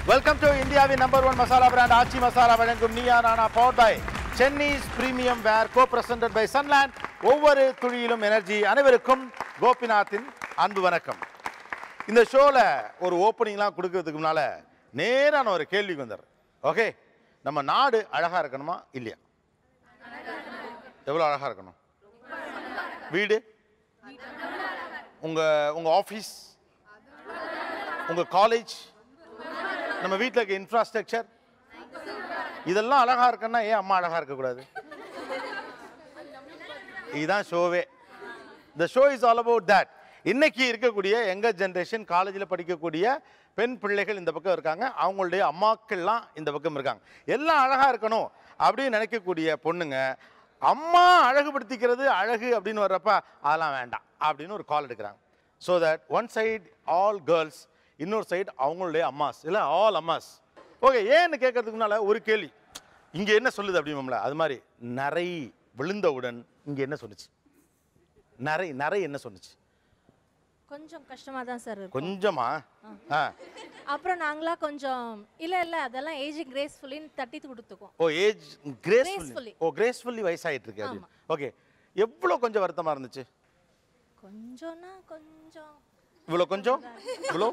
Welcome to இந்தியாவின் number one masala brand Aachi masala வழங்கும் Neeya Naana power by Chennai's premium wear co presented by Sunland ஒவ்வொரு துளியிலும் energy அனைவருக்கும் கோபிநாத்தின் அன்பு வணக்கம் இந்த ஷோவில் ஒரு ஓப்பனிங்லாம் கொடுக்கறதுக்கு முன்னால் நேரான ஒரு கேள்விக்கு வந்துடுறேன் ஓகே நம்ம நாடு அழகாக இருக்கணுமா இல்லையா எவ்வளோ அழகாக இருக்கணும் வீடு உங்கள் உங்கள் ஆஃபீஸ் உங்கள் காலேஜ் நம்ம வீட்டில் இருக்க இன்ஃப்ராஸ்ட்ரக்சர் இதெல்லாம் அழகா இருக்குன்னா ஏன் அம்மா அழகா இருக்கக்கூடாது இதுதான் ஷோவே the show is all about that இன்னைக்கு இருக்கக்கூடிய எங்க ஜென்ரேஷன் காலேஜில் படிக்கக்கூடிய பெண் பிள்ளைகள் இந்த பக்கம் இருக்காங்க அவங்களுடைய அம்மாக்கள்லாம் இந்த பக்கம் இருக்காங்க எல்லாம் அழகா இருக்கணும் அப்படின்னு நினைக்கக்கூடிய பொண்ணுங்க அம்மா அழகுபடுத்திக்கிறது அழகு அப்படின்னு வர்றப்ப அதெல்லாம் வேண்டாம் அப்படின்னு ஒரு கால் எடுக்கிறாங்க so that one side all girls இன்னொரு சைடு அவங்களுடைய அம்மாஸ் இல்லை ஆல் அம்மாஸ் ஓகே ஏன்னு கேட்கறதுக்கு முன்னால ஒரு கேள்வி இங்கே என்ன சொல்லுது அப்படிமோம்ல அது மாதிரி நரை விழுந்தவுடன் இங்கே என்ன சொன்னுச்சு நரை நரை என்ன சொன்னுச்சு கொஞ்சம் கஷ்டமாக தான் சார் இருக்கும் கொஞ்சமா ஆ அப்புறம் நாங்களா கொஞ்சம் இல்லை இல்லை அதெல்லாம் ஏஜ் கிரேஸ்ஃபுல்லின்னு தட்டி கொடுத்துக்குவோம் ஓ ஏஜ் கிரேஸ்ஃபுல்லி Gracefully. ஓ கிரேஸ்ஃபுல்லி வயசாயிட்டு இருக்கு அப்படின்னு ஓகே எவ்வளோ கொஞ்சம் வருத்தமா இருந்துச்சு கொஞ்சம்னா கொஞ்சம் இவ்வளோ கொஞ்சம் இவ்வளோ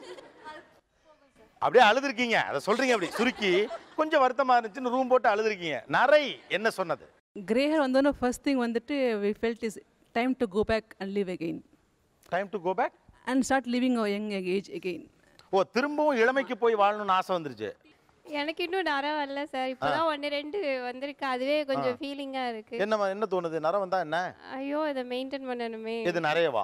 அப்படியே அழுதுருக்கீங்க அதை சொல்றீங்க அப்படி சுருக்கி கொஞ்சம் வருத்தமா இருந்துச்சுன்னு ரூம் போட்டு அழுதுருக்கீங்க நரை என்ன சொன்னது கிரே ஹேர் வந்தோன்னே ஃபர்ஸ்ட் திங் வந்துட்டு we felt is time to go back and live again time to go back and start living our young age again ஓ திரும்பவும் இளமைக்கு போய் வாழணும்னு ஆசை வந்துருச்சு எனக்கு இன்னும் நரம் வரல சார் இப்போதான் ஒன்று ரெண்டு வந்திருக்கு அதுவே கொஞ்சம் ஃபீலிங்காக இருக்கு என்ன என்ன தோணுது நரம் வந்தா என்ன ஐயோ இதை மெயின்டைன் பண்ணணுமே இது நிறையவா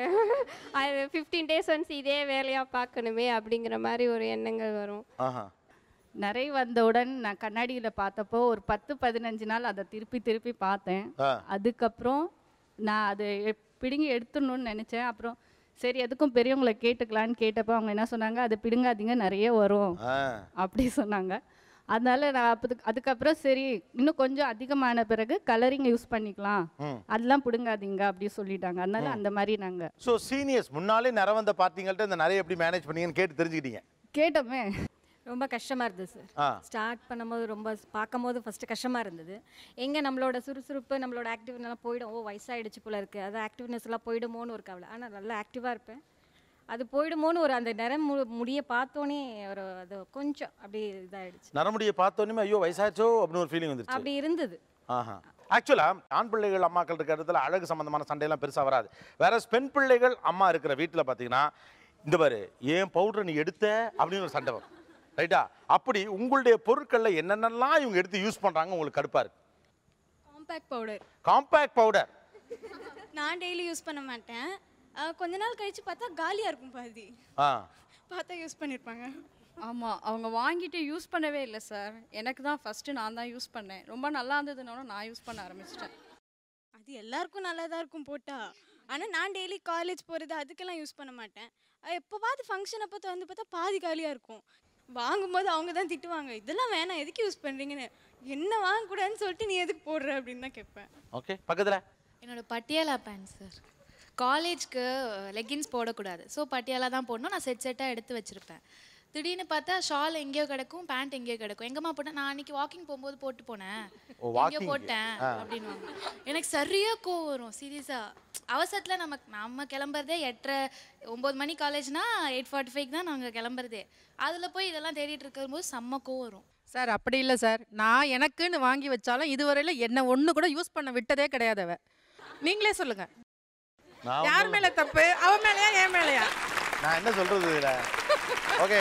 அது ஃபிஃப்டீன் டேஸ் ஒன்ஸ் இதே வேலையாக பார்க்கணுமே அப்படிங்கிற மாதிரி ஒரு எண்ணங்கள் வரும் ஆஹா நிறைய வந்தவுடன் நான் கண்ணாடியில் பார்த்தப்போ ஒரு பத்து பதினஞ்சு நாள் அதை திருப்பி திருப்பி பார்த்தேன் ஆ. அதுக்கப்புறம் நான் அதை எப்- பிடுங்கி எடுத்துடணும்னு நினச்சேன் அப்புறம் சரி எதுக்கும் பெரியவங்களை கேட்டுக்கலான்னு கேட்டப்போ அவங்க என்ன சொன்னாங்க அதை பிடுங்காதீங்க நிறைய வரும் ஆ அப்படி சொன்னாங்க அதனால நான் அப்போ அதுக்கப்புறம் சரி இன்னும் கொஞ்சம் அதிகமான பிறகு கலரிங் யூஸ் பண்ணிக்கலாம் ம். அதெல்லாம் பிடுங்காதீங்க அப்படி சொல்லிட்டாங்க அதனால அந்த மாதிரி நாங்கள் ஸோ சீனியர்ஸ் முன்னாலே நிற வந்த பார்த்தீங்கள்ட்ட இந்த நிறைய எப்படி மேனேஜ் பண்ணீங்கன்னு கேட்டு தெரிஞ்சுக்கிட்டீங்க கேட்டோமே ரொம்ப கஷ்டமாக இருந்தது சார் ஆ ஸ்டார்ட் பண்ணும்போது ரொம்ப பார்க்கும்போது ஃபஸ்ட்டு கஷ்டமாக இருந்தது எங்கே நம்மளோட சுறுசுறுப்பு நம்மளோட ஆக்டிவ்னெல்லாம் போயிடும் ஓ வயசாயிடுச்சு போல இருக்குது அது ஆக்டிவ்னஸ் எல்லாம் போயிடுமோன்னு ஒரு கவலை ஆனால் நல்லா ஆக்டிவாக இருப்பேன் அது போயிடுமோன்னு ஒரு அந்த நிறம் மு முடிய பார்த்தோன்னே ஒரு அது கொஞ்சம் அப்படி இதாயிடுச்சு நரமுடியை பார்த்தோன்னே ஐயோ வயசாச்சோ அப்படின்னு ஒரு ஃபீலிங் வந்துருச்சு அப்படி இருந்தது ஆஹா ஆக்சுவலாக ஆண் பிள்ளைகள் அம்மாக்கள் இருக்கிற இடத்துல அழகு சம்பந்தமான சண்டையெல்லாம் பெருசாக வராது வேற பெண் பிள்ளைகள் அம்மா இருக்கிற வீட்டில் பார்த்தீங்கன்னா இந்த பாரு ஏன் பவுடர் நீ எடுத்த அப்படின்னு ஒரு சண்டை வரும் ரைட்டா அப்படி உங்களுடைய பொருட்களில் என்னென்னலாம் இவங்க எடுத்து யூஸ் பண்ணுறாங்க உங்களுக்கு கடுப்பாக இருக்கு காம்பேக்ட் பவுடர் காம்பேக்ட் பவுடர் நான் டெய்லி யூஸ் பண்ண மாட்டேன் அஹ் கொஞ்ச நாள் கழிச்சு பார்த்தா காலியாக இருக்கும் பாதி ஆ பார்த்தா யூஸ் பண்ணியிருப்பாங்க ஆமாம் அவங்க வாங்கிட்டு யூஸ் பண்ணவே இல்லை சார் எனக்கு தான் ஃபஸ்ட்டு நான் தான் யூஸ் பண்ணேன் ரொம்ப நல்லா இருந்ததுனாலும் நான் யூஸ் பண்ண ஆரம்பிச்சிட்டேன் அது எல்லாருக்கும் நல்லா தான் இருக்கும் போட்டா ஆனால் நான் டெய்லி காலேஜ் போகிறது அதுக்கெல்லாம் யூஸ் பண்ண மாட்டேன் எப்போவாது ஃபங்க்ஷன் அப்போ வந்து பார்த்தா பாதி காலியாக இருக்கும் வாங்கும்போது அவங்க தான் திட்டுவாங்க இதெல்லாம் வேணாம் எதுக்கு யூஸ் பண்ணுறீங்கன்னு என்ன வாங்கக்கூடாதுன்னு சொல்லிட்டு நீ எதுக்கு போடுற அப்படின்னு தான் கேட்பேன் ஓகே பக்கத்தில் என்னோட பட்டியாலா பேண்ட் சார் காலேஜ்க்கு லெகின்ஸ் போடக்கூடாது ஸோ பட்டியாலா தான் போடணும் நான் செட் செட்டாக எடுத்து வச்சுருப்பேன் திடீர்னு பார்த்தா ஷால் எங்கேயோ கிடக்கும் பேண்ட் எங்கேயோ கிடக்கும் எங்கம்மா போட்டேன் நான் அன்னைக்கு வாக்கிங் போகும்போது போட்டு போனேன் ஓ, எங்கேயோ walking. போட்டேன் ஆ. அப்படின்னு எனக்கு சரியா கோவம் வரும் சீரியஸாக அவசரத்தில் நமக்கு நம்ம கிளம்புறதே எட்டரை ஒம்பது மணி காலேஜ்னா எயிட் ஃபார்ட்டி ஃபைவ் தான் நாங்கள் கிளம்புறதே அதில் போய் இதெல்லாம் தேடிட்டு இருக்கும்போது செம்ம கோவம் வரும் சார் அப்படி இல்லை சார் நான் எனக்குன்னு வாங்கி வச்சாலும் இதுவரையில என்ன ஒன்று கூட யூஸ் பண்ண விட்டதே கிடையாது அவ நீங்களே சொல்லுங்க நான் யார் ஒண்ணும் மேல தப்பு அவ மேலயா என் மேலயா நான் என்ன சொல்றது இதில் ஓகே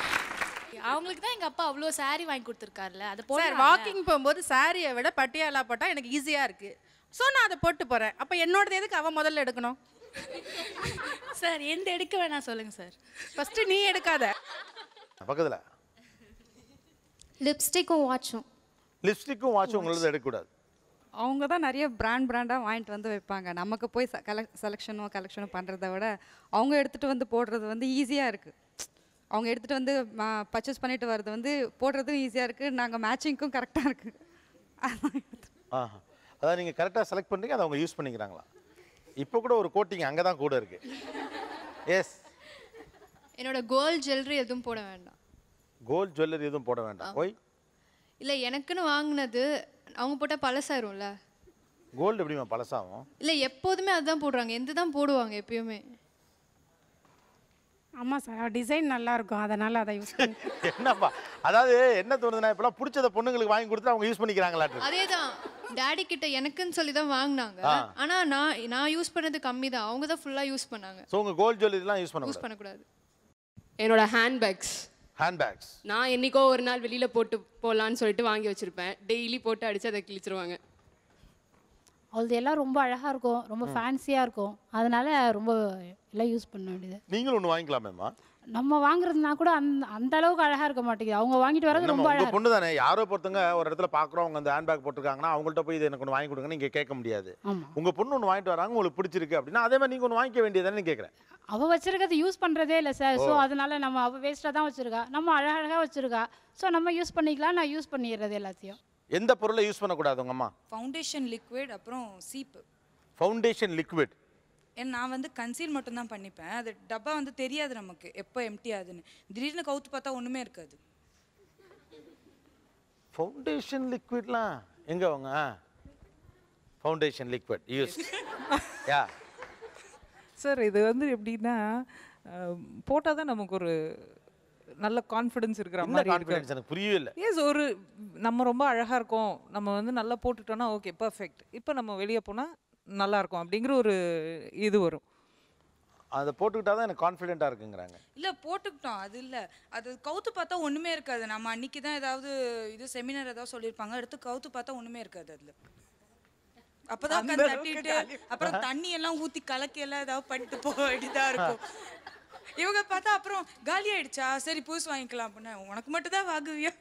அவங்களுக்கு தான் எங்கள் அப்பா அவ்வளோ saree வாங்கி கொடுத்துருக்காருல்ல அதை சார் போடுறாங்க. வாக்கிங் போகும்போது சாரியை விட பட்டியாலா போட்டா எனக்கு ஈஸியா இருக்கு ஸோ நான் அதை போட்டு போறேன் அப்போ என்னோடது எதுக்கு அவ முதல்ல எடுக்கணும் சார் எந்த எடுக்க வேணாம் சொல்லுங்க சார் ஃபர்ஸ்ட் நீ எடுக்காத பக்கத்தில் லிப்ஸ்டிக்கும் வாட்சும் லிப்ஸ்டிக்கும் வாட்சும் உங்களது எடுக்கக்கூடாது அவங்க தான் நிறைய பிராண்ட் பிராண்டாக வாங்கிட்டு வந்து வைப்பாங்க நமக்கு போய் கலெக் செலெக்ஷனும் கலெக்ஷனும் பண்ணுறத விட அவங்க எடுத்துகிட்டு வந்து போடுறது வந்து ஈஸியாக இருக்குது அவங்க எடுத்துகிட்டு வந்து பர்ச்சேஸ் பண்ணிட்டு வர்றது வந்து போடுறதும் ஈஸியாக இருக்குது நாங்கள் மேட்சிங்க்கும் கரெக்டாக இருக்குது ஆஹா அதாவது நீங்கள் கரெக்டாக செலக்ட் பண்ணுறீங்க அதை அவங்க யூஸ் பண்ணிக்கிறாங்களா இப்போ கூட ஒரு கோட்டிங் அங்கே தான் கூட இருக்கு எஸ் என்னோட கோல்ட் ஜுவல்லரி எதுவும் போட வேண்டாம் கோல்ட் ஜுவல்லரி எதுவும் போட வேண்டாம் போய் இல்லை எனக்குன்னு வாங்கினது அவங்க போட்டால் பழசாயிரும்ல கோல்டு எப்படிமா பழசாகும் இல்லை எப்போதுமே அதுதான் போடுறாங்க எந்த தான் போடுவாங்க எப்பயுமே ஆமாம் சார் டிசைன் நல்லா இருக்கும் அதனால் அதை யூஸ் பண்ணி என்னப்பா அதாவது என்ன தோணுதுன்னா இப்பெல்லாம் பிடிச்சத பொண்ணுங்களுக்கு வாங்கி கொடுத்து அவங்க யூஸ் பண்ணிக்கிறாங்களாட்டு அதே தான் டேடி கிட்ட எனக்குன்னு சொல்லி தான் வாங்கினாங்க ஆ. ஆனால் நான் நான் யூஸ் பண்ணது கம்மி தான் அவங்க தான் ஃபுல்லாக யூஸ் பண்ணாங்க ஸோ உங்கள் கோல்ட் ஜுவல்லரிலாம் யூஸ் யூஸ் பண்ணக்கூடாது பண்ணக்கூடாது என்னோட ஹேண்ட்பேக்ஸ் ஹேண்ட்பேக்ஸ் நான் என்னைக்கோ ஒரு நாள் வெளியில் போட்டு போகலான்னு சொல்லிட்டு வாங்கி வச்சுருப்பேன் டெய்லி போட்டு அடித்து அதை கிழிச்சிருவாங்க அது எல்லாம் ரொம்ப அழகாக இருக்கும் ரொம்ப ஃபேன்சியாக இருக்கும் அதனால ரொம்ப எல்லாம் யூஸ் பண்ண வேண்டியது நீங்களும் ஒன்று வாங்கிக்கலாமேம்மா நம்ம வாங்குறதுனா கூட அந்த அந்த அளவுக்கு அழகாக இருக்க மாட்டேங்குது அவங்க வாங்கிட்டு வரது என்னம்மா, ரொம்ப உங்க அழகாக பொண்ணு தானே யாரோ பொறுத்தவங்க ஒரு இடத்துல பார்க்குறோம் அவங்க அந்த ஹேண்ட்பேக் போட்டிருக்காங்கன்னா அவங்கள்ட்ட போய் இது எனக்கு ஒன்று வாங்கி கொடுங்க நீங்கள் கேட்க முடியாது ஆமா. உங்க பொண்ணு ஒன்று வாங்கிட்டு வராங்க உங்களுக்கு பிடிச்சிருக்கு அப்படின்னா அதே மாதிரி நீங்கள் ஒன்று வாங்கிக்க வேண்டியதானே கேட்குறேன் அவ வச்சிருக்கிறது யூஸ் பண்ணுறதே இல்லை சார் ஸோ ஓ. அதனால நம்ம அவள் வேஸ்ட்டாக தான் வச்சிருக்கா நம்ம அழகழகாக வச்சிருக்கா ஸோ நம்ம யூஸ் பண்ணிக்கலாம் நான் யூஸ் பண்ணிடுறது எல்லாத்தையும் எந்த பொருளை யூஸ் பண்ணக்கூடாது உங்க அம்மா ஃபவுண்டேஷன் லிக்விட் அப்புறம் சீப்பு ஃபவுண்டேஷன் லிக்விட் ஏன் நான் வந்து கன்சீல் மட்டும் தான் பண்ணிப்பேன் அது டப்பா வந்து தெரியாது நமக்கு எப்போ எம்டி ஆகுதுன்னு திடீர்னு கவுத்து பார்த்தா ஒன்றுமே இருக்காது ஃபவுண்டேஷன் லிக்விட்லாம் எங்க அவங்க foundation liquid use ya sir இது வந்து எப்படின்னா போட்டால் தான் நமக்கு ஒரு நல்ல கான்ஃபிடன்ஸ் இருக்கிற என்ன மாதிரி கான்ஃபிடன்ஸ் எனக்கு புரியவே இல்லை எஸ் ஒரு நம்ம ரொம்ப அழகாக இருக்கோம் நம்ம வந்து நல்லா போட்டுட்டோம்னா ஓகே பர்ஃபெக்ட் இப்போ நம்ம வெளியே போனால் நல்லா இருக்கும் அப்படிங்கிற ஒரு இது வரும் அதை போட்டுக்கிட்டா தான் எனக்கு கான்ஃபிடென்ட்டாக இருக்குங்கிறாங்க இல்லை போட்டுக்கிட்டோம் அது இல்லை அது கவுத்து பார்த்தா ஒன்றுமே இருக்காது நம்ம அன்னைக்கு தான் ஏதாவது இது செமினார் ஏதாவது சொல்லியிருப்பாங்க எடுத்து கவுத்து பார்த்தா ஒன்றுமே இருக்காது அதில் அப்பதான் அந்த உட்காந்து அளவுக்கு தட்டிட்டு காலி. அப்புறம் தண்ணி எல்லாம் ஊற்றி கலக்கி எல்லாம் ஏதாவது பண்ணிட்டு போக வேண்டியதா இருக்கும் இவங்க பார்த்தா அப்புறம் காலி ஆயிடுச்சா சரி புதுசு வாங்கிக்கலாம் அப்படின்னு உனக்கு மட்டும் தான் வாங்குவியா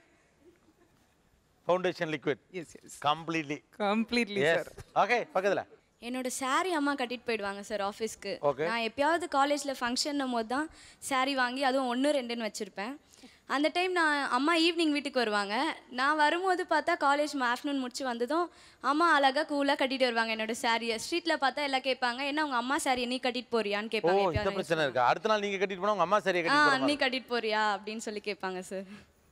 foundation liquid yes yes completely completely yes okay பக்கத்தில் என்னோட saree அம்மா கட்டிட்டு போயிடுவாங்க சார் ஆஃபீஸ்க்கு Okay. நான் எப்பயாவது காலேஜில் ஃபங்க்ஷன்னும் போது தான் saree வாங்கி அதுவும் ஒன்று ரெண்டுன்னு வச்சுருப்பேன் அந்த டைம் நான் அம்மா ஈவினிங் வீட்டுக்கு வருவாங்க நான் வரும்போது பார்த்தா காலேஜ் ஆஃப்டர்நூன் முடிச்சு வந்ததும் அம்மா அழகாக கூலாக கட்டிட்டு வருவாங்க என்னோட சாரியை ஸ்ட்ரீட்டில் பார்த்தா எல்லாம் கேட்பாங்க என்ன உங்கள் அம்மா சாரியை நீ கட்டிட்டு போறியான்னு ஓ கேட்பாங்க இந்த எப்பயாவது பிரச்சனை இருக்கா அடுத்த நாள் நீங்கள் கட்டிட்டு போனால் உங்கள் அம்மா சரியாக ஆ கட்டிட்டு போகிற நீ மாதிரி. கட்டிட்டு போறியா அப்படின்னு சொல்லி கேட்பாங்க சார்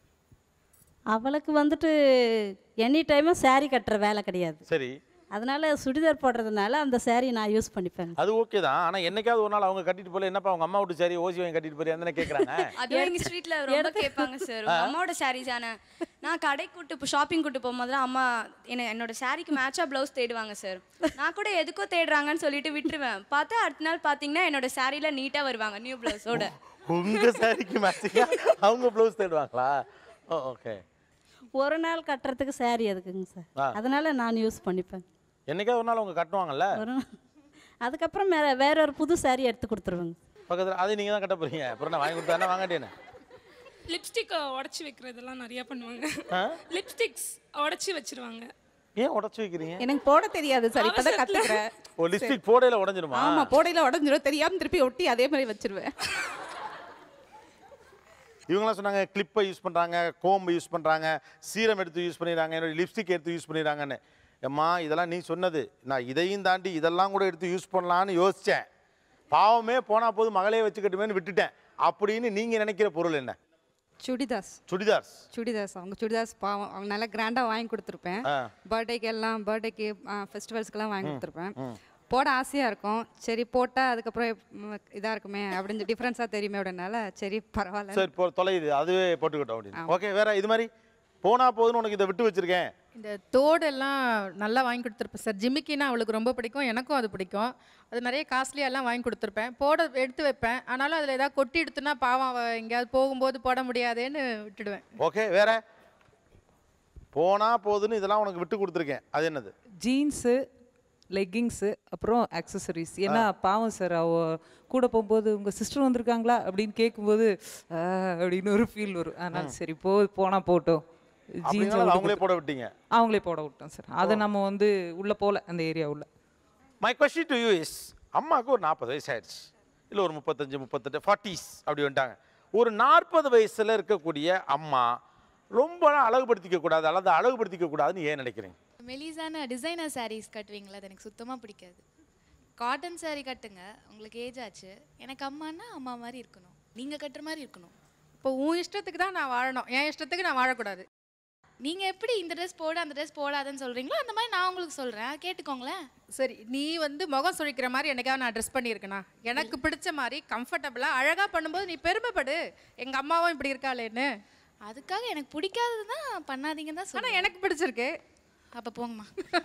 அவளுக்கு வந்துட்டு எனி டைமும் saree கட்டுற வேலை கிடையாது சரி அதனால சுடிதார் போடுறதுனால அந்த saree நான் யூஸ் பண்ணிப்பேன் அது ஓகே தான் ஆனால் என்னைக்காவது ஒரு நாள் அவங்க கட்டிட்டு போல என்னப்பா அவங்க அம்மா விட்டு சரி ஓசி வாங்கி கட்டிட்டு போறியா தானே கேட்குறாங்க அதுவும் எங்கள் ஸ்ட்ரீட்டில் ரொம்ப கேட்பாங்க சார் உங்கள் அம்மாவோட சாரீஸ் தானே நான் கடைக்கு கூட்டு இப்போ ஷாப்பிங் கூட்டு போகும்போதுலாம் அம்மா என்ன என்னோட சாரிக்கு மேட்சாக ப்ளவுஸ் தேடுவாங்க சார் நான் கூட எதுக்கோ தேடுறாங்கன்னு சொல்லிட்டு விட்டுருவேன் பார்த்தா அடுத்த நாள் பார்த்தீங்கன்னா என்னோட சாரியில் நீட்டாக வருவாங்க நியூ ப்ளவுஸோட உங்க சாரிக்கு மேட்சிங்கா அவங்க ப்ளவுஸ் தேடுவாங்களா ஓ ஓகே ஒரு நாள் கட்டுறதுக்கு saree எதுக்குங்க ஆ. சார் அதனால நான் யூஸ் பண்ணிப்பேன் என்னைக்காவது ஒரு நாள் அவங்க கட்டுவாங்கல்ல ஒரு அதுக்கப்புறம் வேற வேற ஒரு புது saree எடுத்து கொடுத்துருவேங்க பக்கத்தில் அதை நீங்கள் தான் கட்ட போறீங்க அப்புறம் நான் வாங்கி கொடுத்தா வாங்காட்டேன்னு லிப்ஸ்டிக் உடச்சி வைக்கிறதெல்லாம் நிறைய பண்ணுவாங்க ஆ? லிப்ஸ்டிக்ஸ் உடச்சி வச்சிருவாங்க ஏன் உடச்சி வைக்கிறீங்க எனக்கு போட தெரியாது சார் இப்பதான் அவசரத்துல. கத்துக்கிறேன் ஓ லிப்ஸ்டிக் போடையில உடஞ்சிருமா ஆமா போடையில உடஞ்சிரும் தெரியாம திருப்பி ஒட்டி அதே மாதிரி வச்சிருவேன் இவங்களாம் சொன்னாங்க கிளிப்பை யூஸ் பண்ணுறாங்க கோம்பு யூஸ் பண்ணுறாங்க சீரம் எடுத்து யூஸ் பண்ணிடுறாங்க என்னோட லிப்ஸ்டிக் எடுத்து யூஸ் பண்ணிடுறாங்கன்னு ஏம்மா இதெல்லாம் நீ சொன்னது நான் இதையும் தாண்டி இதெல்லாம் கூட எடுத்து யூஸ் பண்ணலான்னு யோசித்தேன் பாவமே போனால் போது மகளே வச்சுக்கட்டுமேன்னு விட்டுட்டேன் அப்படின்னு நீங்கள் நினைக்கிற பொருள் என்ன சுடிதாஸ் சுடிதார்ஸ் சுடிதாஸ் அவங்க சுடிதாஸ் பாவம் அவங்க நல்லா கிராண்டாக வாங்கி கொடுத்துருப்பேன் ஆ. பர்த்டேக்கு எல்லாம் பர்த்டேக்கு ஃபெஸ்டிவல்ஸ்க்கெல்லாம் வாங்கி ம், கொடுத்துருப்பேன் ம். போட ஆசையாக இருக்கும் சரி போட்டால் அதுக்கப்புறம் இதாக இருக்குமே அப்படின்னு டிஃப்ரென்ஸாக தெரியுமே அப்படின்னால சரி பரவாயில்ல சரி போ தொலையுது அதுவே போட்டுக்கிட்டோம் அப்படின்னு ஓகே வேற இது மாதிரி போனால் போதுன்னு உனக்கு இதை விட்டு வச்சிருக்கேன் இந்த தோடெல்லாம் நல்லா வாங்கி கொடுத்துருப்பேன் சார் ஜிமிக்கினா அவளுக்கு ரொம்ப பிடிக்கும் எனக்கும் அது பிடிக்கும் அது நிறைய காஸ்ட்லியெல்லாம் வாங்கி கொடுத்துருப்பேன் போட எடுத்து வைப்பேன் ஆனாலும் அதில் ஏதாவது கொட்டி எடுத்துனா பாவம் அவ எங்கேயாவது போகும்போது போட முடியாதேன்னு விட்டுடுவேன் ஓகே வேற போனா போதுன்னு இதெல்லாம் உனக்கு விட்டு கொடுத்துருக்கேன் அது என்னது ஜீன்ஸு லெக்கிங்ஸு அப்புறம் அக்சசரிஸ் ஏன்னா பாவம் சார் அவ கூட போகும்போது உங்கள் சிஸ்டர் வந்திருக்காங்களா அப்படின்னு கேட்கும்போது "ஆ" அப்படின்னு ஒரு ஃபீல் வரும் அதனால சரி போ போனால் போட்டோம் அப்படினாலும் அவங்களே போட விட்டீங்க அவங்களே போட விட்டோம் சார் அதை நம்ம வந்து உள்ளே போகல அந்த ஏரியா உள்ள my question to you is அம்மாவுக்கு ஒரு நாற்பது வயசு ஆயிடுச்சு இல்லை ஒரு முப்பத்தஞ்சு முப்பத்தெட்டு ஃபார்ட்டிஸ் அப்படி வந்துட்டாங்க ஒரு நாற்பது வயசில் இருக்கக்கூடிய அம்மா ரொம்ப அழகுபடுத்திக்க கூடாது அல்லது அழகுபடுத்திக்க கூடாதுன்னு ஏன் நினைக்கிறீங்க மெலிசான டிசைனர் சாரீஸ் கட்டுவீங்களா அது எனக்கு சுத்தமாக பிடிக்காது காட்டன் saree கட்டுங்க உங்களுக்கு ஏஜ் ஆச்சு எனக்கு அம்மானா அம்மா மாதிரி இருக்கணும் நீங்கள் கட்டுற மாதிரி இருக்கணும் இப்போ உன் இஷ்டத்துக்கு தான் நான் வாழணும் என் இஷ்டத்துக்கு நான் வாழக்கூடாது நீங்க எப்படி இந்த ட்ரெஸ் போடு அந்த ட்ரெஸ் போடாதன்னு சொல்றீங்களோ அந்த மாதிரி நான் உங்களுக்கு சொல்றேன் கேட்டுக்கோங்களேன் சரி நீ வந்து முகம் சுழிக்கிற மாதிரி என்னைக்காவது நான் ட்ரெஸ் பண்ணியிருக்கேனா எனக்கு பிடிச்ச மாதிரி கம்ஃபர்டபுளாக அழகாக பண்ணும்போது நீ பெருமைப்படு எங்கள் அம்மாவும் இப்படி இருக்காளேன்னு அதுக்காக எனக்கு பிடிக்காதது தான் பண்ணாதீங்கன்னு தான் ஆனால் எனக்கு பிடிச்சிருக்கு அப்போ போங்கம்மா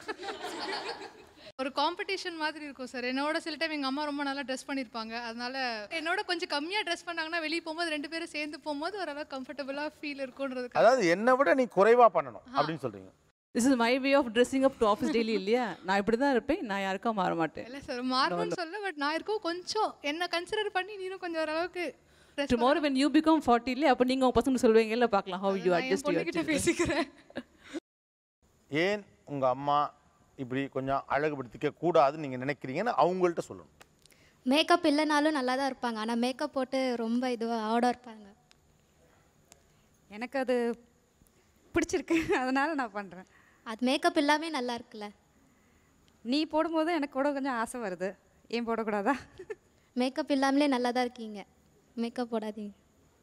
ஒரு காம்படிஷன் மாதிரி இருக்கும் சார் என்னோட சில டைம் எங்கள் அம்மா ரொம்ப நல்லா ட்ரெஸ் பண்ணியிருப்பாங்க அதனால என்னோட கொஞ்சம் கம்மியாக ட்ரெஸ் பண்ணாங்கன்னா வெளியே போகும்போது ரெண்டு பேரும் சேர்ந்து போகும்போது ஓரளவு கம்ஃபர்டபுளாக ஃபீல் இருக்குன்றதுக்கு அதாவது என்னை விட நீ குறைவா பண்ணணும் அப்படின்னு சொல்றீங்க this is my way of dressing up to office daily இல்லையா நான் இப்படி தான் இருப்பேன் நான் யாருக்கும் மாற மாட்டேன் இல்லை சார் மாறணும்னு சொல்ல பட் நான் இருக்கவும் கொஞ்சம் என்ன கன்சிடர் பண்ணி நீனும் கொஞ்சம் ஓரளவுக்கு dress tomorrow when you become 40 இல்லையா அப்போ நீங்கள் உங்கள் பசங்க சொல்லுவீங்க இல்லை பார்க்கலாம் how you நான் என் adjust your பொண்ணுகிட்ட children. பேசிக்கிறேன் ஏன் உங்க அம்மா இப்படி கொஞ்சம் அழகுபடுத்திக்க கூடாதுன்னு நீங்க நினைக்கிறீங்கன்னு அவங்கள்ட்ட சொல்லணும் மேக்கப் இல்லைனாலும் நல்லா தான் இருப்பாங்க ஆனால் மேக்கப் போட்டு ரொம்ப இதுவாக ஆடாக இருப்பாங்க எனக்கு அது பிடிச்சிருக்கு அதனால நான் பண்ணுறேன் அது மேக்கப் எல்லாமே நல்லா இருக்குல்ல நீ போடும்போது எனக்கு கூட கொஞ்சம் ஆசை வருது ஏன் போடக்கூடாதா மேக்கப் இல்லாமலே நல்லா தான் இருக்கீங்க மேக்கப் போடாதீங்க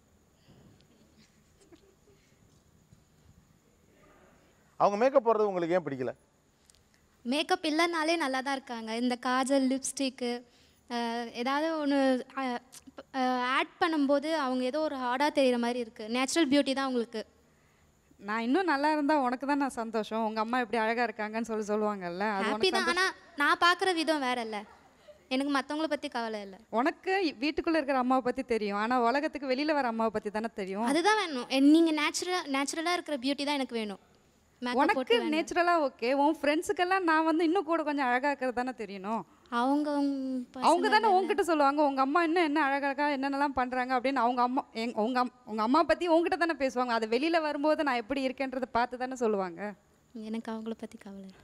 அவங்க மேக்கப் போடுறது உங்களுக்கு ஏன் பிடிக்கல மேக்கப் இல்லைனாலே நல்லா தான் இருக்காங்க இந்த காஜல் லிப்ஸ்டிக்கு ஏதாவது ஒன்று ஆட் பண்ணும்போது அவங்க ஏதோ ஒரு ஹார்டாக தெரிகிற மாதிரி இருக்குது நேச்சுரல் பியூட்டி தான் அவங்களுக்கு நான் இன்னும் நல்லா இருந்தால் உனக்கு தான் நான் சந்தோஷம் உங்கள் அம்மா எப்படி அழகாக இருக்காங்கன்னு சொல்லி சொல்லுவாங்கல்ல அது ஹாப்பி உனக்கு தான் சந்தோஷம். ஆனால் நான் பார்க்குற விதம் வேற இல்லை எனக்கு மற்றவங்கள பற்றி கவலை இல்லை உனக்கு வீட்டுக்குள்ளே இருக்கிற அம்மாவை பற்றி தெரியும் ஆனால் உலகத்துக்கு வெளியில் வர அம்மாவை பற்றி தானே தெரியும் அதுதான் வேணும் நீங்கள் நேச்சுரல் நேச்சுரலாக இருக்கிற பியூட்டி தான் எனக்கு வேணும் Makeup உனக்கு போட்டு வேணாம். நேச்சுரலாக ஓகே உன் ஃப்ரெண்ட்ஸுக்கெல்லாம் நான் வந்து இன்னும் கூட கொஞ்சம் அழகாக இருக்கிறது தானே தெரியணும் அவங்க அவங்க தானே உங்ககிட்ட சொல்லுவாங்க உங்கள் அம்மா இன்னும் என்ன அழகாக என்னென்னலாம் பண்ணுறாங்க அப்படின்னு அவங்க அம்மா எங் உங்கள் அம் உங்கள் அம்மா பற்றி உங்ககிட்ட தானே பேசுவாங்க அது வெளியில் வரும்போது நான் எப்படி இருக்கேன்றதை பார்த்து தானே சொல்லுவாங்க எனக்கு அவங்கள பற்றி கவலை இல்லை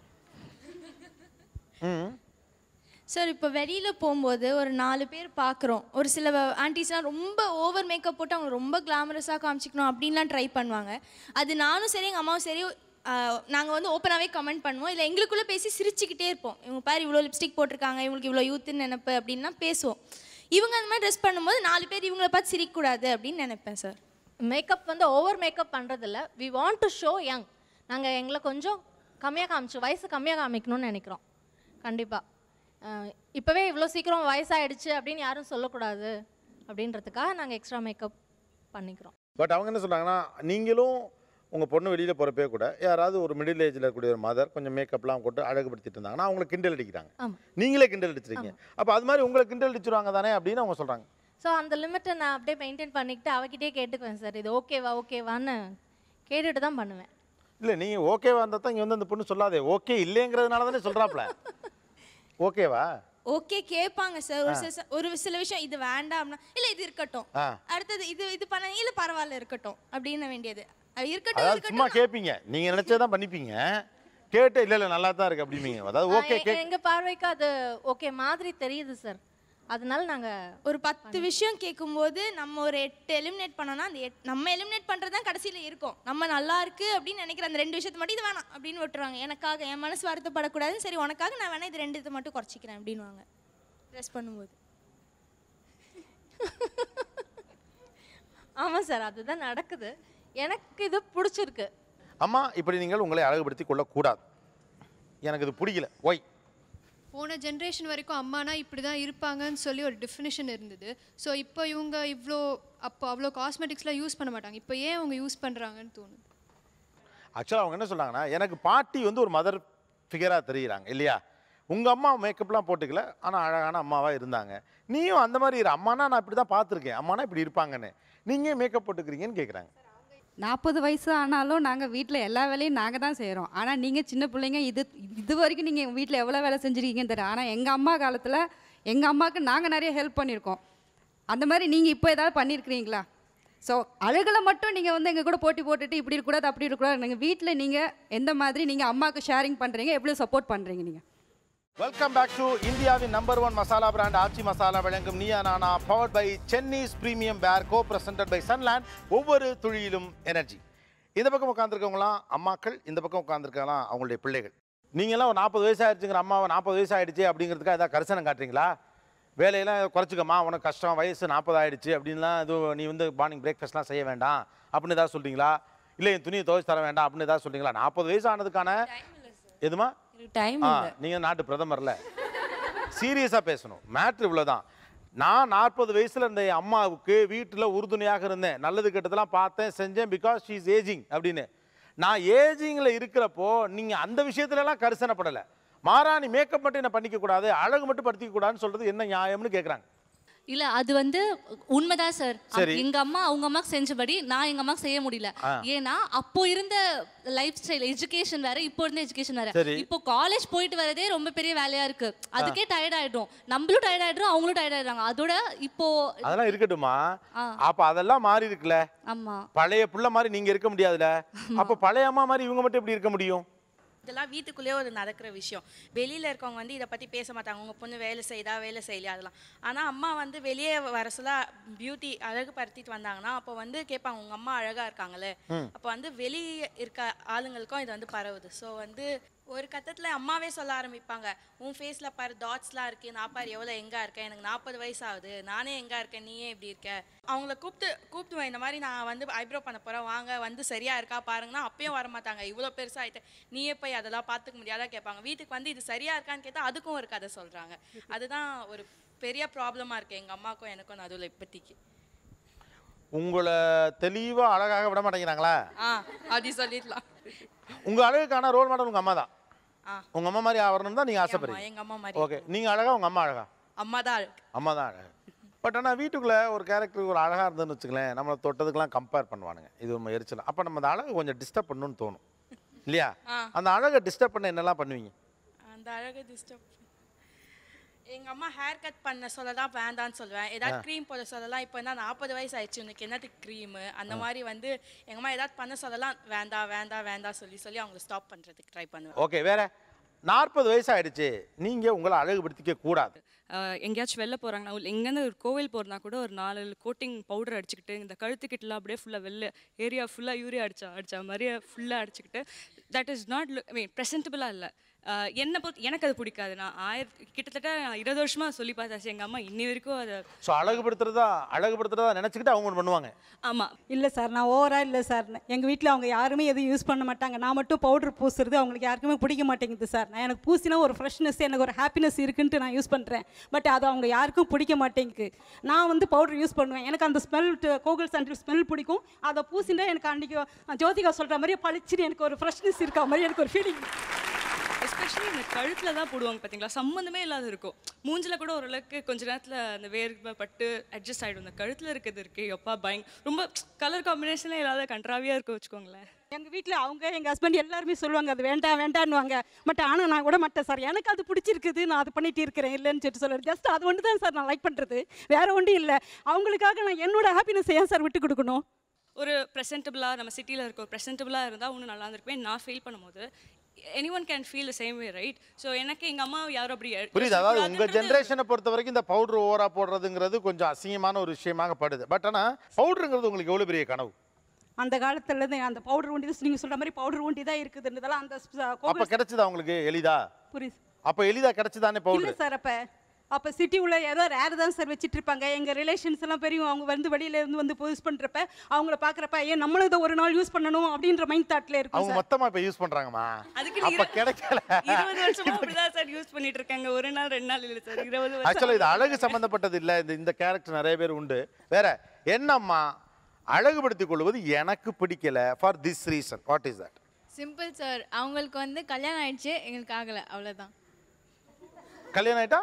சார் இப்போ வெளியில் போகும்போது ஒரு நாலு பேர் பார்க்குறோம் ஒரு சில ஆன்டிஸ்லாம் ரொம்ப ஓவர் மேக்கப் போட்டு அவங்க ரொம்ப கிளாமரஸாக காமிச்சிக்கணும் அப்படின்லாம் ட்ரை பண்ணுவாங்க அது நானும் சரி எங்கள் அம்மாவும் சரி நாங்கள் வந்து ஓப்பனாகவே கமெண்ட் பண்ணுவோம் இல்லை எங்களுக்குள்ளே பேசி சிரிச்சுக்கிட்டே இருப்போம் இவங்க பாரு இவ்வளோ லிப்ஸ்டிக் போட்டிருக்காங்க இவங்களுக்கு இவ்வளோ யூத்துன்னு நினைப்பு அப்படின்லாம் பேசுவோம் இவங்க அந்த மாதிரி ட்ரெஸ் பண்ணும்போது நாலு பேர் இவங்கள பார்த்து சிரிக்கக்கூடாது அப்படின்னு நினைப்பேன் சார் மேக்கப் வந்து ஓவர் மேக்கப் பண்ணுறதில்ல we want to show young நாங்கள் எங்களை கொஞ்சம் கம்மியாக காமிச்சு வயசு கம்மியாக காமிக்கணும்னு நினைக்கிறோம் கண்டிப்பாக இப்போவே இவ்வளோ சீக்கிரம் வயசாயிடுச்சு அப்படின்னு யாரும் சொல்லக்கூடாது அப்படின்றதுக்காக நாங்கள் எக்ஸ்ட்ரா மேக்கப் பண்ணிக்கிறோம் பட் அவங்க என்ன சொல்றாங்கன்னா நீங்களும் உங்கள் பொண்ணு வெளியில் போகிறப்பே கூட யாராவது ஒரு மிடில் ஏஜில் இருக்கக்கூடிய ஒரு மதர் கொஞ்சம் மேக்கப்லாம் போட்டு அழகுபடுத்திட்டு இருந்தாங்கன்னா அவங்களை கிண்டல் அடிக்கிறாங்க ஆமா. நீங்களே கிண்டல் அடிச்சிருக்கீங்க அப்போ அது மாதிரி உங்களை கிண்டல் அடிச்சிருவாங்க தானே அப்படின்னு அவங்க சொல்கிறாங்க ஸோ அந்த லிமிட்டை நான் அப்படியே மெயின்டைன் பண்ணிக்கிட்டு அவகிட்டே கேட்டுக்குவேன் சார் இது ஓகேவா ஓகேவான்னு கேட்டுட்டு தான் பண்ணுவேன் இல்லை நீங்கள் ஓகேவா இருந்தால் தான் இங்கே வந்து அந்த பொண்ணு சொல்லாதே ஓகே இல்லைங்கிறதுனால தானே சொல்கிறாப்ல ஓகேவா ஓகே கேட்பாங்க சார் ஒரு ஆ. சில ஒரு சில விஷயம் இது வேண்டாம்னா இல்லை இது இருக்கட்டும் ஆ அடுத்தது இது இது பண்ண இல்லை பரவாயில்ல இருக்கட்டும் அப்படின்னு வேண்டியது அது இருக்கட்டும் அதாவது இருக்கட்டும் சும்மா கேட்பீங்க நீங்கள் நினச்சதான் பண்ணிப்பீங்க கேட்டு இல்லை இல்லை நல்லா தான் இருக்கு அப்படிம்பீங்க அதாவது ஓகே கே எங்கள் பார்வைக்கு அது ஓகே மாதிரி தெரியுது சார் அதனால நாங்கள் ஒரு பத்து விஷயம் கேட்கும்போது நம்ம ஒரு எட்டு எலிமினேட் பண்ணோம்னா அந்த எட் நம்ம எலிமினேட் பண்ணுறது தான் கடைசியில் இருக்கும் நம்ம நல்லா இருக்கு அப்படின்னு நினைக்கிற அந்த ரெண்டு விஷயத்தை மட்டும் இது வேணாம் அப்படின்னு விட்டுருவாங்க எனக்காக என் மனசு வருத்தப்படக்கூடாதுன்னு சரி உனக்காக நான் வேணா இது ரெண்டு இதை மட்டும் குறைச்சிக்கிறேன் அப்படின்வாங்க ட்ரெஸ் பண்ணும்போது ஆமாம் சார் அதுதான் நடக்குது எனக்கு இது பிடிச்சிருக்கு அம்மா இப்படி நீங்கள் உங்களை அழகுபடுத்தி கொள்ளக்கூடாது எனக்கு இது பிடிக்கல ஒய் போன ஜென்ரேஷன் வரைக்கும் அம்மானா இப்படி தான் இருப்பாங்கன்னு சொல்லி ஒரு டெஃபினிஷன் இருந்தது ஸோ இப்போ இவங்க இவ்வளோ அப்போ அவ்வளோ காஸ்மெட்டிக்ஸ்லாம் யூஸ் பண்ண மாட்டாங்க இப்போ ஏன் அவங்க யூஸ் பண்ணுறாங்கன்னு தோணுது ஆக்சுவலாக அவங்க என்ன சொல்றாங்கன்னா எனக்கு பாட்டி வந்து ஒரு மதர் ஃபிகராக தெரியுறாங்க இல்லையா உங்கள் அம்மா மேக்கப்லாம் போட்டுக்கல ஆனால் அழகான அம்மாவாக இருந்தாங்க நீயும் அந்த மாதிரி இரு அம்மானா நான் இப்படி தான் பார்த்துருக்கேன் அம்மானா இப்படி இருப்பாங்கன்னு நீங்கள் மேக்கப் போட்டுக்கிறீங்கன்னு கேட்குறாங்க நாற்பது வயசு ஆனாலும் நாங்கள் வீட்டில் எல்லா வேலையும் நாங்கள் தான் செய்கிறோம் ஆனால் நீங்கள் சின்ன பிள்ளைங்க இது இது வரைக்கும் நீங்கள் வீட்டில் எவ்வளோ வேலை செஞ்சுருக்கீங்கன்னு தெரியும் ஆனால் எங்கள் அம்மா காலத்தில் எங்கள் அம்மாவுக்கு நாங்கள் நிறைய ஹெல்ப் பண்ணியிருக்கோம் அந்த மாதிரி நீங்கள் இப்போ ஏதாவது பண்ணியிருக்கிறீங்களா ஸோ அழகில் மட்டும் நீங்கள் வந்து எங்கள் கூட போட்டி போட்டுட்டு இப்படி இருக்கக்கூடாது அப்படி இருக்கக்கூடாது நீங்கள் வீட்டில் நீங்கள் எந்த மாதிரி நீங்கள் அம்மாவுக்கு ஷேரிங் பண்ணுறீங்க எவ்வளோ சப்போர்ட் பண்ணுறீங்க நீங்கள் வெல்கம் பேக் டு இந்தியாவின் number one masala brand Aachi masala வழங்கும் Neeya Naana powered by Chennai's premium பேர் கோ பிரசன்டட் பை சன்லேண்ட் ஒவ்வொரு துளியிலும் எனர்ஜி இந்த பக்கம் உட்காந்துருக்கவங்களாம் அம்மாக்கள் இந்த பக்கம் உட்காந்துருக்கலாம் அவங்களுடைய பிள்ளைகள் நீங்களாம் ஒரு நாற்பது வயசு ஆயிடுச்சுங்கிற அம்மாவை நாற்பது வயசு ஆயிடுச்சு அப்படிங்கிறதுக்காக ஏதாவது கரிசனம் காட்டுறீங்களா வேலையெல்லாம் குறைச்சிக்கம்மா உனக்கு கஷ்டம் வயசு நாற்பது ஆயிடுச்சு அப்படின்லாம் எதுவும் நீ வந்து மார்னிங் பிரேக்ஃபாஸ்ட்லாம் செய்ய வேண்டாம் அப்படின்னு ஏதாவது சொல்றீங்களா இல்லை என் துணியை துவைச்சு தர வேண்டாம் அப்படின்னு ஏதாவது சொல்றீங்களா நாற்பது வயசு ஆனதுக்கான எதுமா டைம் ஆ இல்லை நீங்கள் நாட்டு பிரதமர்ல சீரியஸாக பேசணும் மேட்ரு இவ்வளோதான் நான் நாற்பது வயசுல இருந்த என் அம்மாவுக்கு வீட்டில் உறுதுணையாக இருந்தேன் நல்லது கெட்டதெல்லாம் பார்த்தேன் செஞ்சேன் பிகாஸ் ஷீ இஸ் ஏஜிங் அப்படின்னு நான் ஏஜிங்கில் இருக்கிறப்போ நீங்கள் அந்த விஷயத்துலலாம் கரிசனப்படலை மாறா நீ மேக்கப் மட்டும் என்ன பண்ணிக்க கூடாது அழகு மட்டும் படுத்திக்க கூடாதுன்னு சொல்றது என்ன நியாயம்னு கேட்குறாங்க இல்ல அது வந்து உண்மைதான் சார் சரி. எங்க அம்மா அவங்க அம்மாக்கு செஞ்சபடி நான் எங்க அம்மாக்கு செய்ய முடியல ஆ. ஏன்னா அப்போ இருந்த லைஃப் ஸ்டைல் எஜுகேஷன் வேற இப்போ இருந்த எஜுகேஷன் வேற சரி. இப்போ காலேஜ் போயிட்டு வரதே ரொம்ப பெரிய வேலையா இருக்கு அதுக்கே டயர்ட் ஆயிடும் நம்மளும் டயர்ட் ஆயிடுறோம் அவங்களும் டயர்ட் ஆயிடுறாங்க அதோட இப்போ அதெல்லாம் இருக்கட்டுமா ஆ. அப்ப அதெல்லாம் மாறி இருக்குல்ல ஆமா பழைய புள்ள மாதிரி நீங்க இருக்க முடியாதுல்ல அப்ப பழைய அம்மா மாதிரி இவங்க மட்டும் எப்படி இருக்க முடியும் இதெல்லாம் வீட்டுக்குள்ளேயே ஒரு நடக்கிற விஷயம் வெளியில் இருக்கவங்க வந்து இதை பற்றி பேச மாட்டாங்க உங்கள் பொண்ணு வேலை செய்தா வேலை செய்யலையா அதெல்லாம் ஆனால் அம்மா வந்து வெளியே வர சொல்ல பியூட்டி அழகுபடுத்திட்டு வந்தாங்கன்னா அப்போ வந்து கேட்பாங்க உங்கள் அம்மா அழகாக இருக்காங்களே ம். அப்போ வந்து வெளியே இருக்க ஆளுங்களுக்கும் இது வந்து பரவுது ஸோ வந்து ஒரு கட்டத்தில் அம்மாவே சொல்ல ஆரம்பிப்பாங்க உன் ஃபேஸில் பாரு டாட்ஸ்லாம் இருக்கு நான் பாரு எவ்வளோ எங்கே இருக்கேன் எனக்கு நாற்பது வயசு ஆகுது நானே எங்கே இருக்கேன் நீயே இப்படி இருக்க அவங்கள கூப்பிட்டு கூப்பிட்டுவேன் இந்த மாதிரி நான் வந்து ஐப்ரோ பண்ண போகிறேன் வாங்க வந்து சரியா இருக்கா பாருங்கன்னா அப்பயும் வர மாட்டாங்க இவ்வளோ பெருசாக ஆயிட்டு நீயே போய் அதெல்லாம் பார்த்துக்க முடியாதா கேட்பாங்க வீட்டுக்கு வந்து இது சரியா இருக்கான்னு கேட்டால் அதுக்கும் ஒரு கதை சொல்கிறாங்க அதுதான் ஒரு பெரிய ப்ராப்ளமாக இருக்குது எங்கள் அம்மாக்கும் எனக்கும் நடுவில் இப்போதைக்கு உங்களை தெளிவா அழகாக விட மாட்டேங்கிறாங்களா ஆ அப்படி சொல்லிடலாம் உங்க அழகுக்கான ரோல் மாடல் உங்க அம்மா தான் ஆ உங்க அம்மா மாதிரி ஆவறணும் தான் நீங்க ஆமா, ஆசைப்படுறீங்க எங்க அம்மா மாதிரி ஓகே நீங்க அழகா உங்க அம்மா அழகா அம்மா தான் அழகு அம்மா தான் அழகு பட் ஆனால் வீட்டுக்குள்ள ஒரு கேரக்டர் ஒரு அழகா இருந்ததுன்னு வச்சுங்களேன் நம்மளை தொட்டதுக்கெல்லாம் கம்பேர் பண்ணுவானுங்க இது ஒரு எரிச்சல் அப்போ நம்ம அந்த அழகை கொஞ்சம் டிஸ்டர்ப் பண்ணணும்னு தோணும் இல்லையா ஆ. அந்த அழகை டிஸ்டர்ப் பண்ண என்னெல்லாம் பண்ணுவீங்க அந்த அழகை டிஸ்டர்ப் எங்கள் அம்மா ஹேர் கட் பண்ண சொல்ல தான் வேண்டான்னு சொல்லுவேன் ஏதாவது ஆ. க்ரீம் போட சொல்லலாம் இப்போ என்ன நாற்பது வயசு ஆயிடுச்சு உனக்கு என்னத்துக்கு க்ரீமு அந்த ஆ. மாதிரி வந்து எங்கள் அம்மா ஏதாவது பண்ண சொல்லலாம் வேண்டாம் வேண்டாம் வேண்டாம் சொல்லி சொல்லி அவங்கள ஸ்டாப் பண்ணுறதுக்கு ட்ரை பண்ணுவேன் ஓகே வேற நாற்பது வயசு ஆயிடுச்சு நீங்க உங்களை அழகுபடுத்திக்க கூடாது ஆஹ் எங்கேயாச்சும் வெளில போகிறாங்கன்னா எங்கேருந்து ஒரு கோவில் போகிறனா கூட ஒரு நாலு கோட்டிங் பவுடர் அடிச்சுக்கிட்டு இந்த கழுத்துக்கிட்டலாம் அப்படியே ஃபுல்லாக வெளில ஏரியா ஃபுல்லாக யூரியா அடிச்சா அடிச்ச மாதிரியே ஃபுல்லாக அடிச்சுக்கிட்டு that is not I mean ப்ரெசென்டபுளாக இல்லை என்னை பொறுத்து எனக்கு அது பிடிக்காது நான் ஆயிர கிட்டத்தட்ட நான் இருபது வருஷமாக சொல்லி பார்த்தாச்சு எங்கள் அம்மா இன்னி வரைக்கும் அதை ஸோ அழகுபடுத்துறதா அழகுபடுத்துறதா நினச்சிக்கிட்டு அவங்க ஒன்று பண்ணுவாங்க ஆமாம் இல்லை சார் நான் ஓவரா இல்லை சார் எங்கள் வீட்டில் அவங்க யாருமே எதுவும் யூஸ் பண்ண மாட்டாங்க நான் மட்டும் பவுடர் பூசுறது அவங்களுக்கு யாருக்குமே பிடிக்க மாட்டேங்குது சார் நான் எனக்கு பூசினா ஒரு ஃப்ரெஷ்னஸ் எனக்கு ஒரு ஹாப்பினஸ் இருக்குன்ட்டு நான் யூஸ் பண்ணுறேன் பட் அது அவங்க யாருக்கும் பிடிக்க மாட்டேங்குது நான் வந்து பவுடர் யூஸ் பண்ணுவேன் எனக்கு அந்த ஸ்மெல் கோகுல் சாண்டில் ஸ்மெல் பிடிக்கும் அதை பூசினா எனக்கு அன்றைக்கி ஜோதிகா சொல்கிற மாதிரி பளிச்சுன்னு எனக்கு ஒரு ஃப்ரெஷ்னஸ் இருக்கா மாதிரி எனக்கு ஒரு ஃபீலிங் எஸ்பெஷலி இந்த கழுத்தில் தான் போடுவாங்க பார்த்தீங்களா சம்மந்தமே இல்லாத இருக்கும் மூஞ்சில் கூட ஓரளவுக்கு கொஞ்ச நேரத்தில் அந்த வேர்வை பட்டு அட்ஜஸ்ட் ஆகிடும் இந்த கழுத்தில் இருக்கிறது இருக்கு எப்பா பயங் ரொம்ப கலர் காம்பினேஷனே இல்லாத கண்ட்ராவியாக இருக்கும் வச்சுக்கோங்களேன் எங்கள் வீட்டில் அவங்க எங்கள் ஹஸ்பண்ட் எல்லாருமே சொல்லுவாங்க அது வேண்டாம் வேண்டான்னுவாங்க பட் ஆனால் நான் கூட மாட்டேன் சார் எனக்கு அது பிடிச்சிருக்குது நான் அது பண்ணிட்டு இருக்கிறேன் இல்லைன்னு சொல்லிட்டு சொல்லுறது ஜஸ்ட் அது ஒன்று தான் சார் நான் லைக் பண்ணுறது வேற ஒன்றும் இல்லை அவங்களுக்காக நான் என்னோட ஹாப்பினஸ் ஏன் சார் விட்டு கொடுக்கணும் ஒரு ப்ரெசென்டபுளாக நம்ம சிட்டியில் இருக்க ஒரு ப்ரெசென்டபுளாக இருந்தால் இன்னும் நல்லா இருந்திருப்பேன் நான் ஃபீல் பண்ணும்போது anyone can feel the same way right so எனக்கு எங்கள் அம்மா யாரும் அப்படி புரியுது அதாவது உங்க ஜென்ரேஷனை பொறுத்த வரைக்கும் இந்த பவுடர் ஓவரா போடுறதுங்கிறது கொஞ்சம் அசிங்கமான ஒரு விஷயமாக படுது பட் ஆனா பவுடருங்கிறது உங்களுக்கு எவ்வளவு பெரிய கனவு அந்த காலத்துலேருந்து அந்த பவுடர் ஒண்டி தான் நீங்கள் சொல்கிற மாதிரி பவுடர் ஒண்டி தான் இருக்குதுன்றதெல்லாம் அந்த ஸ்- அப்ப கோகுல் கிடைச்சதா உங்களுக்கு எளிதா புரியுது அப்ப எளிதா கிடைச்சதானே இல்லை பவுடர் சார் அப்போ அப்போ சிட்டி உள்ள ஏதோ ரேர் தான் சார் வச்சுட்டு இருப்பாங்க எங்கள் ரிலேஷன்ஸ் எல்லாம் பெரியவங்க அவங்க வந்து வெளியில இருந்து வந்து யூஸ் பண்ணுறப்ப அவங்கள பார்க்குறப்ப ஏன் நம்மளும் இதை ஒரு நாள் யூஸ் பண்ணணும் அப்படின்ற மைண்ட் தாட்டில் இருக்கும் அவங்க சார் மொத்தமா இப்ப யூஸ் பண்றாங்கம்மா அதுக்கு அப்ப கிடைக்கல இருபது வருஷமா அப்படிதான் சார் யூஸ் பண்ணிட்டு இருக்காங்க ஒரு நாள் ரெண்டு நாள் இல்லை சார் இருபது வருஷம் ஆக்சுவலா இது அழகு சம்பந்தப்பட்டது இல்ல இந்த இந்த கேரக்டர் நிறைய பேர் உண்டு வேற என்னம்மா அழகுபடுத்திக் கொள்வது எனக்கு பிடிக்கல for this reason what is that simple sir அவங்களுக்கு வந்து கல்யாணம் ஆயிடுச்சு எங்களுக்கு ஆகலை அவ்வளோதான் கல்யாணம் ஆயிட்டா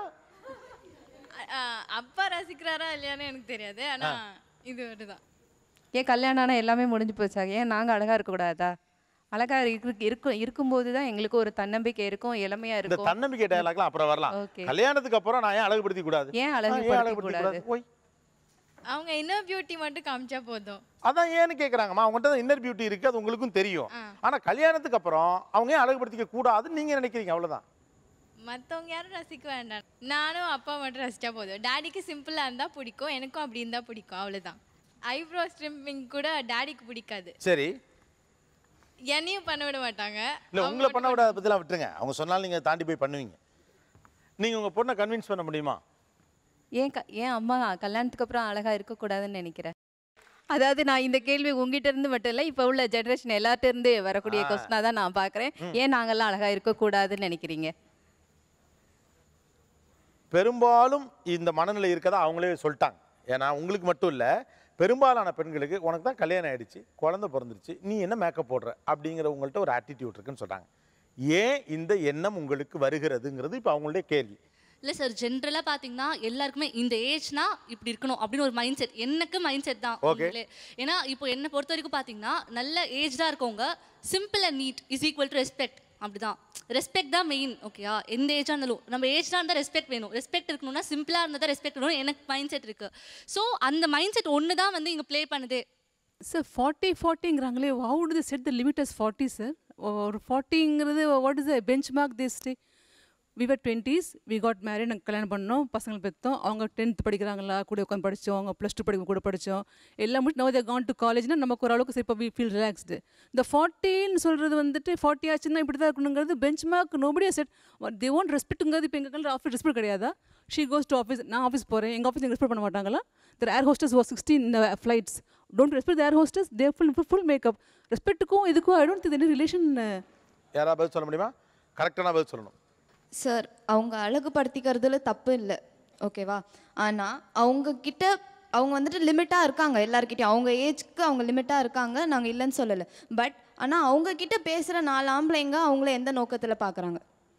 அப்பா ரசிக்கிறாரா இல்லையான்னு எனக்கு தெரியாது ஆனால் இது மட்டும் தான் ஏன் கல்யாணம் ஆனால் எல்லாமே முடிஞ்சு போச்சா ஏன் நாங்கள் அழகாக இருக்கக்கூடாதா அழகாக இருக்கு இருக்கும் இருக்கும்போது தான் எங்களுக்கு ஒரு தன்னம்பிக்கை இருக்கும் இளமையாக இந்த இருக்கும் தன்னம்பிக்கை டயலாக்லாம் அப்புறம் வரலாம் Okay. கல்யாணத்துக்கு அப்புறம் நான் ஏன் அழகுபடுத்திக் கூடாது ஏன் ஆ, அழகுபடுத்திக் கூடாது? ஓய் அவங்க இன்னர் பியூட்டி மட்டும் காமிச்சா போதும் அதான் ஏன்னு கேக்குறாங்கம்மா அவங்ககிட்ட இன்னர் பியூட்டி இருக்கு அது உங்களுக்கும் தெரியும் ஆனா கல்யாணத்துக்கு அப்புறம் அவங்க ஏன் அழகுபடுத்திக்க கூடாதுன்னு நீங்க நினைக்கிறீங்க அவ்வளவுதான் மற்றவங்க யாரும் ரசிக்க வேண்டாம் நானும் அப்பா மட்டும் ரசிச்சா போதும் டாடிக்கு சிம்பிளாக இருந்தால் பிடிக்கும் எனக்கும் அப்படி இருந்தால் பிடிக்கும் அவ்வளோதான் ஐப்ரோ ஸ்ட்ரிம்பிங் கூட டாடிக்கு பிடிக்காது சரி என்னையும் பண்ண விட மாட்டாங்க இல்ல உங்களை பண்ண விட அதை பத்திலாம் விட்டுருங்க அவங்க சொன்னாலும் நீங்க தாண்டி போய் பண்ணுவீங்க நீங்க உங்க பொண்ணை கன்வின்ஸ் பண்ண முடியுமா ஏன் க ஏன் அம்மா கல்யாணத்துக்கு அப்புறம் அழகாக இருக்கக்கூடாதுன்னு நினைக்கிறேன் அதாவது நான் இந்த கேள்வி உங்ககிட்ட இருந்து மட்டும் இல்லை இப்போ உள்ள ஜென்ரேஷன் எல்லார்ட்ட இருந்து வரக்கூடிய ஆ. கொஸ்டினாக தான் நான் பார்க்குறேன் ம். ஏன் நாங்கள்லாம் அழகாக இருக்கக்கூடாதுன்னு நினைக்கிறீங்க பெரும்பாலும் இந்த மனநிலை இருக்கதா அவங்களே சொல்லிட்டாங்க ஏன்னா உங்களுக்கு மட்டும் இல்லை பெரும்பாலான பெண்களுக்கு உனக்கு தான் கல்யாணம் ஆயிடுச்சு குழந்தை பிறந்துருச்சு நீ என்ன மேக்கப் போடுற அப்படிங்கிற உங்கள்கிட்ட ஒரு ஆட்டிடியூட் இருக்குன்னு சொல்கிறாங்க ஏன் இந்த எண்ணம் உங்களுக்கு வருகிறதுங்கிறது இப்போ அவங்களுடைய கேள்வி இல்லை சார் ஜென்ரலாக பார்த்தீங்கன்னா எல்லாருக்குமே இந்த ஏஜ்னா இப்படி இருக்கணும் அப்படின்னு ஒரு மைண்ட் செட் எனக்கு மைண்ட் செட் தான் Okay. உண்மையிலே. ஏன்னா இப்போ என்னை பொறுத்த வரைக்கும் பார்த்தீங்கன்னா நல்ல ஏஜ்டாக இருக்கவங்க simple and neat is equal to respect அப்படிதான் ரெஸ்பெக்ட் தான் மெயின் ஓகேயா எந்த ஏஜாக இருந்தாலும் நம்ம ஏஜ்டாக இருந்தால் ரெஸ்பெக்ட் வேணும் ரெஸ்பெக்ட் இருக்கணும்னா சிம்பிளாக இருந்தால் தான் ரெஸ்பெக்ட் வேணும் எனக்கு மைண்ட் செட் இருக்கு ஸோ அந்த மைண்ட் செட் ஒன்று தான் வந்து இங்கே ப்ளே பண்ணுதே சார் ஃபார்ட்டி ஃபார்ட்டிங்கிறாங்களே how to set the limit as forty sir ஒரு ஃபார்ட்டிங்கிறது what is the benchmark this day we were twenties we got married நாங்கள் கல்யாணம் பண்ணோம் பசங்களை பெற்றோம் அவங்க டென்த் படிக்கிறாங்களா கூட உட்காந்து படித்தோம் அவங்க ப்ளஸ் டூ படிக்க கூட படித்தோம் எல்லாம் முடிச்சு நோ தே கான் டு காலேஜ்னா நமக்கு ஓரளவுக்கு சரி இப்போ வி ஃபீல் ரிலாக்ஸ்டு இந்த ஃபார்ட்டின்னு சொல்கிறது வந்துட்டு ஃபார்ட்டி ஆச்சுன்னா இப்படி தான் இருக்கணுங்கிறது பெஞ்ச் மார்க் நோபடியா செட் தே ஓன் ரெஸ்பெக்ட்டுங்கிறது இப்போ எங்கள் ஆஃபீஸ் ரெஸ்பெக்ட் கிடையாதா ஷீ கோஸ் டு ஆஃபீஸ் நான் ஆஃபீஸ் போகிறேன் எங்கள் ஆஃபீஸ் ரெஸ்பெக்ட் பண்ண மாட்டாங்களா there air hostess was sixteen flights don't respect air hostess they full full makeup ரெஸ்பெக்ட்டுக்கும் இதுக்கும் ஐ டோன்ட் திங்க் ரிலேஷன் யாராவது பதில் சொல்ல முடியுமா கரெக்டான பதில் சொல்லணும் சார் அவங்க அழகுபடுத்திக்கிறதுல தப்பு இல்லை ஓகேவா ஆனால் அவங்க கிட்ட அவங்க வந்துட்டு லிமிட்டாக இருக்காங்க எல்லாருக்கிட்டையும் அவங்க ஏஜ்க்கு அவங்க லிமிட்டாக இருக்காங்க நாங்கள் இல்லைன்னு சொல்லலை பட் ஆனால் அவங்க கிட்ட பேசுகிற நாலு ஆம்பளைங்க அவங்கள எந்த நோக்கத்தில் பார்க்குறாங்க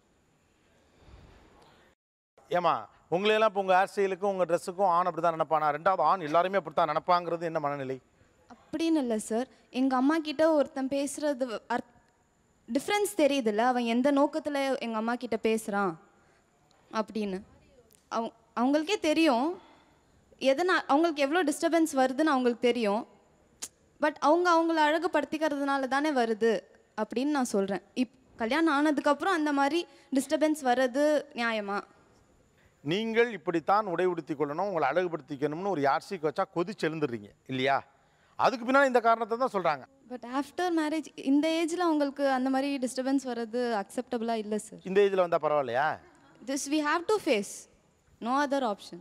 ஏமா உங்களையெல்லாம் இப்போ உங்கள் ஹேர் ஸ்டைலுக்கும் உங்கள் ட்ரெஸ்ஸுக்கும் ஆண் அப்படி தான் நினைப்பானா ரெண்டாவது ஆண் எல்லாருமே அப்படி தான் நினைப்பாங்கிறது என்ன மனநிலை அப்படின்னு இல்லை சார் எங்கள் அம்மா கிட்ட ஒருத்தன் பேசுறது அர்த் டிஃப்ரென்ஸ் தெரியுதுல்ல அவன் எந்த நோக்கத்தில் எங்கள் அம்மா கிட்ட பேசுகிறான் அப்படின்னு அவங்க அவங்களுக்கே தெரியும் எதனா அவங்களுக்கு எவ்வளோ டிஸ்டர்பன்ஸ் வருதுன்னு அவங்களுக்கு தெரியும் பட் அவங்க அவங்கள அழகுபடுத்திக்கிறதுனால தானே வருது அப்படின்னு நான் சொல்கிறேன் இப் கல்யாணம் ஆனதுக்கப்புறம் அந்த மாதிரி டிஸ்டர்பன்ஸ் வர்றது நியாயமா நீங்கள் இப்படித்தான் உடை உடுத்திக் கொள்ளணும் உங்களை அழகுபடுத்திக்கணும்னு ஒரு யார்சிக்கு வச்சா கொதிச்சு எழுந்துடுறீங்க இல்லையா அதுக்கு பின்னாடி இந்த காரணத்தை தான் சொல்கிறாங்க பட் ஆஃப்டர் மேரேஜ் இந்த ஏஜில் அவங்களுக்கு அந்த மாதிரி டிஸ்டர்பன்ஸ் வர்றது அக்செப்டபுளாக இல்லை சார் இந்த ஏஜில் வந்தால் பரவாயில்லையா this we have to face no other option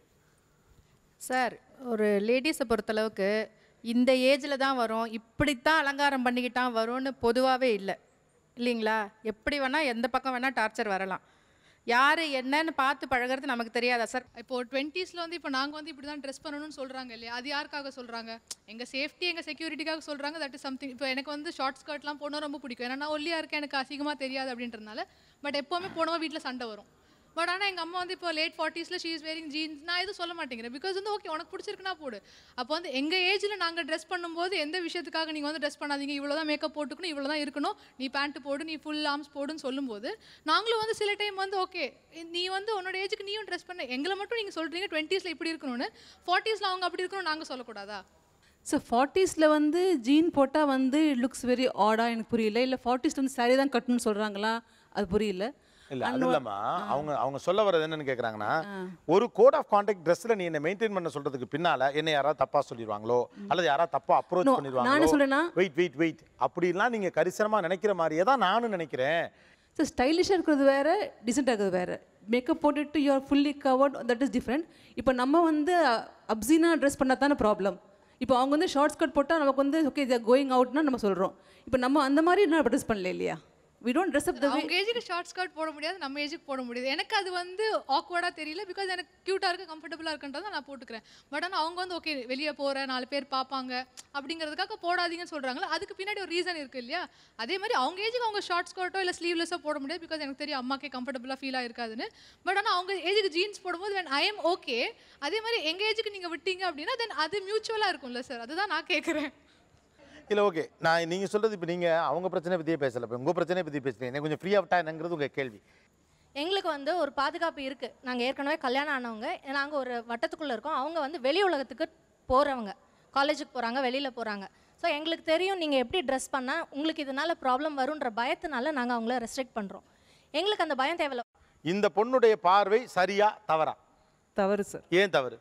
sir ஒரு லேடிஸை பொறுத்தளவுக்கு இந்த ஏஜில் தான் வரும் இப்படித்தான் அலங்காரம் பண்ணிக்கிட்டான் வரும்னு பொதுவாகவே இல்லை இல்லைங்களா எப்படி வேணால் எந்த பக்கம் வேணால் டார்ச்சர் வரலாம் யார் என்னன்னு பார்த்து பழகுறது நமக்கு தெரியாதா சார் இப்போ டுவெண்ட்டீஸில் வந்து இப்போ நாங்கள் வந்து இப்படி தான் ட்ரெஸ் பண்ணணும்னு சொல்கிறாங்க இல்லையா அது யாருக்காக சொல்கிறாங்க எங்கள் சேஃப்டி எங்கள் செக்யூரிட்டிக்காக சொல்கிறாங்க தட் இஸ் சம்திங் இப்போ எனக்கு வந்து ஷார்ட் ஸ்கர்ட்லாம் போனால் ரொம்ப பிடிக்கும் ஏன்னா நான் ஒல்லியாக இருக்கேன் எனக்கு அசிங்கமாக தெரியாது அப்படின்றதுனால பட் எப்போவுமே போனவா வீட்டில் சண்டை வரும் பட் ஆனால் எங்கள் அம்மா வந்து இப்போ லேட் ஃபார்ட்டிஸில் ஷீ இஸ் வேரிங் ஜீன்ஸ் நான் எதுவும் சொல்ல மாட்டேங்கிறேன் பிகாஸ் வந்து ஓகே உனக்கு பிடிச்சிருக்குன்னா போடு அப்போ வந்து எங்கள் ஏஜில் நாங்கள் ட்ரெஸ் பண்ணும்போது எந்த விஷயத்துக்காக நீங்கள் வந்து ட்ரெஸ் பண்ணாதீங்க இவ்வளோ தான் மேக்கப் போட்டுக்கணும் இவ்வளோ தான் இருக்கணும் நீ பேண்ட் போடு நீ ஃபுல் ஆர்ம்ஸ் போடுன்னு சொல்லும்போது நாங்களும் வந்து சில டைம் வந்து ஓகே நீ வந்து உன்னோட ஏஜுக்கு நீயும் ட்ரெஸ் பண்ண எங்களை மட்டும் நீங்கள் சொல்கிறீங்க டுவெண்ட்டீஸில் இப்படி இருக்கணும்னு ஃபார்ட்டிஸில் அவங்க அப்படி இருக்கணும் நாங்கள் சொல்லக்கூடாதா ஸோ ஃபார்ட்டிஸில் வந்து ஜீன் போட்டால் வந்து லுக்ஸ் வெரி ஆடாக எனக்கு புரியல இல்லை ஃபார்ட்டிஸில் வந்து saree தான் கட்டணும்னு சொல்கிறாங்களா அது புரியல இல்ல And அது one- இல்லம்மா அவங்க அவங்க சொல்ல வர்றது என்னன்னு கேக்குறாங்கன்னா ஒரு கோட் ஆஃப் கான்டாக்ட் ட்ரெஸ்ல நீ என்ன மெயின்டைன் பண்ண சொல்றதுக்கு பின்னால என்ன யாராவது தப்பா சொல்லிடுவாங்களோ அல்லது யாராவது தப்பா அப்ரோச் No, நான் பண்ணிடுவாங்களோ என்ன சொல்றேன்னா- வெயிட் வெயிட் வெயிட் அப்படிலாம் நீங்க கரிசனமா நினைக்கிற மாதிரியே தான் நானும் நினைக்கிறேன் ஸோ ஸ்டைலிஷாக இருக்கிறது வேறு டிசென்ட்டாக இருக்கிறது வேறு மேக்கப் போட்டுட்டு you are fully covered that is different இப்போ நம்ம வந்து அப்சீனா ட்ரெஸ் பண்ணால் தானே ப்ராப்ளம் இப்போ அவங்க வந்து ஷார்ட் ஸ்கர்ட் போட்டால் நமக்கு வந்து ஓகே இதை கோயிங் அவுட்னா நம்ம சொல்கிறோம் இப்போ நம்ம அந்த மாதிரி நான் ட்ரெஸ் பண்ணல இல்லையா we don't dress up the அவங்க ஏஜுக்கு ஷார்ட் ஸ்கர்ட் போட முடியாது நம்ம ஏஜுக்கு போட முடியாது எனக்கு அது வந்து ஆக்வர்டாக தெரியல பிகாஸ் எனக்கு க்யூட்டாக இருக்குது கம்ஃபர்டபுளாக இருக்குன்றதை நான் போட்டுக்கிறேன் பட் ஆனால் அவங்க வந்து ஓகே வெளியே போகிறேன் நாலு பேர் பார்ப்பாங்க அப்படிங்கிறதுக்காக போடாதீங்கன்னு சொல்கிறாங்களா அதுக்கு பின்னாடி ஒரு ரீசன் இருக்குது இல்லையா அதே மாதிரி அவங்க ஏஜுக்கு அவங்க ஷார்ட் ஸ்கர்ட்டோ இல்லை ஸ்லீவ்லெஸ்ஸோ போட முடியாது பிகாஸ் எனக்கு தெரியும் அம்மாக்கே கம்ஃபர்டபுளாக ஃபீல் ஆயிருக்காதுன்னு பட் ஆனால் அவங்க ஏஜுக்கு ஜீன்ஸ் போடும்போது when ஐ எம் ஓகே அதே மாதிரி எங்கள் ஏஜுக்கு நீங்கள் விட்டீங்க அப்படின்னா தென் அது மியூச்சுவலாக இருக்கும்ல சார் அதுதான் நான் கேட்குறேன் இல்ல ஓகே நான் நீங்க சொல்றது இப்போ நீங்க அவங்க பிரச்சனை பத்தியே பேசல இப்போ உங்க பிரச்சனை பத்தி பேசுறீங்க எனக்கு கொஞ்சம் ஃப்ரீ விட்டா என்னங்கிறது உங்க கேள்வி எங்களுக்கு வந்து ஒரு பாதுகாப்பு இருக்குது நாங்கள் ஏற்கனவே கல்யாணம் ஆனவங்க நாங்கள் ஒரு வட்டத்துக்குள்ளே இருக்கோம் அவங்க வந்து வெளி உலகத்துக்கு போகிறவங்க காலேஜுக்கு போகிறாங்க வெளியில் போகிறாங்க ஸோ எங்களுக்கு தெரியும் நீங்கள் எப்படி ட்ரெஸ் பண்ணால் உங்களுக்கு இதனால் ப்ராப்ளம் வருன்ற பயத்தினால நாங்கள் அவங்கள ரெஸ்ட்ரிக்ட் பண்ணுறோம் எங்களுக்கு அந்த பயம் தேவையில்ல இந்த பொண்ணுடைய பார்வை சரியா தவறா தவறு சார் ஏன் தவறு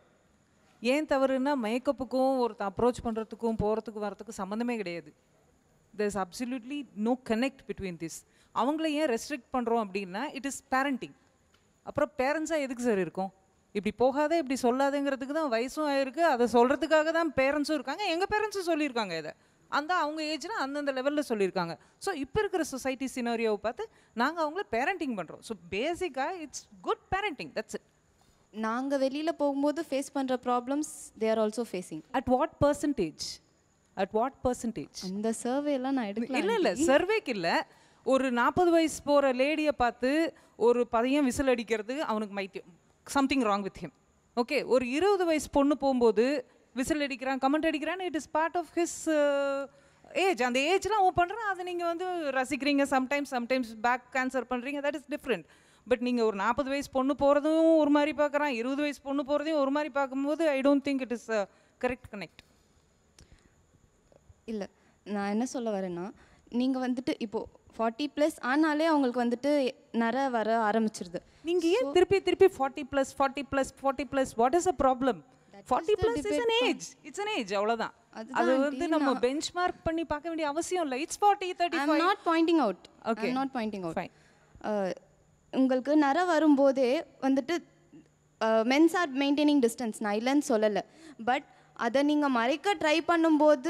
ஏன் தவறுனா மேக்கப்புக்கும் ஒருத்தன் அப்ரோச் பண்ணுறதுக்கும் போகிறதுக்கும் வரதுக்கும் சம்மந்தமே கிடையாது there is absolutely no connect between this அவங்கள ஏன் ரெஸ்ட்ரிக்ட் பண்ணுறோம் அப்படின்னா இட் இஸ் பேரண்டிங் அப்புறம் பேரண்ட்ஸாக எதுக்கு சார் இருக்கும் இப்படி போகாத இப்படி சொல்லாதங்கிறதுக்கு தான் வயசும் ஆயிருக்கு அதை சொல்கிறதுக்காக தான் பேரண்ட்ஸும் இருக்காங்க எங்கள் பேரண்ட்ஸும் சொல்லியிருக்காங்க இதை அந்த அவங்க ஏஜ்னா அந்தந்த லெவலில் சொல்லியிருக்காங்க ஸோ இப்போ இருக்கிற சொசைட்டி சினாரியோவை பார்த்து நாங்கள் அவங்கள பேரண்டிங் பண்ணுறோம் ஸோ பேசிக்காக it's good parenting that's it நாங்கள் வெளியில் போகும்போது ஃபேஸ் பண்ணுற problems they are also facing at what percentage at what percentage அந்த சர்வேலாம் நான் எடுக்கல இல்லை இல்லை சர்வேக்கு இல்லை ஒரு நாற்பது வயசு போகிற லேடியை பார்த்து ஒரு பையன் விசில் அடிக்கிறது அவனுக்கு மைத்தியம் something wrong with him okay ஒரு இருபது வயசு பொண்ணு போகும்போது விசில் அடிக்கிறான் கமெண்ட் அடிக்கிறான் it is part of his age அந்த ஏஜ்லாம் அவன் பண்ணுறான் அதை நீங்கள் வந்து ரசிக்கிறீங்க சம்டைம்ஸ் சம்டைம்ஸ் பேக் கேன்சர் பண்ணுறீங்க தட் இஸ் டிஃப்ரெண்ட் பட் நீங்கள் ஒரு நாற்பது வயசு பொண்ணு போகிறதும் ஒரு மாதிரி பார்க்குறான் இருபது வயசு பொண்ணு போகிறதையும் ஒரு மாதிரி பார்க்கும்போது I don't think it is correct connect இல்லை நான் என்ன சொல்ல வரேன்னா நீங்கள் வந்துட்டு இப்போது ஃபார்ட்டி ப்ளஸ் ஆனாலே அவங்களுக்கு வந்துட்டு நர வர ஆரம்பிச்சிருது நீங்கள் ஏன் திருப்பி திருப்பி forty plus forty plus forty plus what is a problem forty plus is an age it's an age அவ்வளோதான் அதுதான் அது aunty, வந்து நம்ம நான்- பெஞ்ச் மார்க் பண்ணி பார்க்க வேண்டிய அவசியம் இல்லை it's forty thirty I'm not pointing out Okay. Not pointing out உங்களுக்கு நர வரும்போதே வந்துட்டு மென்ஸ் ஆர் மெயின்டைனிங் டிஸ்டன்ஸ் நான் இல்லைன்னு சொல்லலை பட் அதை நீங்கள் மறைக்க ட்ரை பண்ணும்போது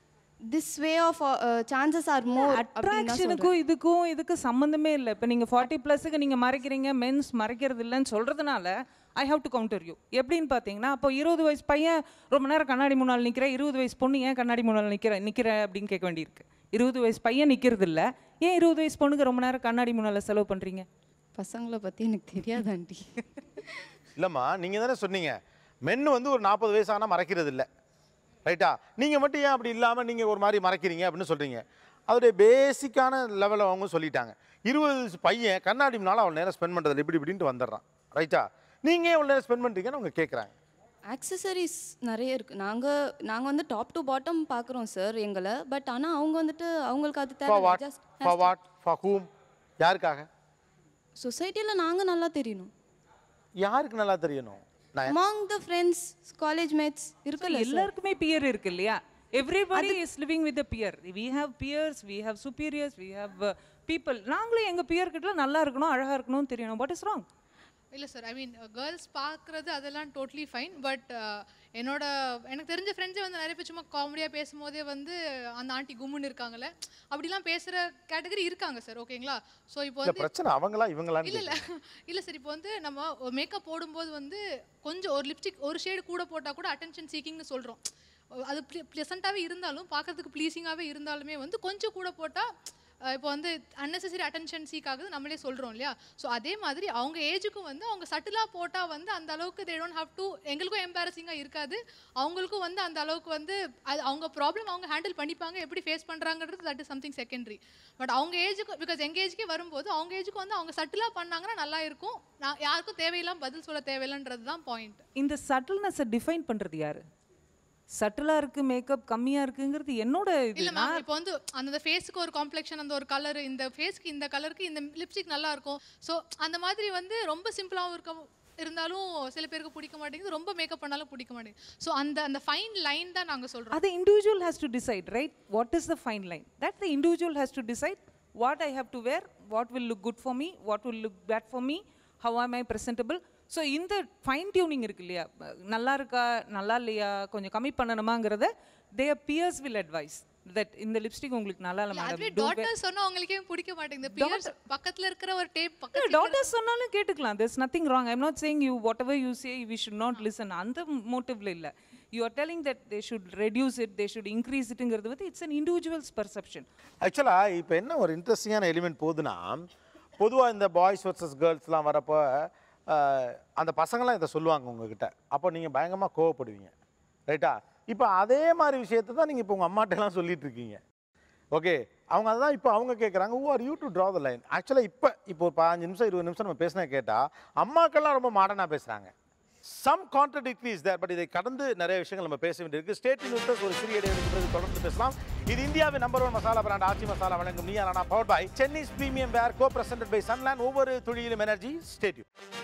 this way of chances are more அட்ராக்ஷனுக்கும் இதுக்கும் இதுக்கு சம்மந்தமே இல்லை இப்போ நீங்கள் ஃபார்ட்டி ப்ளஸுக்கு நீங்கள் மறைக்கிறீங்க மென்ஸ் மறைக்கிறது இல்லைன்னு சொல்கிறதுனால I have to counter you எப்படின்னு பார்த்தீங்கன்னா அப்போ இருபது வயசு பையன் ரொம்ப நேரம் கண்ணாடி முன்னால் நிற்கிற இருபது வயசு பொண்ணு ஏன் கண்ணாடி முன்னால் நிற்கிற நிற்கிற அப்படின்னு கேட்க வேண்டியிருக்கு இருபது வயசு பையன் நிற்கிறது இல்லை ஏன் இருபது வயசு பொண்ணுக்கு ரொம்ப நேரம் கண்ணாடி முன்னால் செலவு பண்ணுறீங்க பசங்களை பற்றி எனக்கு தெரியாது ஆண்டி இல்லைம்மா நீங்கள் தானே சொன்னீங்க மென்னு வந்து ஒரு நாற்பது வயசு ஆனால் மறைக்கிறது இல்லை ரைட்டா நீங்கள் மட்டும் ஏன் அப்படி இல்லாமல் நீங்கள் ஒரு மாதிரி மறைக்கிறீங்க அப்படின்னு சொல்கிறீங்க அதோடைய பேசிக்கான லெவலில் அவங்க சொல்லிட்டாங்க இருபது வயசு பையன் கண்ணாடி முன்னால் அவள் நேரம் ஸ்பெண்ட் பண்ணுறது இப்படி இப்படின்ட்டு வந்துடுறான் ரைட்டா நீங்கள் ஏன் அவ்வளோ நேரம் ஸ்பெண்ட் பண்ணுறீங்கன்னு அவங்க கேட்குறாங்க ஆக்சசரிஸ் நிறைய இருக்குது நாங்கள் நாங்கள் வந்து டாப் டு பாட்டம் பார்க்குறோம் சார் எங்களை பட் ஆனால் அவங்க வந்துட்டு அவங்களுக்கு அது ஃபார் வாட் தேவை just for what for whom யாருக்காக சொசைட்டியில் நாங்கள் நல்லா தெரியணும் யாருக்கு நல்லா தெரியணும் நான் among the friends college mates இருக்குல்ல சார் எல்லாருக்குமே பியர் இருக்கு இல்லையா everybody is living with peer we have peers we have superiors we have people நாங்களும் எங்கள் பியர் கிட்ட நல்லா இருக்கணும் அழகாக இருக்கணும்னு தெரியணும் வாட் இஸ் ராங் இல்லை சார் ஐ மீன் கேர்ள்ஸ் பார்க்குறது அதெல்லாம் டோட்லி ஃபைன் பட் என்னோட எனக்கு தெரிஞ்ச ஃப்ரெண்ட்ஸே வந்து நிறைய பேர் சும்மா காமெடியாக பேசும்போதே வந்து அந்த ஆண்டி கும்முன்னு இருக்காங்கல்ல அப்படிலாம் பேசுகிற கேட்டகரி இருக்காங்க சார் ஓகேங்களா ஸோ இப்போ இல்லை வந்து பிரச்சனை அவங்களா இவங்களான்னு இல்ல இல்ல இல்ல சார் இப்போ வந்து நம்ம மேக்கப் போடும்போது வந்து கொஞ்சம் ஒரு லிப்ஸ்டிக் ஒரு ஷேடு கூட போட்டா கூட அட்டென்ஷன் சீக்கிங்னு சொல்றோம் அது ப்ளசண்ட்டாகவே இருந்தாலும் பார்க்கறதுக்கு ப்ளீஸிங்காகவே இருந்தாலுமே வந்து கொஞ்சம் கூட போட்டால் இப்போ வந்து அன்னெசரி அட்டென்ஷன் சீக் ஆகுது நம்மளே சொல்கிறோம் இல்லையா ஸோ அதே மாதிரி அவங்க ஏஜுக்கும் வந்து அவங்க சட்டிலாக போட்டால் வந்து அந்த அளவுக்கு தே டோன்ட் ஹாவ் டு எங்களுக்கும் எம்பாரசிங்காக இருக்காது அவங்களுக்கும் வந்து அந்த அளவுக்கு வந்து அது அவங்க ப்ராப்ளம் அவங்க ஹேண்டில் பண்ணிப்பாங்க எப்படி ஃபேஸ் பண்ணுறாங்கிறது that is something secondary but அவங்க ஏஜுக்கு பிகாஸ் எங்கள் ஏஜுக்கே வரும்போது அவங்க ஏஜுக்கு வந்து அவங்க சட்டிலாக பண்ணாங்கன்னா நல்லா இருக்கும் நான் யாருக்கும் தேவையில்லாம பதில் சொல்ல தேவையில்லைன்றது தான் பாயிண்ட் இந்த சட்டில்னஸை டிஃபைன் பண்ணுறது யாரு சட்டிலாக இருக்கு மேக்கப் கம்மியாக இருக்குங்கிறது என்னோட இது இல்ல மேம் இப்போ வந்து அந்த ஃபேஸ்க்கு ஒரு காம்ப்ளெக்ஷன் அந்த ஒரு கலர் இந்த ஃபேஸ்க்கு இந்த கலருக்கு இந்த லிப்ஸ்டிக் நல்லா இருக்கும் ஸோ அந்த மாதிரி வந்து ரொம்ப சிம்பிளாகவும் இருக்க இருந்தாலும் சில பேருக்கு பிடிக்க மாட்டேங்குது ரொம்ப மேக்கப் பண்ணாலும் பிடிக்க மாட்டேங்குது ஸோ அந்த அந்த ஃபைன் லைன் தான் நாங்கள் சொல்கிறோம் அது individual has to decide right what is the fine line that the individual has to decide what I have to wear what will look good for me what will look bad for me how am I presentable so இந்த fine tuning இருக்கு இல்லையா நல்லா இருக்கா நல்லா இல்லையா கொஞ்சம் கம்மி பண்ணணுமாங்கிறத the peers will advise that இந்த லிப்ஸ்டிக் உங்களுக்கு நல்லா இல்லை அதுவே மேடம் டாட்டர் சொன்னா அவங்களுக்கே பிடிக்க மாட்டேங்குது பியர்ஸ் பக்கத்துல இருக்கிற ஒரு டேப் பக்கத்துல டாட்டர்ஸ் சொன்னாலும் கேட்டுக்கலாம் there's nothing wrong I'm not saying you whatever you say we should not listen அந்த மோட்டிவ்ல இல்லை you are telling that they should reduce it they should increase இட்டுங்கிறது வந்து இட்ஸ் அன் இண்டிவிஜுவல்ஸ் பர்செப்ஷன் ஆக்சுவலாக இப்போ என்ன ஒரு இன்ட்ரெஸ்டிங்கான எலிமெண்ட் போகுதுன்னா பொதுவாக இந்த பாய்ஸ் வர்சஸ் கேர்ள்ஸ்லாம் வரப்போ அஹ், அந்த பசங்களாம் இதை சொல்லுவாங்க உங்ககிட்ட அப்போ நீங்கள் பயங்கரமாக கோவப்படுவீங்க ரைட்டா இப்போ அதே மாதிரி விஷயத்தை தான் நீங்கள் இப்போ உங்கள் அம்மாட்டெல்லாம் சொல்லிட்டு இருக்கீங்க ஓகே அவங்க அதான் இப்போ அவங்க கேட்குறாங்க who are you to draw the line ஆக்சுவலாக இப்போ இப்போ ஒரு பதினஞ்சு நிமிஷம் இருபது நிமிஷம் நம்ம பேசினா கேட்டால் அம்மாக்கெல்லாம் ரொம்ப மாடர்னாக பேசுகிறாங்க some contradictory is there but இதை கடந்து நிறைய விஷயங்கள் நம்ம பேச வேண்டியிருக்கு ஸ்டேட் நியூஸ் ஒரு சிறிய இடைவெளிக்கு பிறகு தொடர்ந்து பேசலாம் இது இந்தியாவின் number one masala brand Aachi masala வழங்கும் Neeya Naana power by Chennai's premium wear co presented by Sunland ஒவ்வொரு துளியிலும் எனர்ஜி ஸ்டேட்யூ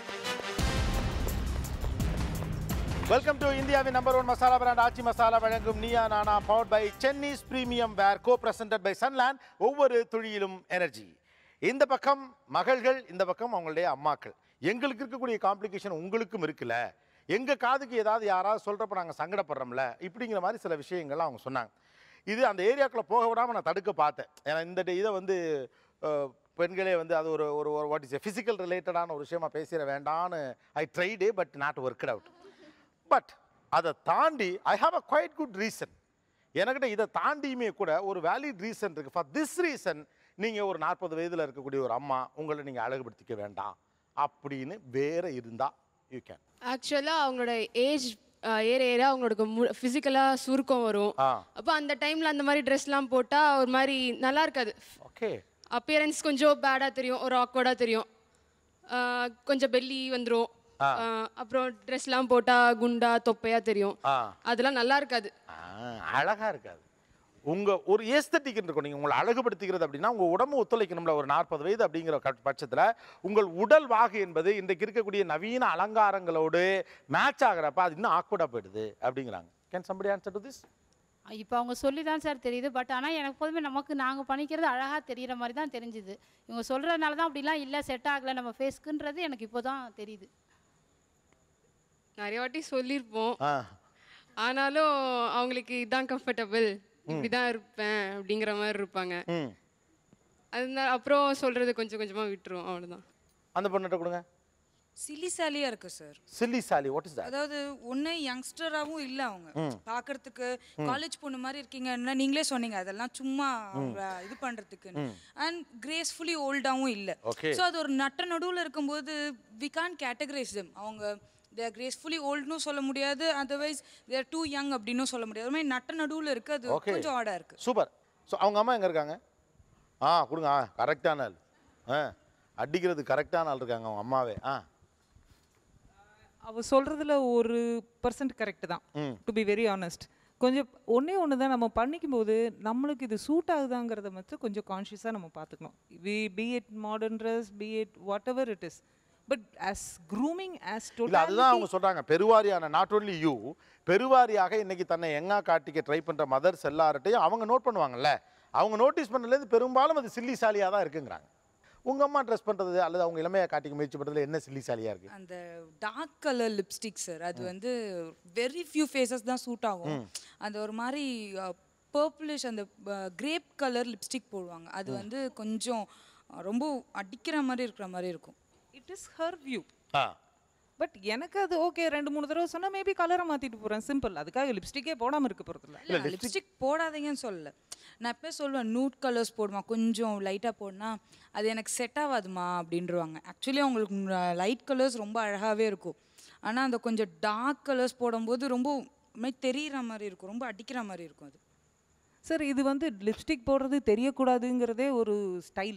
வெல்கம் டு இந்தியாவின் number one masala brand Aachi masala வழங்கும் Neeya Naana power by Chennai's premium wear co presented by Sunland ஒவ்வொரு துளியிலும் எனர்ஜி இந்த பக்கம் மகள்கள் இந்த பக்கம் அவங்களுடைய அம்மாக்கள் எங்களுக்கு இருக்கக்கூடிய காம்ப்ளிகேஷன் உங்களுக்கும் இருக்குல்ல எங்கள் காதுக்கு ஏதாவது யாராவது சொல்கிறப்ப நாங்கள் சங்கடப்படுறோம்ல இப்படிங்கிற மாதிரி சில விஷயங்கள்லாம் அவங்க சொன்னாங்க இது அந்த ஏரியாக்குள்ளே போக விடாமல் நான் தடுக்க பார்த்தேன் ஏன்னா இந்த டே- இதை வந்து அஹ், பெண்களே வந்து அது ஒரு ஒரு வாட் இஸ் ஃபிசிக்கல் ரிலேட்டடான ஒரு விஷயமா பேசிட வேண்டான்னு I tried but not work out but அதை தாண்டி I have a quite good reason என்கிட்ட இதை தாண்டியுமே கூட ஒரு வேலிட் ரீசன் இருக்குது ஃபார் திஸ் ரீசன் நீங்கள் ஒரு நாற்பது வயதில் இருக்கக்கூடிய ஒரு அம்மா உங்களை நீங்கள் அழகுபடுத்திக்க வேண்டாம் அப்படின்னு வேற இருந்தால் யூ கேன் ஆக்சுவலாக அவங்களோட ஏஜ் ஏற ஏற அவங்களோட ஃபிசிக்கலாக சுருக்கம் வரும் ஆ அப்போ அந்த டைமில் அந்த மாதிரி ட்ரெஸ்லாம் போட்டால் ஒரு மாதிரி நல்லா இருக்காது ஓகே அப்பியரன்ஸ் கொஞ்சம் பேடாக தெரியும் ஒரு ஆக்வர்டாக தெரியும் ஆஹ் கொஞ்சம் பெல்லி வந்துடும் ஆ. அப்புறம் ட்ரெஸ்லாம் போட்டால் குண்டா தொப்பையாக தெரியும் ஆ அதெல்லாம் நல்லா இருக்காது ஆ, அழகா இருக்காது உங்க ஒரு ஏஸ்தட்டிக் இருக்கும் நீங்க உங்களை அழகுபடுத்திக்கிறது அப்படின்னா உங்க உடம்பு ஒத்துழைக்கணும்ல ஒரு நாற்பது வயது அப்படிங்கிற கட்- பட்சத்துல உங்கள் உடல் வாகு என்பது இன்றைக்கு இருக்கக்கூடிய நவீன அலங்காரங்களோடு மேட்ச் ஆகுறப்ப அது இன்னும் ஆக்வர்டா போயிடுது அப்படிங்கிறாங்க can somebody answer to this இப்போ அவங்க சொல்லி தான் சார் தெரியுது பட் ஆனால் எனக்கு எப்போதுமே நமக்கு நாங்கள் பண்ணிக்கிறது அழகாக தெரிகிற மாதிரி தான் தெரிஞ்சுது இவங்க சொல்கிறதுனால தான் அப்படிலாம் இல்லை செட் ஆகலை நம்ம ஃபேஸ்க்குன்றது எனக்கு இப்போ தான் தெரியுது நிறைய வாட்டி சொல்லியிருப்போம் ஆ ஆனாலும் அவங்களுக்கு இதான் கம்ஃபர்டபுள் ம். இப்படி தான் இருப்பேன் அப்படிங்கிற மாதிரி இருப்பாங்க ம் அதனால அப்புறம் சொல்கிறது கொஞ்சம் கொஞ்சமாக விட்டுருவோம் அவ்வளோதான் அந்த பொண்ணுகிட்ட கொடுங்க சிலிசாலியாக இருக்கு sir silly sally what is that அதாவது ஒன்று யங்ஸ்டராகவும் இல்லை அவங்க ம். பார்க்கறதுக்கு ம். காலேஜ் பொண்ணு மாதிரி இருக்கீங்கன்னா நீங்களே சொன்னீங்க அதெல்லாம் சும்மா ம். அவங்க இது பண்ணுறதுக்குன்னு ம். அண்ட் கிரேஸ்ஃபுல்லி ஓல்டாகவும் இல்லை Okay. ஸோ அது ஒரு நட்ட நடுவில் இருக்கும்போது வி கான் கேட்டகரைஸ் them அவங்க தேர் கிரேஸ்ஃபுல்லி ஓல்டுன்னு சொல்ல முடியாது அதர்வைஸ் தேர் டூ யங் அப்படின்னும் சொல்ல முடியாது ஒரு மாதிரி நட்ட நடுவில் இருக்குது அது ஓகே கொஞ்சம் ஆடாக இருக்குது சூப்பர் ஸோ அவங்க அம்மா எங்க இருக்காங்க ஆ கொடுங்க ஆ கரெக்டான ஆள் ஆ அடிக்கிறது கரெக்டான ஆள் இருக்காங்க அவங்க அம்மாவே ஆ அவ சொல்றதுல ஒரு பர்சன்ட் கரெக்ட் தான் ம். டு பி வெரி ஆனஸ்ட் கொஞ்சம் ஒண்ணே ஒன்று தான் நம்ம பண்ணிக்கும் போது நம்மளுக்கு இது சூட் ஆகுதாங்கிறத மட்டும் கொஞ்சம் கான்ஷியஸாக நம்ம பார்த்துக்கணும் we be it modern dress be it whatever it is but as grooming as இல்ல அதுதான் அவங்க சொல்றாங்க பெருவாரியான நாட் only யூ பெருவாரியாக இன்னைக்கு தன்னை எங்கா காட்டிக்க ட்ரை பண்ற மதர்ஸ் எல்லார்ட்டையும் அவங்க நோட் பண்ணுவாங்கல்ல அவங்க நோட்டீஸ் பண்ணதுலேருந்து பெரும்பாலும் அது சில்லிசாலியாக தான் இருக்குங்கிறாங்க உங்க அம்மா ட்ரெஸ் பண்றது அல்லது அவங்க இளமையை காட்டிக்க முயற்சி பண்றதுல என்ன சில்லிசாலியா இருக்கு அந்த டார்க் கலர் லிப்ஸ்டிக் சார் அது வந்து வெரி ஃபியூ ஃபேஸஸ் தான் சூட் ஆகும் ம். அந்த ஒரு மாதிரி பர்பிளிஷ் அந்த கிரேப் கலர் லிப்ஸ்டிக் போடுவாங்க அது ம். வந்து கொஞ்சம் அஹ், ரொம்ப அடிக்கிற மாதிரி இருக்கிற மாதிரி இருக்கும் it is her view ah but எனக்கு அது ஓகே ரெண்டு மூணு தடவை சொன்னா மேபி கலரை மாத்திட்டு போறேன் சிம்பிள் அதுக்காக லிப்ஸ்டிக்கே போடாம இருக்க போறதில்ல இல்லை லிப்ஸ்டிக் போடாதீங்கன்னு சொல்லல நான் எப்போ சொல்லுவேன் நூட் கலர்ஸ் போடுமா கொஞ்சம் லைட்டாக போடனா அது எனக்கு செட் ஆகாதுமா அப்படின்றவாங்க ஆக்சுவலி அவங்களுக்கு லைட் கலர்ஸ் ரொம்ப அழகாகவே இருக்கும் ஆனால் அந்த கொஞ்சம் டார்க் கலர்ஸ் போடும்போது ரொம்ப ஒரு மாதிரி தெரியிற மாதிரி இருக்கும் ரொம்ப அடிக்கிற மாதிரி இருக்கும் அது சார் இது வந்து லிப்ஸ்டிக் போடுறது தெரியக்கூடாதுங்கிறதே ஒரு ஸ்டைல்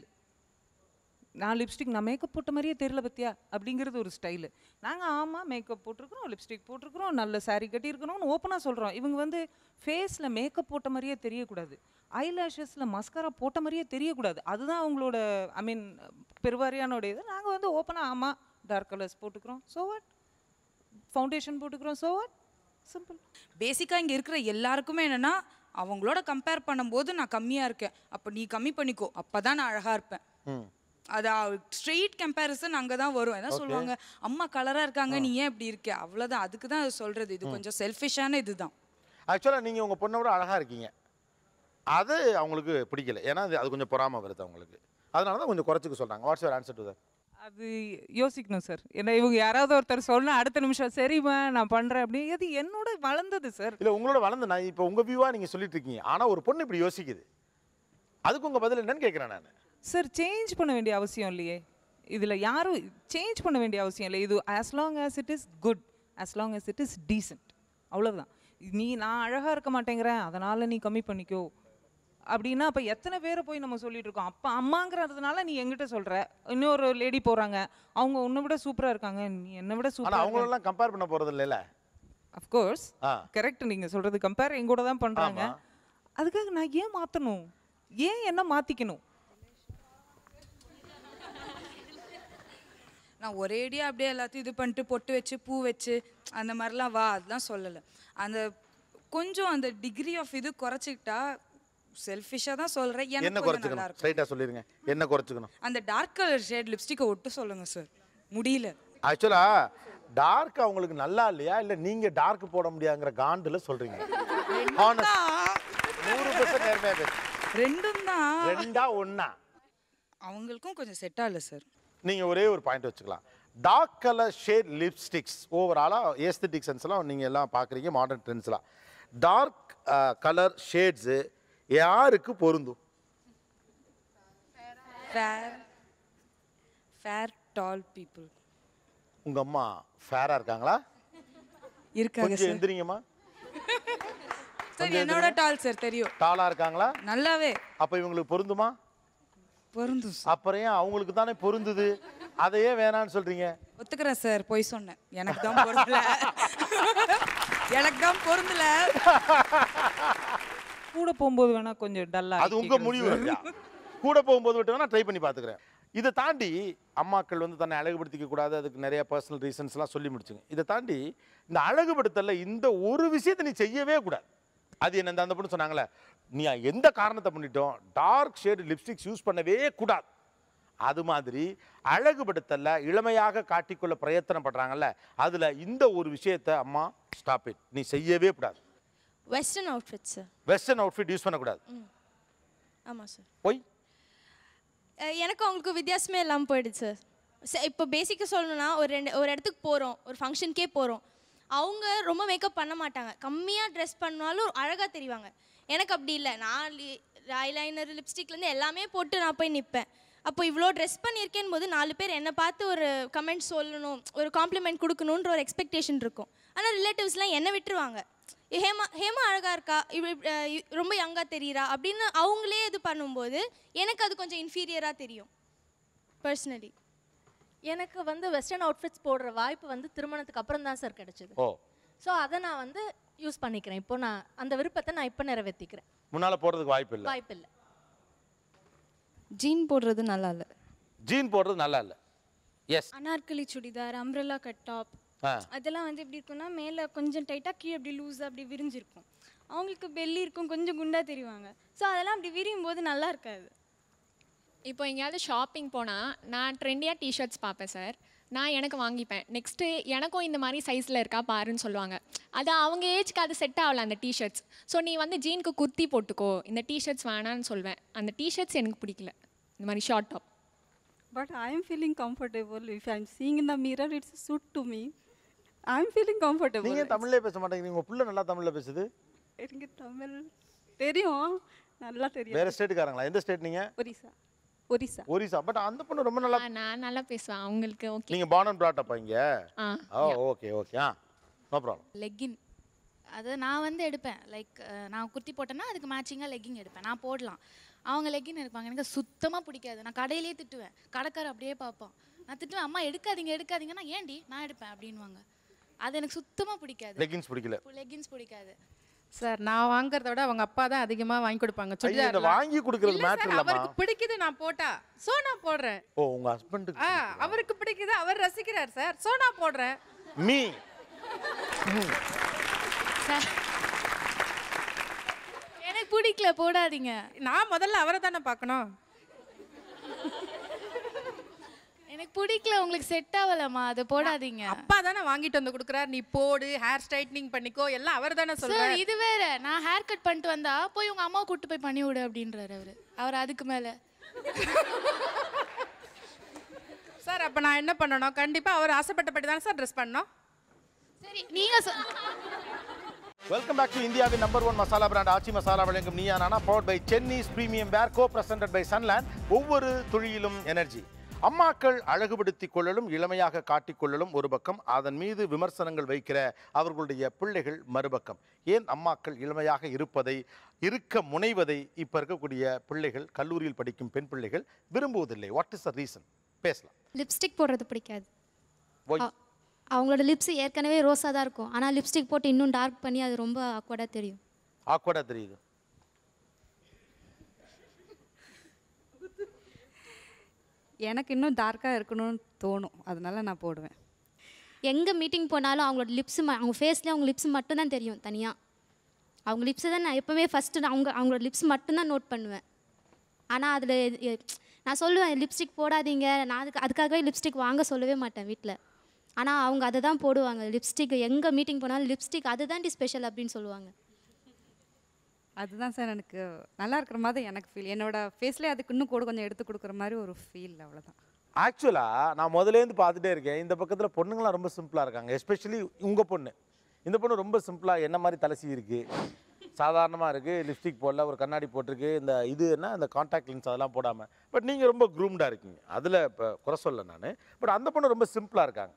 நான் லிப்ஸ்டிக் நான் மேக்கப் போட்ட மாதிரியே தெரியல பத்தியா அப்படிங்கிறது ஒரு ஸ்டைலு நாங்கள் ஆமாம் மேக்கப் போட்டிருக்கிறோம் லிப்ஸ்டிக் போட்டிருக்கிறோம் நல்ல saree கட்டியிருக்கிறோம்னு ஓப்பனாக சொல்கிறோம் இவங்க வந்து ஃபேஸில் மேக்கப் போட்ட மாதிரியே தெரியக்கூடாது ஐலாஷஸில் மஸ்காரா போட்ட மாதிரியே தெரியக்கூடாது அதுதான் அவங்களோட ஐ மீன் பெருவாரியானோட இது நாங்கள் வந்து ஓப்பனாக ஆமாம் டார்க் கலர்ஸ் போட்டுக்கிறோம் ஸோ வாட் ஃபவுண்டேஷன் போட்டுக்கிறோம் ஸோ வாட் சிம்பிள் பேசிக்காக இங்கே இருக்கிற எல்லாருக்குமே என்னென்னா அவங்களோட கம்பேர் பண்ணும்போது நான் கம்மியாக இருக்கேன் அப்போ நீ கம்மி பண்ணிக்கோ அப்போ தான் நான் அழகாக இருப்பேன் ம் அது ஸ்ட்ரெயிட் கம்பேரிசன் அங்கே தான் வரும் என்ன Okay. சொல்லுவாங்க அம்மா கலராக இருக்காங்க நீ ஏன் இப்படி இருக்க அவ்வளோதான் அதுக்கு தான் சொல்கிறது இது ம். கொஞ்சம் செல்ஃபிஷான இதுதான் ஆக்சுவலாக நீங்கள் உங்கள் பொண்ணை விட அழகாக இருக்கீங்க அது அவங்களுக்கு பிடிக்கல ஏன்னா அது அது கொஞ்சம் பொறாம வருது அவங்களுக்கு அதனால தான் கொஞ்சம் குறைச்சிக்க சொல்கிறாங்க what's your answer to that அது யோசிக்கணும் சார் ஏன்னா இவங்க யாராவது ஒருத்தர் சொன்னா அடுத்த நிமிஷம் சரிம்மா நான் பண்ணுறேன் அப்படி அது என்னோட வளர்ந்தது சார் இல்லை உங்களோட வளர்ந்து நான் இப்போ உங்கள் வியூவாக நீங்கள் சொல்லிட்டு இருக்கீங்க ஆனால் ஒரு பொண்ணு இப்படி யோசிக்குது அதுக்கு உங்கள் பதில் என்னன்னு கேட்குறேன் நான் சார் சேஞ்ச் பண்ண வேண்டிய அவசியம் இல்லையே இதில் யாரும் சேஞ்ச் பண்ண வேண்டிய அவசியம் இல்லை இது as long as it is good as long as it is decent அவ்வளவுதான் நீ நான் அழகாக இருக்க மாட்டேங்கிறேன் அதனால் நீ கம்மி பண்ணிக்கோ அப்படின்னா அப்போ எத்தனை பேரை போய் நம்ம சொல்லிட்டு இருக்கோம் அப்பா அம்மாங்கிறதுனால நீ எங்கிட்ட சொல்கிற இன்னொரு லேடி போகிறாங்க அவங்க உன்னை விட சூப்பராக இருக்காங்க நீ என்னை விட ஆனால் சூப்பராக அவங்களெல்லாம் கம்பேர் பண்ண போகிறது இல்லைல்ல அஃப்கோர்ஸ் ஆ கரெக்ட் நீங்கள் சொல்கிறது கம்பேர் எங்கூட தான் பண்ணுறாங்க ஆமா. அதுக்காக நான் ஏன் மாற்றணும் ஏன் என்ன மாற்றிக்கணும் நான் ஒரேடியாக அப்படியே எல்லாத்தையும் இது பண்ணிட்டு பொட்டு வச்சு பூ வச்சு அந்த மாதிரிலாம் வா அதெல்லாம் சொல்லலை அந்த கொஞ்சம் அந்த டிகிரி ஆஃப் இது குறைச்சிக்கிட்டா செல்ஃபிஷாக தான் சொல்கிறேன் என்ன எனக்கு கொஞ்சம் நல்லா குறைச்சிக்கணும் இருக்கும் ஸ்ட்ரைட்டாக சொல்லிடுங்க என்ன குறைச்சிக்கணும் அந்த டார்க் கலர் ஷேட் லிப்ஸ்டிக்கை ஒட்டு சொல்லுங்கள் சார் முடியல ஆக்சுவலா டார்க் அவங்களுக்கு நல்லா இல்லையா இல்ல நீங்க டார்க் போட முடியாங்கிற காண்டுல சொல்றீங்க Honest. நூறு பெர்சன்ட் நேர்மையா பேசு ரெண்டும் தான் ரெண்டா ஒண்ணா அவங்களுக்கும் கொஞ்சம் செட் ஆகல சார் நீங்க ஒரே ஒரு பாயிண்ட் வச்சுக்கலாம் டார்க் கலர் ஷேட் லிப்ஸ்டிக்ஸ் ஓவராலாக ஏஸ்தட்டிக் சென்ஸ்லாம் நீங்கள் எல்லாம் பார்க்குறீங்க மாடர்ன் ட்ரெண்ட்ஸ்லாம் டார்க் கலர் ஷேட்ஸு யாருக்கு பொருந்தும் ஃபேர் ஃபேர் டால் பீப்புள் உங்கள் அம்மா ஃபேராக இருக்காங்களா இருக்காங்க கொஞ்சம் சார் எந்திரிங்கம்மா சார் என்னோட டால் சார் தெரியும் டாலாக இருக்காங்களா நல்லாவே அப்போ இவங்களுக்கு பொருந்துமா பொருந்தும் அப்புறம் ஏன் அவங்களுக்கு தானே பொருந்துது அதையே வேணான்னு சொல்கிறீங்க ஒத்துக்கிறேன் சார் பொய் சொன்னேன் எனக்கு தான் பொருந்தல எனக்கு தான் பொருந்தல கூட போகும்போது வேணா கொஞ்சம் டல்லா அது உங்க முடிவு ஐயா. கூட போகும்போது விட்டு வேணா ட்ரை பண்ணி பார்த்துக்கிறேன் இதை தாண்டி அம்மாக்கள் வந்து தன்னை அழகுபடுத்திக்க கூடாது அதுக்கு நிறைய பர்சனல் ரீசன்ஸ்லாம் சொல்லி முடிச்சுங்க இதை தாண்டி இந்த அழகுபடுத்தல இந்த ஒரு விஷயத்தை நீ செய்யவே கூடாது அது என்ன இந்த அந்த பொண்ணு சொன்னாங்களே நீ எந்த காரணத்தை பண்ணிட்டோம் டார்க் ஷேடு லிப்ஸ்டிக்ஸ் யூஸ் பண்ணவே கூடாது அது மாதிரி அழகுபடுத்தல இளமையாக காட்டிக்கொள்ள பிரயத்தனம் பண்றாங்கல்ல அதுல இந்த ஒரு விஷயத்தை அம்மா ஸ்டாப் இட் நீ செய்யவே கூடாது western outfit sir western outfit use பண்ணக்கூடாது ஆமாம் சார் போய் எனக்கு அவங்களுக்கு வித்தியாசமே இல்லாமல் போயிடுச்சு சார் இப்போ பேசிக்காக சொல்லணும்னா ஒரு ரெண்டு ஒரு இடத்துக்கு போகிறோம் ஒரு ஃபங்க்ஷனுக்கே போகிறோம் அவங்க ரொம்ப மேக்கப் பண்ண மாட்டாங்க கம்மியாக ட்ரெஸ் பண்ணாலும் அழகாக தெரிவாங்க எனக்கு அப்படி இல்லை நான் ஐலைனர் லிப்ஸ்டிக்லேருந்து எல்லாமே போட்டு நான் போய் நிற்பேன் அப்போ இவ்வளோ ட்ரெஸ் பண்ணியிருக்கேன் போது நாலு பேர் என்னை பார்த்து ஒரு கமெண்ட் சொல்லணும் ஒரு காம்ப்ளிமெண்ட் கொடுக்கணுன்ற ஒரு எக்ஸ்பெக்டேஷன் இருக்கும் ஆனால் ரிலேட்டிவ்ஸ்லாம் என்னை விட்டுருவாங்க ஹேமா ஹேமா அழகாக இருக்கா இவ இவ- அஹ் இ- ரொம்ப யங்காக தெரியுறா அப்படின்னு அவங்களே இது பண்ணும்போது எனக்கு அது கொஞ்சம் இன்ஃபீரியராக தெரியும் பர்சனலி எனக்கு வந்து வெஸ்டர்ன் அவுட்ஃபிட்ஸ் போடுற வாய்ப்பு வந்து திருமணத்துக்கு அப்புறம் தான் சார் கிடைச்சது ஓ ஸோ அதை நான் வந்து யூஸ் பண்ணிக்கிறேன் இப்போ நான் அந்த விருப்பத்தை நான் இப்போ நிறைவேற்றிக்கிறேன் முன்னால போடுறதுக்கு வாய்ப்பு இல்லை வாய்ப்பு இல்லை ஜீன் போடுறது நல்லா இல்லை ஜீன் போடுறது நல்லா இல்லை yes Anarkali churidar umbrella cut top ah அதெல்லாம் வந்து எப்படி இருக்கும்னா மேலே கொஞ்சம் டைட்டாக கீழே அப்படி லூஸாக அப்படி விரிஞ்சிருக்கும் அவங்களுக்கு பெல்லி இருக்கும் கொஞ்சம் குண்டாக தெரிவாங்க ஸோ அதெல்லாம் அப்படி விரியும் போது நல்லா இருக்காது இப்போ எங்கேயாவது ஷாப்பிங் போனால் நான் ட்ரெண்டியாக டிஷர்ட்ஸ் பார்ப்பேன் சார் நான் எனக்கு வாங்கிப்பேன் நெக்ஸ்ட்டு எனக்கும் இந்த மாதிரி சைஸில் இருக்கா பாருன்னு சொல்லுவாங்க அது அவங்க ஏஜ்க்கு அது செட் ஆகல அந்த டிஷர்ட்ஸ் ஸோ நீ வந்து ஜீனுக்கு குர்த்தி போட்டுக்கோ இந்த டிஷர்ட்ஸ் வேணான்னு சொல்வேன் அந்த டிஷர்ட்ஸ் எனக்கு பிடிக்கல இந்த மாதிரி short top But I am feeling comfortable. If I am seeing in the mirror, it's a suit to me. I am feeling comfortable. நீங்க தமிழ்லயே பேச மாட்டேங்கிறீங்க உங்க புள்ள நல்லா தமிழ்ல பேசுது எனக்கு தமிழ் தெரியும் நல்லா தெரியும் வேற ஸ்டேட்டுக்காரங்களா எந்த ஸ்டேட் நீங்க ஒரிசா ஒரிசா ஒரிசா பட் அந்த பொண்ணு ரொம்ப நல்லா நான் நல்லா பேசுவேன் அவங்களுக்கு ஓகே நீங்க பார்ன் அண்ட் brought up இங்க ah oh okay okay ah no problem legging அது நான் வந்து எடுப்பேன் லைக் நான் குர்த்தி போட்டேன்னா அதுக்கு மேட்சிங்காக லெக்கிங் எடுப்பேன் நான் போடலாம் அவங்க லெக்கின் எடுப்பாங்க எனக்கு சுத்தமாக பிடிக்காது நான் கடையிலேயே திட்டுவேன் கடைக்காரர் அப்படியே பார்ப்பான் நான் திட்டுவேன் அம்மா எடுக்காதீங்க எடுக்காதீங்கன்னா ஏன்டி நான் எடுப்பேன் அப்படின்வாங்க அது எனக்கு சுத்தமாக பிடிக்காது லெகின்ஸ் பிடிக்கல லெக்கின்ஸ் பிடிக்காது சார் நான் வாங்குறத விட அவங்க அப்பா தான் அதிகமாக வாங்கி கொடுப்பாங்க ஐயா, இந்த சுடிதார்லாம். வாங்கி கொடுக்கறது இல்ல matter சார், இல்லம்மா. அவருக்கு பிடிக்குது நான் போட்டா சோ நான் போடுறேன் ஓ உங்க ஹஸ்பண்டுக்கு ஆ அவருக்கு பிடிக்குது அவர் ரசிக்கிறார் சார் சோ நான் போடுறேன் மீ எனக்கு பிடிக்கல போடாதீங்க நான் முதல்ல அவரை தானே பார்க்கணும் எனக்கு பிடிக்கல உங்களுக்கு செட் ஆகலம்மா அதை போடாதீங்க அப்பா தானே வாங்கிட்டு வந்து கொடுக்குறாரு நீ போடு ஹேர் ஸ்ட்ரைட்னிங் பண்ணிக்கோ எல்லாம் அவர் தானே சார் சொல்றாரு இது வேற நான் ஹேர் கட் பண்ணிட்டு வந்தா போய் உங்க அம்மாவை கூட்டு போய் பண்ணி விடு அப்படின்றாரு அவரு அவர் அதுக்கு மேல சார் அப்ப நான் என்ன பண்ணணும் கண்டிப்பா அவர் ஆசைப்பட்டபடி தானே சார் ட்ரெஸ் பண்ணணும் சரி நீங்க சொ- வெல்கம் பேக் டு இந்தியாவின் number one masala brand Aachi masala வழங்கும் Neeya Naana powered by Chennai's premium wear co presented by Sunland ஒவ்வொரு துளியிலும் எனர்ஜி அம்மாக்கள் அழகுபடுத்திக் கொள்ளலும் இளமையாக காட்டிக்கொள்ளலும் ஒரு பக்கம் அதன் மீது விமர்சனங்கள் வைக்கிற அவர்களுடைய பிள்ளைகள் மறுபக்கம் ஏன் அம்மாக்கள் இளமையாக இருப்பதை இருக்க முனைவதை இப்போ இருக்கக்கூடிய பிள்ளைகள் கல்லூரியில் படிக்கும் பெண் பிள்ளைகள் விரும்புவதில்லை வாட் இஸ் த ரீசன் பேசலாம் லிப்ஸ்டிக் போடுறது பிடிக்காது Why? அ- அவங்களோட லிப்ஸ் ஏற்கனவே ரோஸாக தான் இருக்கும் ஆனால் லிப்ஸ்டிக் போட்டு இன்னும் டார்க் பண்ணி அது ரொம்ப ஆக்வர்டாக தெரியும் ஆக்வர்டா தெரியுது எனக்கு இன்னும் டார்க்காக இருக்கணும்னு தோணும் அதனால நான் போடுவேன் எங்கே மீட்டிங் போனாலும் அவங்களோட லிப்ஸ் அவங்க ஃபேஸ்லேயே அவங்க லிப்ஸ் மட்டும்தான் தெரியும் தனியாக அவங்க லிப்ஸை தான் நான் எப்போவுமே ஃபஸ்ட்டு அவங்க அவங்களோட லிப்ஸ் மட்டும்தான் நோட் பண்ணுவேன் ஆனால் அதில் நான் சொல்லுவேன் லிப்ஸ்டிக் போடாதீங்க நான் அதுக்கு அதுக்காகவே லிப்ஸ்டிக் வாங்க சொல்லவே மாட்டேன் வீட்டில் ஆனால் அவங்க அதை தான் போடுவாங்க லிப்ஸ்டிக் எங்கே மீட்டிங் போனாலும் லிப்ஸ்டிக் அதுதான்டி ஸ்பெஷல் அப்படின்னு சொல்லுவாங்க அதுதான் சார் எனக்கு நல்லா இருக்கிற மாதிரி எனக்கு ஃபீல் என்னோட ஃபேஸ்லேயே அதுக்கு இன்னும் கூட கொஞ்சம் எடுத்து கொடுக்குற மாதிரி ஒரு ஃபீல் அவ்வளோதான் ஆக்சுவலாக நான் முதலேருந்து பார்த்துட்டே இருக்கேன் இந்த பக்கத்தில் பொண்ணுங்களாம் ரொம்ப சிம்பிளாக இருக்காங்க எஸ்பெஷலி உங்கள் பொண்ணு இந்த பொண்ணு ரொம்ப சிம்பிளாக என்ன மாதிரி தலைசி இருக்குது சாதாரணமாக இருக்குது லிப்ஸ்டிக் போடல ஒரு கண்ணாடி போட்டிருக்கு இந்த இது என்ன இந்த காண்டாக்ட் லென்ஸ் அதெல்லாம் போடாமல் பட் நீங்கள் ரொம்ப க்ரூம்டாக இருக்கீங்க அதில் இப்போ குறை சொல்ல நான் பட் அந்த பொண்ணு ரொம்ப சிம்பிளாக இருக்காங்க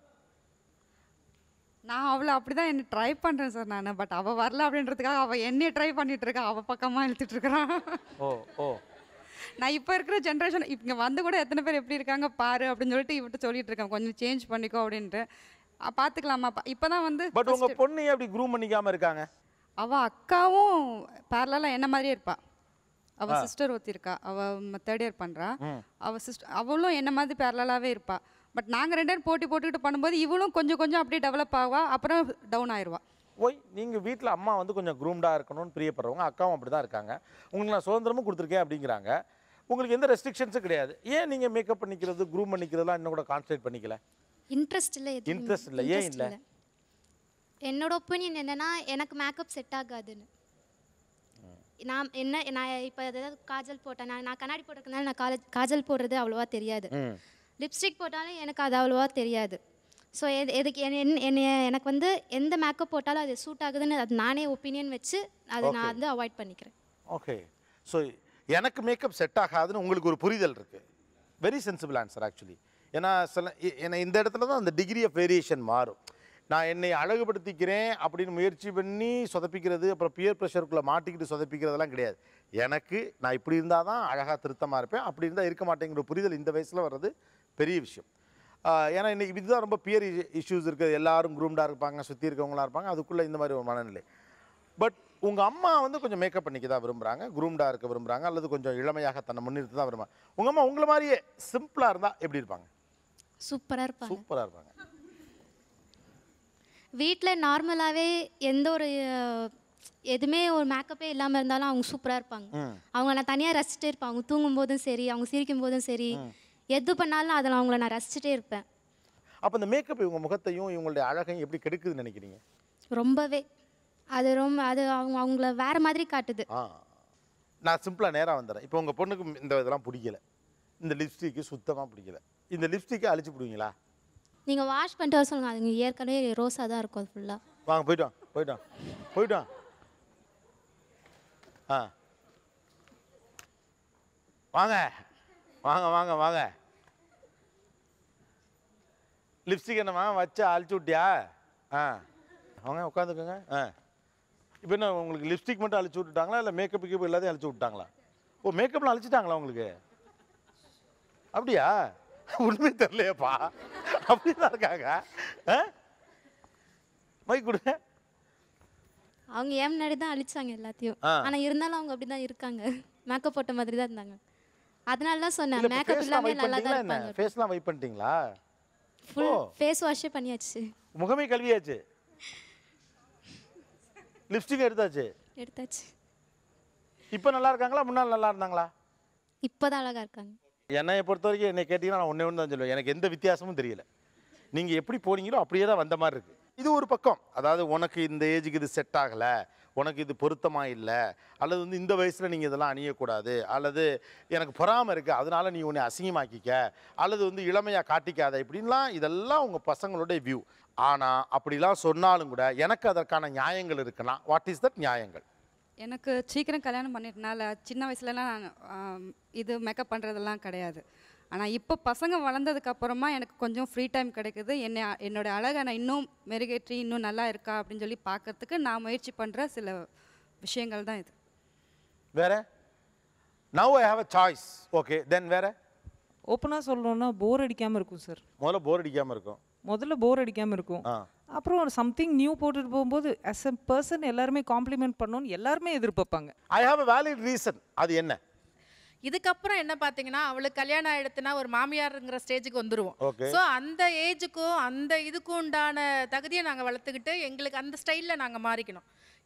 நான் அவளை அப்படி தான் என்ன ட்ரை பண்ணுறேன் சார் நான் பட் அவள் வரல அப்படின்றதுக்காக அவள் என்னைய ட்ரை பண்ணிட்டு இருக்கா அவள் பக்கமாக இழுத்துட்டு இருக்கிறான் ஓ ஓ நான் இப்போ இருக்கிற ஜென்ரேஷன் இங்கே வந்து கூட எத்தனை பேர் எப்படி இருக்காங்க பாரு அப்படின்னு சொல்லிட்டு இவட்டு சொல்லிட்டு இருக்கேன் கொஞ்சம் சேஞ்ச் பண்ணிக்கோ அப்படின்ட்டு அஹ் பார்த்துக்கலாமா இப்போ தான் வந்து பட் உங்கள் பொண்ணு ஏன் அப்படி க்ரூம் பண்ணிக்காமல் இருக்காங்க அவள் அக்காவும் பேரலாக என்ன மாதிரியே இருப்பா அவள் ஆ. சிஸ்டர் ஒருத்தி இருக்கா அவள் தேர்ட் இயர் பண்ணுறா ம். அவள் சிஸ்டர் அவளும் என்ன மாதிரி பேரலாகவே இருப்பா பட் நாங்கள் ரெண்டு பேரும் போட்டி போட்டுக்கிட்டு பண்ணும்போது இவளும் கொஞ்சம் கொஞ்சம் அப்படியே டெவலப் ஆவா அப்புறம் டவுன் ஆயிடுவா ஓய் நீங்கள் வீட்டில் அம்மா வந்து கொஞ்சம் க்ரூம்டாக இருக்கணும்னு பிரியப்படுறவங்க அக்காவும் அப்படி தான் இருக்காங்க உங்களுக்கு நான் சுதந்திரமும் கொடுத்துருக்கேன் அப்படிங்கிறாங்க உங்களுக்கு எந்த ரெஸ்ட்ரிக்ஷன்ஸும் கிடையாது ஏன் நீங்கள் மேக்கப் பண்ணிக்கிறது க்ரூம் பண்ணிக்கிறதுலாம் இன்னும் கூட கான்சன்ட்ரேட் பண்ணிக்கல இன்ட்ரெஸ்ட் இல்லை எதுவுமே. இன்ட்ரெஸ்ட் இல்லை ஏன் Interest இல்லை இல்ல. என்னோட ஒப்பீனியன் என்னன்னா எனக்கு மேக்கப் செட் ஆகாதுன்னு நான் என்ன நான் இப்போ ஏதாவது காஜல் போட்டேன் நான் நான் கண்ணாடி போட்டிருக்கனால நான் காலேஜ் காஜல் போடுறது அவ்வளோவா தெரியாது ம் லிப்ஸ்டிக் போட்டாலும் எனக்கு அது அவ்வளோவா தெரியாது ஸோ எது எதுக்கு என்ன- என்ன- என்னைய எனக்கு வந்து எந்த மேக்கப் போட்டாலும் அது சூட் ஆகுதுன்னு அது நானே ஒப்பீனியன் வச்சு அதை நான் Okay. வந்து அவாய்ட் பண்ணிக்கிறேன் ஓகே ஸோ எனக்கு மேக்கப் செட் ஆகாதுன்னு உங்களுக்கு ஒரு புரிதல் இருக்குது வெரி சென்சிபிள் ஆன்சர் ஆக்சுவலி ஏன்னா சில எ- ஏன்னா இந்த இடத்துல தான் அந்த டிகிரி ஆஃப் வேரியேஷன் மாறும் நான் என்னை அழகுபடுத்திக்கிறேன் அப்படின்னு முயற்சி பண்ணி சொதப்பிக்கிறது அப்புறம் பியர் ப்ரெஷருக்குள்ளே மாட்டிக்கிட்டு சொதப்பிக்கிறதெல்லாம் கிடையாது எனக்கு நான் இப்படி இருந்தால் தான் அழகாக திருத்தமாக இருப்பேன் அப்படி இருந்தால் இருக்க மாட்டேங்கிற புரிதல் இந்த வயசில் வர்றது பெரிய விஷயம் ஆஹ் ஏன்னா இன்னைக்கு இதுதான் ரொம்ப பியர் இஷ்யூஸ் இருக்குது எல்லாரும் குரூம்டாக இருப்பாங்க சுற்றி இருக்கவங்களா இருப்பாங்க அதுக்குள்ளே இந்த மாதிரி ஒரு மனநிலை பட் உங்கள் அம்மா வந்து கொஞ்சம் மேக்கப் பண்ணிக்க தான் விரும்புகிறாங்க குரூம்டாக இருக்க விரும்புகிறாங்க அல்லது கொஞ்சம் இளமையாக தன்னை முன்னிறுத்தி தான் விரும்புகிறாங்க உங்கள் அம்மா உங்களை மாதிரியே சிம்பிளாக இருந்தால் எப்படி இருப்பாங்க சூப்பராக இருப்பாங்க சூப்பராக இருப்பாங்க வீட்டில் நார்மலாகவே எந்த ஒரு அஹ், எதுவுமே ஒரு மேக்கப்பே இல்லாமல் இருந்தாலும் அவங்க சூப்பராக இருப்பாங்க ம் அவங்க நான் தனியாக ரசிச்சுட்டே இருப்பேன் அவங்க தூங்கும் போதும் சரி அவங்க சிரிக்கும் போதும் சரி எது பண்ணாலும் அதில் அவங்கள நான் ரசிச்சுட்டே இருப்பேன் அப்போ இந்த மேக்கப் இவங்க முகத்தையும் இவங்களுடைய அழகையும் எப்படி கெடுக்குதுன்னு நினைக்கிறீங்க ரொம்பவே அது ரொம்ப அது அவங்க அவங்கள வேற மாதிரி காட்டுது ஆ நான் சிம்பிளாக நேராக வந்துடுறேன் இப்போ உங்கள் பொண்ணுக்கு இந்த இதெல்லாம் பிடிக்கல இந்த லிப்ஸ்டிக்கு சுத்தமாக பிடிக்கல இந்த லிப்ஸ்டிக்கை அழிச்சு பிடுவீங்களா நீங்கள் வாஷ் பண்ணிட்டு வர சொல்லுங்க அது ஏற்கனவே ரோஸாக தான் இருக்கும் அது ஃபுல்லாக வாங்க போயிட்டோம் போயிட்டோம் போயிட்டோம் ஆ வாங்க வாங்க வாங்க வாங்க லிப்ஸ்டிக் என்னம்மா வச்சு அழிச்சு விட்டியா ஆ வாங்க உட்காந்துக்கோங்க ஆ இப்போ என்ன உங்களுக்கு லிப்ஸ்டிக் மட்டும் அழிச்சு விட்டுட்டாங்களா இல்லை மேக்கப் கீப் எல்லாத்தையும் அழிச்சு விட்டாங்களா ஓ மேக்கப்லாம் அழிச்சிட்டாங்களா உங்களுக்கு அப்படியா உண்மை தெரியலையேப்பா அப்படிதான் இருக்காங்க ஆ மைக் கொடுங்க அவங்க ஏன் முன்னாடி தான் அழிச்சாங்க எல்லாத்தையும் ஆ. ஆனால் இருந்தாலும் அவங்க அப்படி தான் இருக்காங்க மேக்கப் போட்ட மாதிரி தான் இருந்தாங்க அதனால தான் சொன்னேன் இல்லை மேக்கப் ஃபேஸ்லாம் இல்லாமல் வைப் நல்லா தான் பண்ணிட்டீங்களா என்ன இருப்பாங்க ஃபேஸ்லாம் வைப் பண்ணிட்டீங்களா ஃபுல் ஃபேஸ் வாஷே பண்ணியாச்சு முகமே கழுவியாச்சு லிப்ஸ்டிக் எடுத்தாச்சு எடுத்தாச்சு இப்போ நல்லா இருக்காங்களா முன்னால் நல்லா இருந்தாங்களா இப்போ தான் அழகாக இருக்காங்க என்னைய பொறுத்த வரைக்கும் என்னை கேட்டிங்கன்னா நான் ஒன்றே ஒன்று தான் சொல்லுவேன் எனக்கு எந்த வித்தியாசமும் தெரியல நீங்கள் எப்படி போனீங்களோ அப்படியே தான் வந்த மாதிரி இருக்குது இது ஒரு பக்கம் அதாவது உனக்கு இந்த ஏஜுக்கு இது செட் ஆகலை உனக்கு இது பொருத்தமாக இல்லை அல்லது வந்து இந்த வயசில் நீங்கள் இதெல்லாம் அணியக்கூடாது அல்லது எனக்கு பொறாமல் இருக்குது அதனால நீ உன்னை அசிங்கமாக்கிக்க அல்லது வந்து இளமையாக காட்டிக்காத இப்படின்லாம் இதெல்லாம் உங்கள் பசங்களுடைய வியூ ஆனால் அப்படிலாம் சொன்னாலும் கூட எனக்கு அதற்கான நியாயங்கள் இருக்குன்னா வாட் இஸ் தட் நியாயங்கள் எனக்கு சீக்கிரம் கல்யாணம் பண்ணிட்டனால சின்ன வயசுலலாம் நான் ஆம், இது மேக்கப் பண்ணுறதெல்லாம் கிடையாது ஆனால் இப்போ பசங்க வளர்ந்ததுக்கு அப்புறமா எனக்கு கொஞ்சம் ஃப்ரீ டைம் கிடைக்குது என்னை என்னோட அழகை நான் இன்னும் மெருகேற்றி இன்னும் நல்லா இருக்கா அப்படின்னு சொல்லி பார்க்கறதுக்கு நான் முயற்சி பண்ணுற சில விஷயங்கள் தான் இது வேற now I have a choice okay then வேற ஓப்பனாக சொல்லணும்னா போர் அடிக்காமல் இருக்கும் சார் முதல்ல போர் அடிக்காமல் இருக்கும் முதல்ல போர் அடிக்காமல் இருக்கும் ஆ அப்புறம் ஒரு சம்திங் நியூ போட்டுட்டு போகும்போது அஸ் எ பர்சன் எல்லாருமே காம்ப்ளிமெண்ட் பண்ணணும்னு எல்லாருமே எதிர்பார்ப்பாங்க I have a valid reason அது என்ன இதுக்கப்புறம் என்ன பார்த்தீங்கன்னா அவளுக்கு கல்யாணம் ஆயிடுத்துனா ஒரு மாமியாருங்கிற ஸ்டேஜுக்கு வந்துருவோம் Okay. ஸோ அந்த ஏஜுக்கும் அந்த இதுக்கும் உண்டான தகுதியை நாங்கள் வளர்த்துக்கிட்டு எங்களுக்கு அந்த ஸ்டைலில் நாங்கள் மாறிக்கணும்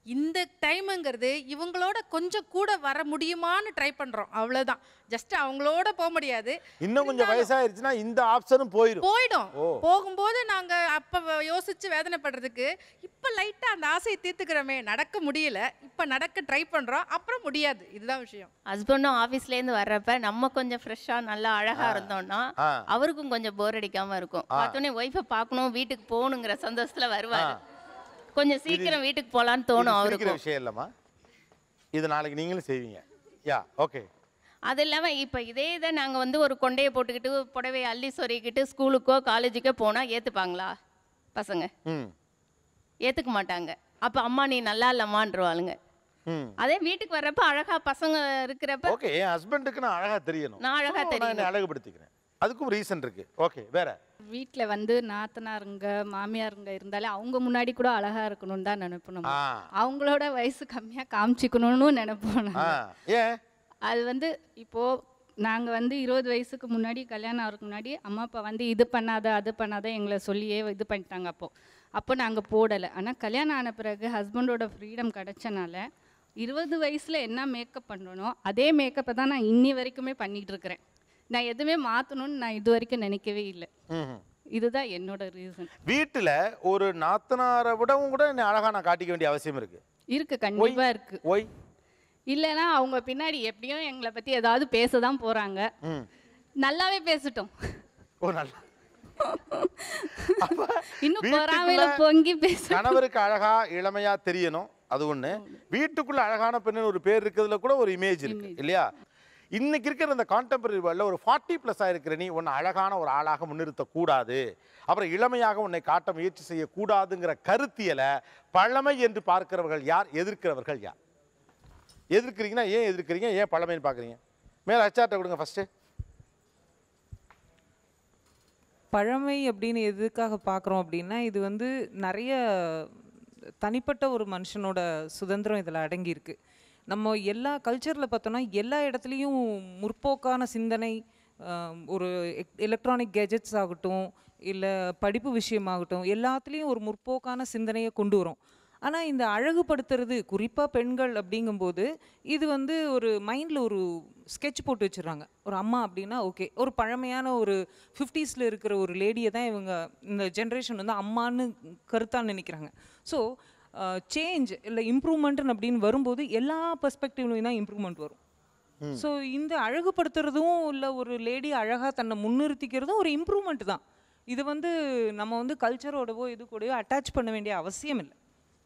இந்த டைமுங்கிறது இவங்களோட கொஞ்சம் கூட வர முடியுமான்னு ட்ரை பண்ணுறோம் அவ்வளோதான் ஜஸ்ட் அவங்களோட போக முடியாது இன்னும் கொஞ்சம் வயசாயிருச்சுன்னா இந்த ஆப்ஷனும் போயிடும் போயிடும் ஓ போகும்போது நாங்கள் அப்போ யோசிச்சு வேதனைப்படுறதுக்கு இப்போ லைட்டாக அந்த ஆசையை தீர்த்துக்கிறோமே நடக்க முடியல இப்போ நடக்க ட்ரை பண்ணுறோம் அப்புறம் முடியாது இதுதான் விஷயம் ஹஸ்பண்டும் ஆஃபீஸ்லேருந்து வர்றப்ப நம்ம கொஞ்சம் ஃப்ரெஷ்ஷாக நல்லா அழகாக இருந்தோம்னா ஆ. அவருக்கும் கொஞ்சம் போர் அடிக்காம இருக்கும் ஆ. பார்த்தோன்னே ஒய்ஃபை பார்க்கணும் வீட்டுக்கு போகணுங்கிற சந்தோஷத்தில் வருவார் கொஞ்சம் சீக்கிரம் வீட்டுக்கு போகலான்னு தோணும் இது சிரிக்கிற அவருக்கும் விஷயம் இல்லைம்மா இது நாளைக்கு நீங்களும் செய்வீங்க யா ஓகே அது இல்லாமல் இப்போ இதே இதை நாங்கள் வந்து ஒரு கொண்டையை போட்டுக்கிட்டு புடவையை அள்ளி சொருகிக்கிட்டு ஸ்கூலுக்கோ காலேஜுக்கோ போனால் ஏற்றுப்பாங்களா பசங்க ம் ஏற்றுக்க மாட்டாங்க அப்போ அம்மா நீ நல்லா இல்லம்மான்றவாளுங்க ம் அதே வீட்டுக்கு வர்றப்ப அழகா பசங்க இருக்கிறப்ப ஓகே என் ஹஸ்பண்டுக்கு நான் அழகா தெரியணும் நான் அழகா So, நான் என்னை தெரியணும். அழகுபடுத்திக்கிறேன் அதுக்கும் ரீசன் இருக்கு ஓகே வேற வீட்டில் வந்து நாத்தனாருங்க மாமியாருங்க இருந்தாலே அவங்க முன்னாடி கூட அழகா இருக்கணும்னு தான் நினைப்போம் நம்ம ஆ. அவங்களோட வயசு கம்மியாக காமிச்சிக்கணும்னு நினைப்போம் ஆ நாங்க. ஏன் அது வந்து இப்போ நாங்க வந்து இருபது வயசுக்கு முன்னாடி கல்யாணம் ஆகிறதுக்கு முன்னாடி அம்மா அப்பா வந்து இது பண்ணாத அது பண்ணாத எங்களை சொல்லியே இது பண்ணிட்டாங்க அப்போ அப்போ நாங்க போடலை ஆனா கல்யாணம் ஆன பிறகு ஹஸ்பண்டோட ஃப்ரீடம் கிடைச்சனால இருபது வயசுல என்ன மேக்கப் பண்ணனோ அதே மேக்கப்பை தான் நான் இன்னி வரைக்குமே பண்ணிட்டு இருக்கிறேன் நான் எதுவுமே மாற்றணும்னு நான் இது வரைக்கும் நினைக்கவே இல்லை ம்ஹும். இதுதான் என்னோட ரீசன் வீட்டுல ஒரு நாத்தனாரை விடவும் கூட என்னை அழகா நான் காட்டிக்க வேண்டிய அவசியம் இருக்கு இருக்கு கண்டிப்பா இருக்கு ஒய் இல்லைன்னா அவங்க பின்னாடி எப்படியும் எங்களை பத்தி ஏதாவது பேச தான் போறாங்க ம் நல்லாவே பேசட்டும் ஓ நல்லா இன்னும் வீட்டுக்குள்ள பொறாமையில பொங்கி பேச கணவருக்கு அழகா இளமையா தெரியணும் அது ஒண்ணு வீட்டுக்குள்ள அழகான பெண்ணு ஒரு பேர் இருக்கிறதுல கூட ஒரு இமேஜ் இருக்கு இல்லையா இன்னைக்கு இருக்கிற இந்த கான்டெம்பரரி வேர்ல்டில் ஒரு ஃபார்ட்டி ப்ளஸ் ஆயிருக்கிற நீ உன்னை அழகான ஒரு ஆளாக முன்னிறுத்தக்கூடாது அப்புறம் இளமையாக உன்னை காட்ட முயற்சி செய்யக்கூடாதுங்கிற கருத்தியலை பழமை என்று பார்க்கிறவர்கள் யார் எதிர்க்கிறவர்கள் யார் எதிர்க்கிறீங்கன்னா ஏன் எதிர்க்கிறீங்க ஏன் பழமைன்னு பார்க்குறீங்க மேலே அச்சாட்டை கொடுங்க ஃபஸ்ட்டு பழமை அப்படின்னு எதுக்காக பார்க்குறோம் அப்படின்னா இது வந்து நிறைய தனிப்பட்ட ஒரு மனுஷனோட சுதந்திரம் இதில் அடங்கியிருக்கு நம்ம எல்லா கல்ச்சரில் பார்த்தோன்னா எல்லா இடத்துலையும் முற்போக்கான சிந்தனை ஆம், ஒரு எலக்ட்ரானிக் கேஜெட்ஸ் ஆகட்டும் இல்லை படிப்பு விஷயமாகட்டும் எல்லாத்துலேயும் ஒரு முற்போக்கான சிந்தனையை கொண்டு வரும் ஆனால் இந்த அழகுபடுத்துறது குறிப்பாக பெண்கள் அப்படிங்கும்போது இது வந்து ஒரு மைண்டில் ஒரு ஸ்கெட்ச் போட்டு வச்சிடுறாங்க ஒரு அம்மா அப்படின்னா ஓகே ஒரு பழமையான ஒரு ஃபிஃப்டீஸில் இருக்கிற ஒரு லேடியை தான் இவங்க இந்த ஜென்ரேஷன் வந்து அம்மான்னு கருத்தாக நினைக்கிறாங்க ஸோ சேஞ்ச் இல்லை இம்ப்ரூவ்மெண்ட்னு அப்படின்னு வரும்போது எல்லா பெர்ஸ்பெக்டிவ்லையும் தான் இம்ப்ரூவ்மெண்ட் வரும் ஸோ இந்த அழகுபடுத்துறதும் இல்லை ஒரு லேடி அழகாக தன்னை முன்னிறுத்திக்கிறதும் ஒரு இம்ப்ரூவ்மெண்ட் தான் இது வந்து நம்ம வந்து கல்ச்சரோடவோ இது கூடயோ அட்டாச் பண்ண வேண்டிய அவசியம் இல்லை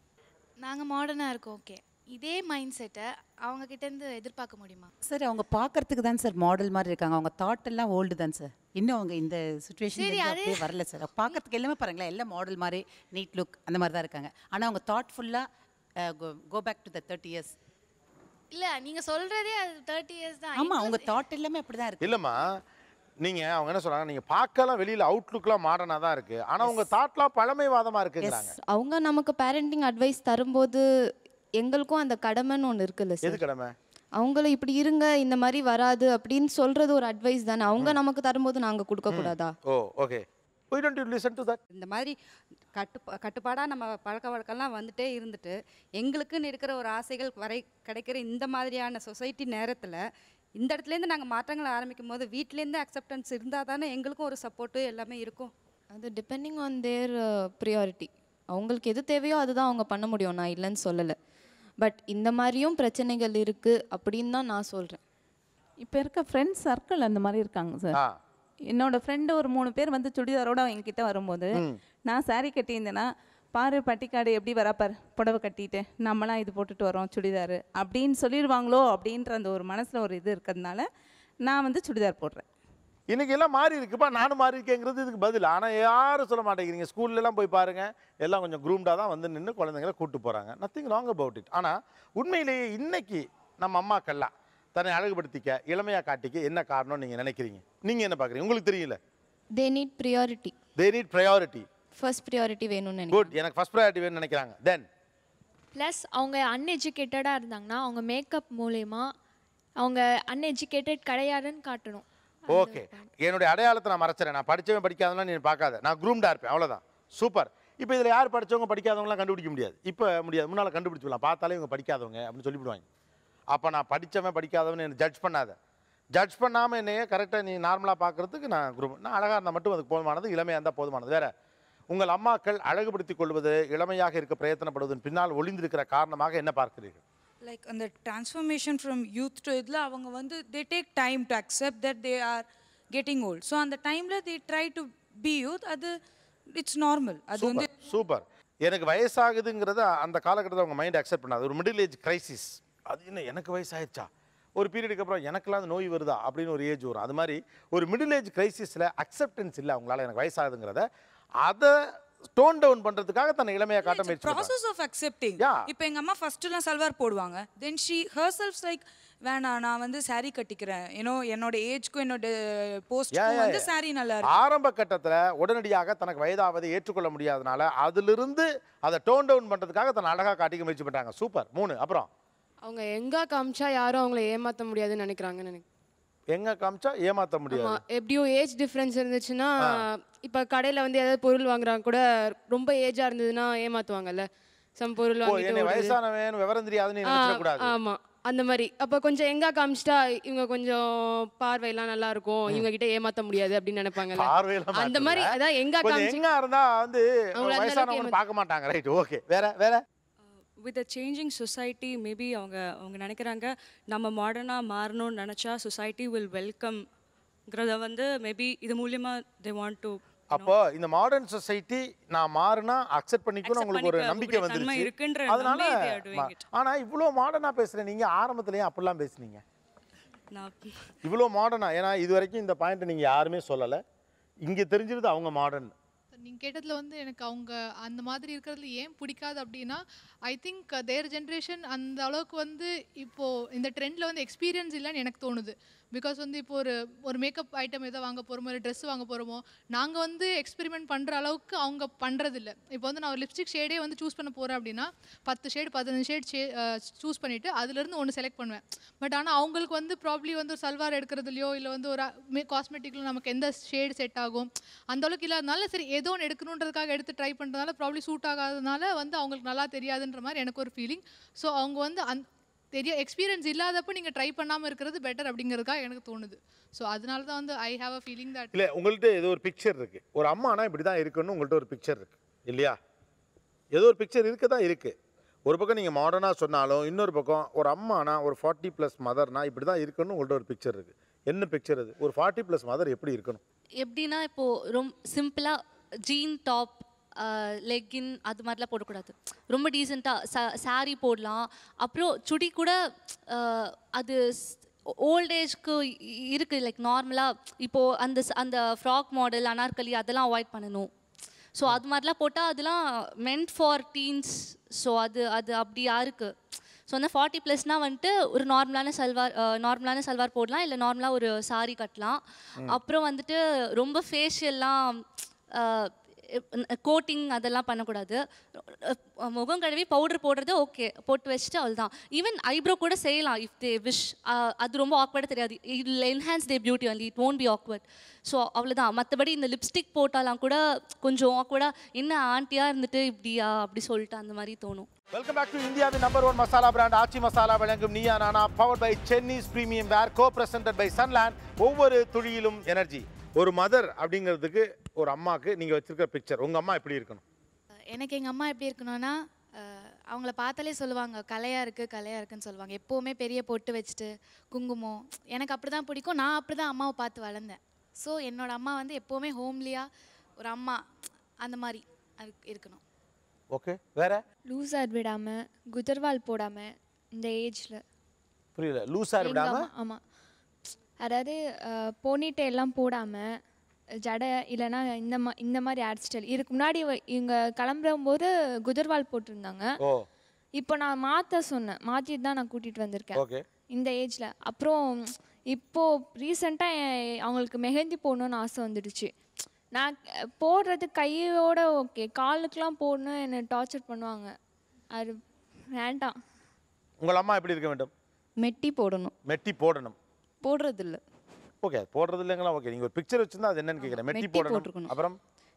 நாங்கள் மாடர்னாக இருக்கோம் ஓகே இதே மைண்ட் செட்டை அவங்க கிட்டேருந்து எதிர்பார்க்க முடியுமா சார் அவங்க பார்க்கறதுக்கு தான் சார் மாடல் மாதிரி இருக்காங்க அவங்க தாட் எல்லாம் ஓல்டு தான் சார் இன்னும் அவங்க இந்த சுச்சுவேஷன் சரி, அது- அப்படியே வரல சார் பார்க்கறதுக்கு எல்லாமே பாருங்களேன் எல்லாம் மாடல் மாதிரி நீட் லுக் அந்த மாதிரி தான் இருக்காங்க ஆனால் அவங்க தாட்ஃபுல்லாக go back to the thirty years இல்லை நீங்கள் சொல்கிறதே அது தேர்ட்டி இயர்ஸ் தான் ஆமாம் அவங்க தாட் எல்லாமே அப்படி தான் இருக்கு இல்லைம்மா நீங்க அவங்க என்ன சொல்றாங்க நீங்க பார்க்கலாம் வெளியில அவுட்லுக்லாம் மாடர்னா தான் இருக்கு ஆனா உங்க தாட்லாம் பழமைவாதமா இருக்குங்கிறாங்க அவங்க நமக்கு பேரண்டிங் அட்வைஸ் தரும்போது எங்களுக்கும் அந்த கடமைன்னு ஒன்று இருக்குல்ல எது சார் கடமை அவங்கள இப்படி இருங்க இந்த மாதிரி வராது அப்படின்னு சொல்றது ஒரு அட்வைஸ் தானே அவங்க நமக்கு தரும்போது நாங்க கொடுக்க கூடாதா oh okay why don't you listen to that இந்த மாதிரி கட்டு கட்டுப்பாடாக நம்ம பழக்க வழக்கம்லாம் வந்துட்டே இருந்துட்டு எங்களுக்குன்னு இருக்கிற ஒரு ஆசைகள் வரை கிடைக்கிற இந்த மாதிரியான சொசைட்டி நேரத்தில் இந்த இடத்துலேருந்து நாங்கள் மாற்றங்களை ஆரம்பிக்கும் போது வீட்டிலேருந்து அக்செப்டன்ஸ் இருந்தால் தானே எங்களுக்கும் ஒரு சப்போர்ட்டு எல்லாமே இருக்கும் அது டிபெண்டிங் ஆன் தேர் ப்ரியாரிட்டி அவங்களுக்கு எது தேவையோ அதுதான் அவங்க பண்ண முடியும் நான் இல்லைன்னு சொல்லலை பட் இந்த மாதிரியும் பிரச்சனைகள் இருக்கு அப்படின்னு தான் நான் சொல்றேன் இப்போ இருக்க ஃப்ரெண்ட்ஸ் சர்க்கிள் அந்த மாதிரி இருக்காங்க சார் என்னோட ஃப்ரெண்டு ஒரு மூணு பேர் வந்து சுடிதாரோட என்கிட்ட வரும்போது நான் saree கட்டியிருந்தேன்னா பாரு பட்டிக்காடு எப்படி வரா பாரு புடவை கட்டிட்டு நம்மலாம் இது போட்டுட்டு வரோம் சுடிதார் அப்படின்னு சொல்லிடுவாங்களோ அப்படின்ற அந்த ஒரு மனசில் ஒரு இது இருக்கிறதுனால நான் வந்து சுடிதார் போடுறேன் இன்னைக்கு எல்லாம் மாறி இருக்குப்பா நானும் மாறி இருக்கேங்கிறது இதுக்கு பதில் ஆனால் யாரும் சொல்ல மாட்டேங்கிறீங்க ஸ்கூல்ல எல்லாம் போய் பாருங்க எல்லாம் கொஞ்சம் குரூம்டாக தான் வந்து நின்று குழந்தைங்கள கூட்டு போறாங்க நத்திங் ராங் அபவுட் இட் ஆனால் உண்மையிலேயே இன்னைக்கு நம்ம அம்மாக்கள்லாம் தன்னை அழகுபடுத்திக்க இளமையா காட்டிக்க என்ன காரணம் நீங்க நினைக்கிறீங்க நீங்க என்ன பார்க்குறீங்க உங்களுக்கு தெரியல they need priority they need priority first priority வேணும்னு நினைக்கிறேன் குட் எனக்கு ஃபர்ஸ்ட் ப்ரையாரிட்டி வேணும்னு நினைக்கிறாங்க தென் ப்ளஸ் அவங்க அன்எஜுகேட்டடாக இருந்தாங்கன்னா அவங்க மேக்கப் மூலயமா அவங்க அன்எஜுகேட்டட் கிடையாதுன்னு காட்டணும் ஓகே என்னுடைய அடையாளத்தை நான் மறைச்சிறேன் நான் படிச்சவன் படிக்காதெல்லாம் நீ பார்க்காத நான் குரூம்டா இருப்பேன் அவ்வளவுதான் சூப்பர் இப்போ இதில் யார் படிச்சவங்க படிக்காதவங்களாம் கண்டுபிடிக்க முடியாது இப்போ முடியாது முன்னால் கண்டுபிடிச்சிடலாம் பார்த்தாலே இவங்க படிக்காதவங்க அப்படின்னு சொல்லிவிடுவாங்க அப்போ நான் படித்தவன் படிக்காதவன் என்னை ஜட்ஜ் பண்ணாத ஜட்ஜ் பண்ணாமல் என்னையே கரெக்டாக நீ நார்மலாக பார்க்குறதுக்கு நான் குரூப் நான் அழகாக இருந்தால் மட்டும் அதுக்கு போதுமானது இளமையாக இருந்தால் போதுமானது வேற உங்கள் அம்மாக்கள் அழகுபடுத்திக் கொள்வது இளமையாக இருக்க பிரயத்தனப்படுவதன் பின்னால் ஒளிந்திருக்கிற காரணமாக என்ன பார்க்கிறீர்கள் லைக் அந்த டிரான்ஸ்ஃபர்மேஷன் ஃப்ரம் யூத் டு இதில் அவங்க வந்து they take time to accept that they are getting old so அந்த டைமில் they try to be youth அது இட்ஸ் நார்மல் அது வந்து சூப்பர் சூப்பர் எனக்கு வயசாகுதுங்கிறத அந்த காலகட்டத்தில் அவங்க மைண்ட் அக்செப்ட் பண்ணாது ஒரு மிடில் ஏஜ் கிரைசிஸ் அது என்ன எனக்கு வயசாயிடுச்சா ஒரு பீரியடுக்கு அப்புறம் எனக்கெல்லாம் அந்த நோய் வருதா அப்படின்னு ஒரு ஏஜ் வரும் அது மாதிரி ஒரு மிடில் ஏஜ் கிரைசிஸில் அக்செப்டன்ஸ் இல்லை அவங்களால எனக்கு வயசாகுதுங்கிறத அதை டோன் டவுன் பண்ணுறதுக்காக தன்னை இளமையாக காட்ட முயற்சி பண்றாங்க. ப்ராசஸ் ஆஃப் அக்செப்டிங் இப்போ எங்கள் அம்மா ஃபர்ஸ்ட்டுலாம் சல்வார் போடுவாங்க then she herself like வேணாம் நான் வந்து saree கட்டிக்கிறேன் ஏன்னோ என்னோட ஏஜ்க்கும் என்னோட Yeah, போஸ்ட்க்கும் yeah, வந்து yeah. saree நல்லா இருக்கு ஆரம்ப கட்டத்தில் உடனடியாக தனக்கு வயதாவதை ஏற்றுக்கொள்ள முடியாதனால அதிலிருந்து அதை டோன் டவுன் பண்ணுறதுக்காக தன்னை அழகாக காட்டிக்க முயற்சி பண்ணுறாங்க சூப்பர் மூணு அப்புறம் அவங்க எங்கே காமிச்சா யாரும் அவங்கள ஏமாற்ற முடியாதுன்னு நினைக்கிறாங்கன்னு எனக்கு எங்கே காமிச்சா ஏமாற்ற முடியாது ஆமா எப்படியோ ஏஜ் டிஃப்ரென்ஸ் இருந்துச்சுன்னா இப்போ கடையில் வந்து ஏதாவது பொருள் வாங்குறாங்க கூட ரொம்ப ஏஜாக இருந்ததுன்னா ஏமாத்துவாங்கல்ல சம் பொருள் ஓ என்னை வாங்கிட்டு வயசானவன் விவரம் தெரியாதுன்னு ஆ, நினைச்சிடக்கூடாது ஆமா அந்த மாதிரி அப்போ கொஞ்சம் எங்க காமிச்சிட்டா இவங்க கொஞ்சம் பார்வையெல்லாம் நல்லா இருக்கும் இவங்க கிட்ட ஏமாத்த முடியாது அப்படின்னு நினைப்பாங்கல்ல பார்வையெல்லாம் அந்த மாதிரி மாத்தல. அதான் எங்க கொஞ்சம் காமிச்சு எங்கா இருந்தா வந்து அவங்கள அந்த வயசானவங்க அளவுக்கு பார்க்க மாட்டாங்க ரைட் ஓகே வேற வேற with a changing society maybe அவங்க அவங்க நினைக்கிறாங்க நம்ம மாடர்னாக மாறணும்னு நினச்சா சொசைட்டி வில் வெல்கம்ங்கிறத வந்து மேபி இது மூலியமா தே வாண்ட் டு அப்போ இந்த மாடர்ன் சொசைட்டி நான் மாறினா அக்செப்ட் பண்ணிக்கணும் உங்களுக்கு ஒரு பண்ணிக்க நம்பிக்கை கூடிய தன்மை வந்துருச்சு இருக்குன்ற அதனால நம்பி they are doing மா- it. ஆனா இவ்வளோ மாடர்னா பேசுறேன் நீங்க ஆரம்பத்துல ஏன் அப்படிலாம் பேசுனீங்க நான் இவ்வளோ மாடர்னா ஏன்னா இது வரைக்கும் இந்த பாயிண்ட் நீங்க யாருமே சொல்லல இங்க தெரிஞ்சிருது அவங்க மாடர்ன் நீங்கள் கேட்டதில் வந்து எனக்கு அவங்க அந்த மாதிரி இருக்கிறதுல ஏன் பிடிக்காது அப்படின்னா ஐ திங்க் தேர் ஜென்ரேஷன் அந்த அளவுக்கு வந்து இப்போது இந்த ட்ரெண்டில் வந்து எக்ஸ்பீரியன்ஸ் இல்லைன்னு எனக்கு தோணுது பிகாஸ் வந்து இப்போ ஒரு ஒரு மேக்கப் ஐட்டம் எதை வாங்க போகிறோமோ இல்லை ட்ரெஸ் வாங்க போகிறோமோ நாங்கள் வந்து எக்ஸ்பெரிமெண்ட் பண்ணுற அளவுக்கு அவங்க பண்ணுறதில்ல இப்போ வந்து நான் ஒரு லிப்ஸ்டிக் ஷேடே வந்து சூஸ் பண்ண போகிறேன் அப்படின்னா பத்து ஷேடு பதினஞ்சு ஷேட் ஷே சூஸ் பண்ணிவிட்டு அதுலேருந்து ஒன்று செலக்ட் பண்ணுவேன் பட் ஆனால் அவங்களுக்கு வந்து ப்ராப்ளி வந்து ஒரு சல்வார் எடுக்கிறதுலையோ இல்லை வந்து ஒரு காஸ்மெட்டிக்கில் நமக்கு எந்த ஷேடு செட் ஆகும் அந்த அளவுக்கு இல்லாதனால சரி ஏதோ ஒன்று எடுக்கணுன்றதுக்காக எடுத்து ட்ரை பண்ணுறதுனால ப்ராப்ளி சூட் ஆகாதனால வந்து அவங்களுக்கு நல்லா தெரியாதுன்ற மாதிரி எனக்கு ஒரு ஃபீலிங் ஸோ அவங்க வந்து அந் தெரிய எக்ஸ்பீரியன்ஸ் இல்லாதப்போ நீங்கள் ட்ரை பண்ணாமல் இருக்கிறது பெட்டர் அப்படிங்கிறதுக்காக எனக்கு தோணுது ஸோ அதனால தான் வந்து I have a feeling that இல்ல உங்கள்கிட்ட ஏதோ ஒரு பிக்சர் இருக்கு ஒரு அம்மானா இப்படி தான் இருக்கணும்னு உங்கள்கிட்ட ஒரு பிக்சர் இருக்கு இல்லையா ஏதோ ஒரு பிக்சர் இருக்க தான் இருக்கு ஒரு பக்கம் நீங்கள் மாடர்னாக சொன்னாலும் இன்னொரு பக்கம் ஒரு அம்மானா ஒரு ஃபார்ட்டி ப்ளஸ் மதர்னா இப்படி தான் இருக்கணும்னு உங்கள்கிட்ட ஒரு பிக்சர் இருக்கு என்ன பிக்சர் அது ஒரு ஃபார்ட்டி ப்ளஸ் மதர் எப்படி இருக்கணும் எப்படின்னா இப்போது ரொம்ப சிம்பிளாக ஜீன் டாப் லெக்கின் அது மாதிரிலாம் போடக்கூடாது ரொம்ப டீசெண்டாக ச சாரீ போடலாம் அப்புறம் சுடி கூட அஹ், அது ஓல்ட் ஏஜ்க்கு இருக்குது லைக் நார்மலாக இப்போது அந்த ஸ்- அந்த ஃப்ராக் மாடல் அனார்கலி அதெல்லாம் அவாய்ட் பண்ணணும் ஸோ அது மாதிரிலாம் போட்டால் அதெல்லாம் மென்ட் ஃபார் டீன்ஸ் ஸோ அது அது அப்படியா இருக்குது ஸோ அந்த ஃபார்ட்டி ப்ளஸ்னால் வந்துட்டு ஒரு நார்மலான சல்வார் நார்மலான சல்வார் போடலாம் இல்லை நார்மலாக ஒரு சாரி கட்டலாம் ம். அப்புறம் வந்துட்டு ரொம்ப ஃபேஷியல்லாம் கோட்டிங் அதெல்லாம் பண்ணக்கூடாது அஹ் முகம் கழுவி பவுடர் போடுறது ஓகே போட்டு வச்சுட்டு அவ்வளோதான் ஈவன் ஐப்ரோ கூட செய்யலாம் இஃப் தே விஷ் அது ரொம்ப ஆக்வர்டாக தெரியாது will enhance the beauty only it won't be awkward so அவ்வளோதான் மற்றபடி இந்த லிப்ஸ்டிக் போட்டாலாம் கூட கொஞ்சம் ஆக்வர்டாக என்ன ஆண்டியாக இருந்துட்டு இப்படியா அப்படி சொல்லிட்டு அந்த மாதிரி தோணும் வெல்கம் பேக் டு இந்தியாவின் number one masala brand Aachi masala வழங்கும் Neeya Naana powered by Chennai's premium wear co presented by Sunland ஒவ்வொரு துளியிலும் எனர்ஜி ஒரு மதர் அப்படிங்கிறதுக்கு ஒரு அம்மாக்கு நீங்கள் வச்சிருக்கிற பிக்சர் உங்கள் அம்மா எப்படி இருக்கணும் எனக்கு எங்கள் அம்மா எப்படி இருக்கணும்னா அஹ், அவங்கள பார்த்தாலே சொல்லுவாங்க கலையாக இருக்குது கலையாக இருக்குன்னு சொல்லுவாங்க எப்போவுமே பெரிய பொட்டு வச்சுட்டு குங்குமம் எனக்கு அப்படி தான் பிடிக்கும் நான் அப்படி தான் அம்மாவை பார்த்து வளர்ந்தேன் ஸோ என்னோட அம்மா வந்து எப்போவுமே ஹோம்லியாக ஒரு அம்மா அந்த மாதிரி அது இருக்கணும் ஓகே வேற லூஸாக விடாமல் குதிர்வால் போடாமல் இந்த ஏஜில் புரியல லூஸாக விடாம ஆமாம் அதாவது போனிட்டெல்லாம் போடாமல் ஜடை இல்லைன்னா இந்த மா இந்த மாதிரி ஹேர் ஸ்டைல் இதுக்கு முன்னாடி இவ- இவங்க கிளம்பும்போது குதிர்வால் போட்டிருந்தாங்க ஓ இப்போ நான் மாற்ற சொன்னேன் மாற்றிட்டு தான் நான் கூட்டிகிட்டு வந்திருக்கேன் ஓகே இந்த ஏஜில் அப்புறம் இப்போது ரீசெண்டாக அவங்களுக்கு மெஹந்தி போடணும்னு ஆசை வந்துடுச்சு நான் அஹ், போடுறது கையோட ஓகே காலுக்கெலாம் போடணும் என்னை டார்ச்சர் பண்ணுவாங்க அது வேண்டாம் உங்கள் அம்மா எப்படி இருக்க வேண்டும் மெட்டி போடணும் மெட்டி போடணும் போடுறதில்ல ஓகே போடுறது இல்லைங்களா ஓகே நீங்கள் ஒரு பிக்சர் வச்சிருந்தா அது என்னன்னு கேட்குறேன் மெட்டி மெட்டி போடணும் போட்டிருக்கணும். அப்புறம்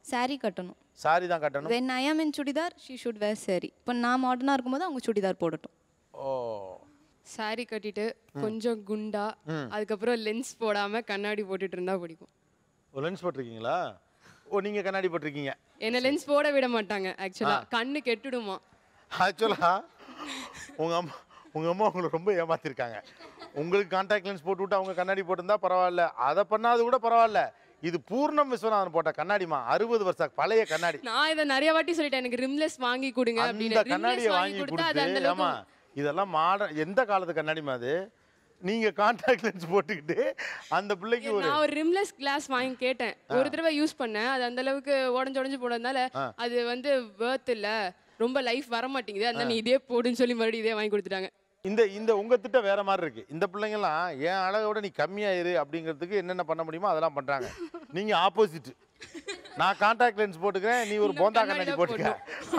saree கட்டணும் சாரி தான் கட்டணும் when I am in churidar she should wear saree இப்போ நான் மாடர்னாக இருக்கும்போது அவங்க சுடிதார் போடட்டும் ஓ saree கட்டிட்டு கொஞ்சம் குண்டா ம். அதுக்கப்புறம் லென்ஸ் போடாம கண்ணாடி போட்டுட்டு இருந்தா பிடிக்கும் ஒரு லென்ஸ் போட்டிருக்கீங்களா ஓ நீங்கள் கண்ணாடி போட்டிருக்கீங்க என்ன லென்ஸ் போட விட மாட்டாங்க ஆக்சுவலா கண்ணு கெட்டுடுமா ஆக்சுவலாக உங்கள் அம்மா உங்கள் அம்மா உங்களை ரொம்ப ஏமாத்திருக்காங்க உங்களுக்கு கான்டாக்ட் லென்ஸ் போட்டு விட்டு அவங்க கண்ணாடி போட்டிருந்தா பரவாயில்ல அதை பண்ணாது கூட பரவாயில்ல இது பூர்ணம் விஸ்வநாதன் போட்ட கண்ணாடிமா அறுபது வருஷம் பழைய கண்ணாடி நான் இதை நிறைய வாட்டி சொல்லிட்டேன் எனக்கு ரிம்லெஸ் வாங்கி கொடுங்க அந்த அப்படின்னு கண்ணாடியை ரிம்லெஸ் வாங்கி கொடுத்தா அது அந்த கொடுத்து ஆமா அளவுக்கு இதெல்லாம் மாடர்ன் எந்த காலத்து கண்ணாடிமா அது நீங்க கான்டாக்ட் லென்ஸ் போட்டுக்கிட்டு அந்த பிள்ளைக்கு ஒரு நான் ஒரு ரிம்லெஸ் கிளாஸ் வாங்கி கேட்டேன் ஒரு தடவை யூஸ் பண்ணேன் அது அந்த அளவுக்கு உடஞ்சு உடஞ்சு போனதுனால ஆ. அது வந்து வேர்த் இல்ல ரொம்ப லைஃப் வர மாட்டேங்குது அதனால நீ இதே போடுன்னு சொல்லி மறுபடியும் இதே வாங்கி கொடுத்துட்டாங்க இந்த இந்த உங்க திட்டம் வேற மாதிரி இருக்கு இந்த பிள்ளைங்கலாம் என் அழகை விட நீ கம்மியாயிரு அப்படிங்கிறதுக்கு என்னென்ன பண்ண முடியுமோ அதெல்லாம் பண்றாங்க நீங்க ஆப்போசிட் நான் கான்டாக்ட் லென்ஸ் போட்டுக்கிறேன் நீ ஒரு போந்தா கண்ணாடி போட்டுக்க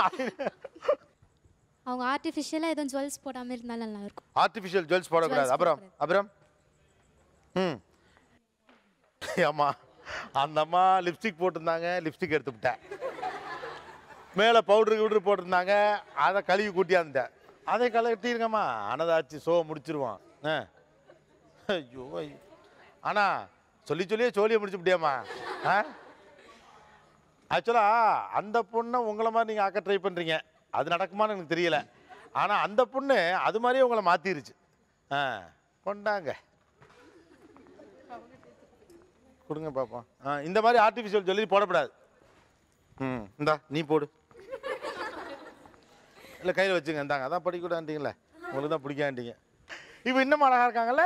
அவங்க ஆர்டிஃபிஷியலாக எதுவும் ஜுவல்ஸ் போடாமல் இருந்தாலும் நல்லா இருக்கும் ஆர்டிஃபிஷியல் ஜுவல்ஸ் போடக்கூடாது Jewels அப்புறம் அப்புறம் ம் ஆமா அந்த அம்மா லிப்ஸ்டிக் போட்டிருந்தாங்க லிப்ஸ்டிக் எடுத்து விட்டேன் மேலே பவுடரு கிவுடரு போட்டிருந்தாங்க அதை கழுவி கூட்டியாந்துட்டேன் அதை கலட்டிருங்கம்மா அனதாச்சு ஷோ முடிச்சிருவான் ஆ ஐயோ ஐயோ அண்ணா சொல்லி சொல்லியே சோழியை முடிச்சு விட்டியாம்மா ஆ ஆக்சுவலாக அந்த பொண்ணை உங்களை மாதிரி நீங்கள் ஆக்க ட்ரை பண்ணுறீங்க அது நடக்குமான்னு எனக்கு தெரியல ஆனால் அந்த பொண்ணு அது மாதிரியே உங்களை மாற்றிருச்சு ஆ கொண்டாங்க கொடுங்க பாப்போம் ஆ இந்த மாதிரி ஆர்டிஃபிஷியல் சொல்லி போடக்கூடாது ம் இந்தா நீ போடு இல்லை கையில் வச்சுங்க இந்தாங்க அதான் படிக்கூடாண்டீங்களே உங்களுக்கு தான் பிடிக்காண்டீங்க இப்போ இன்னும் அழகாக இருக்காங்கல்ல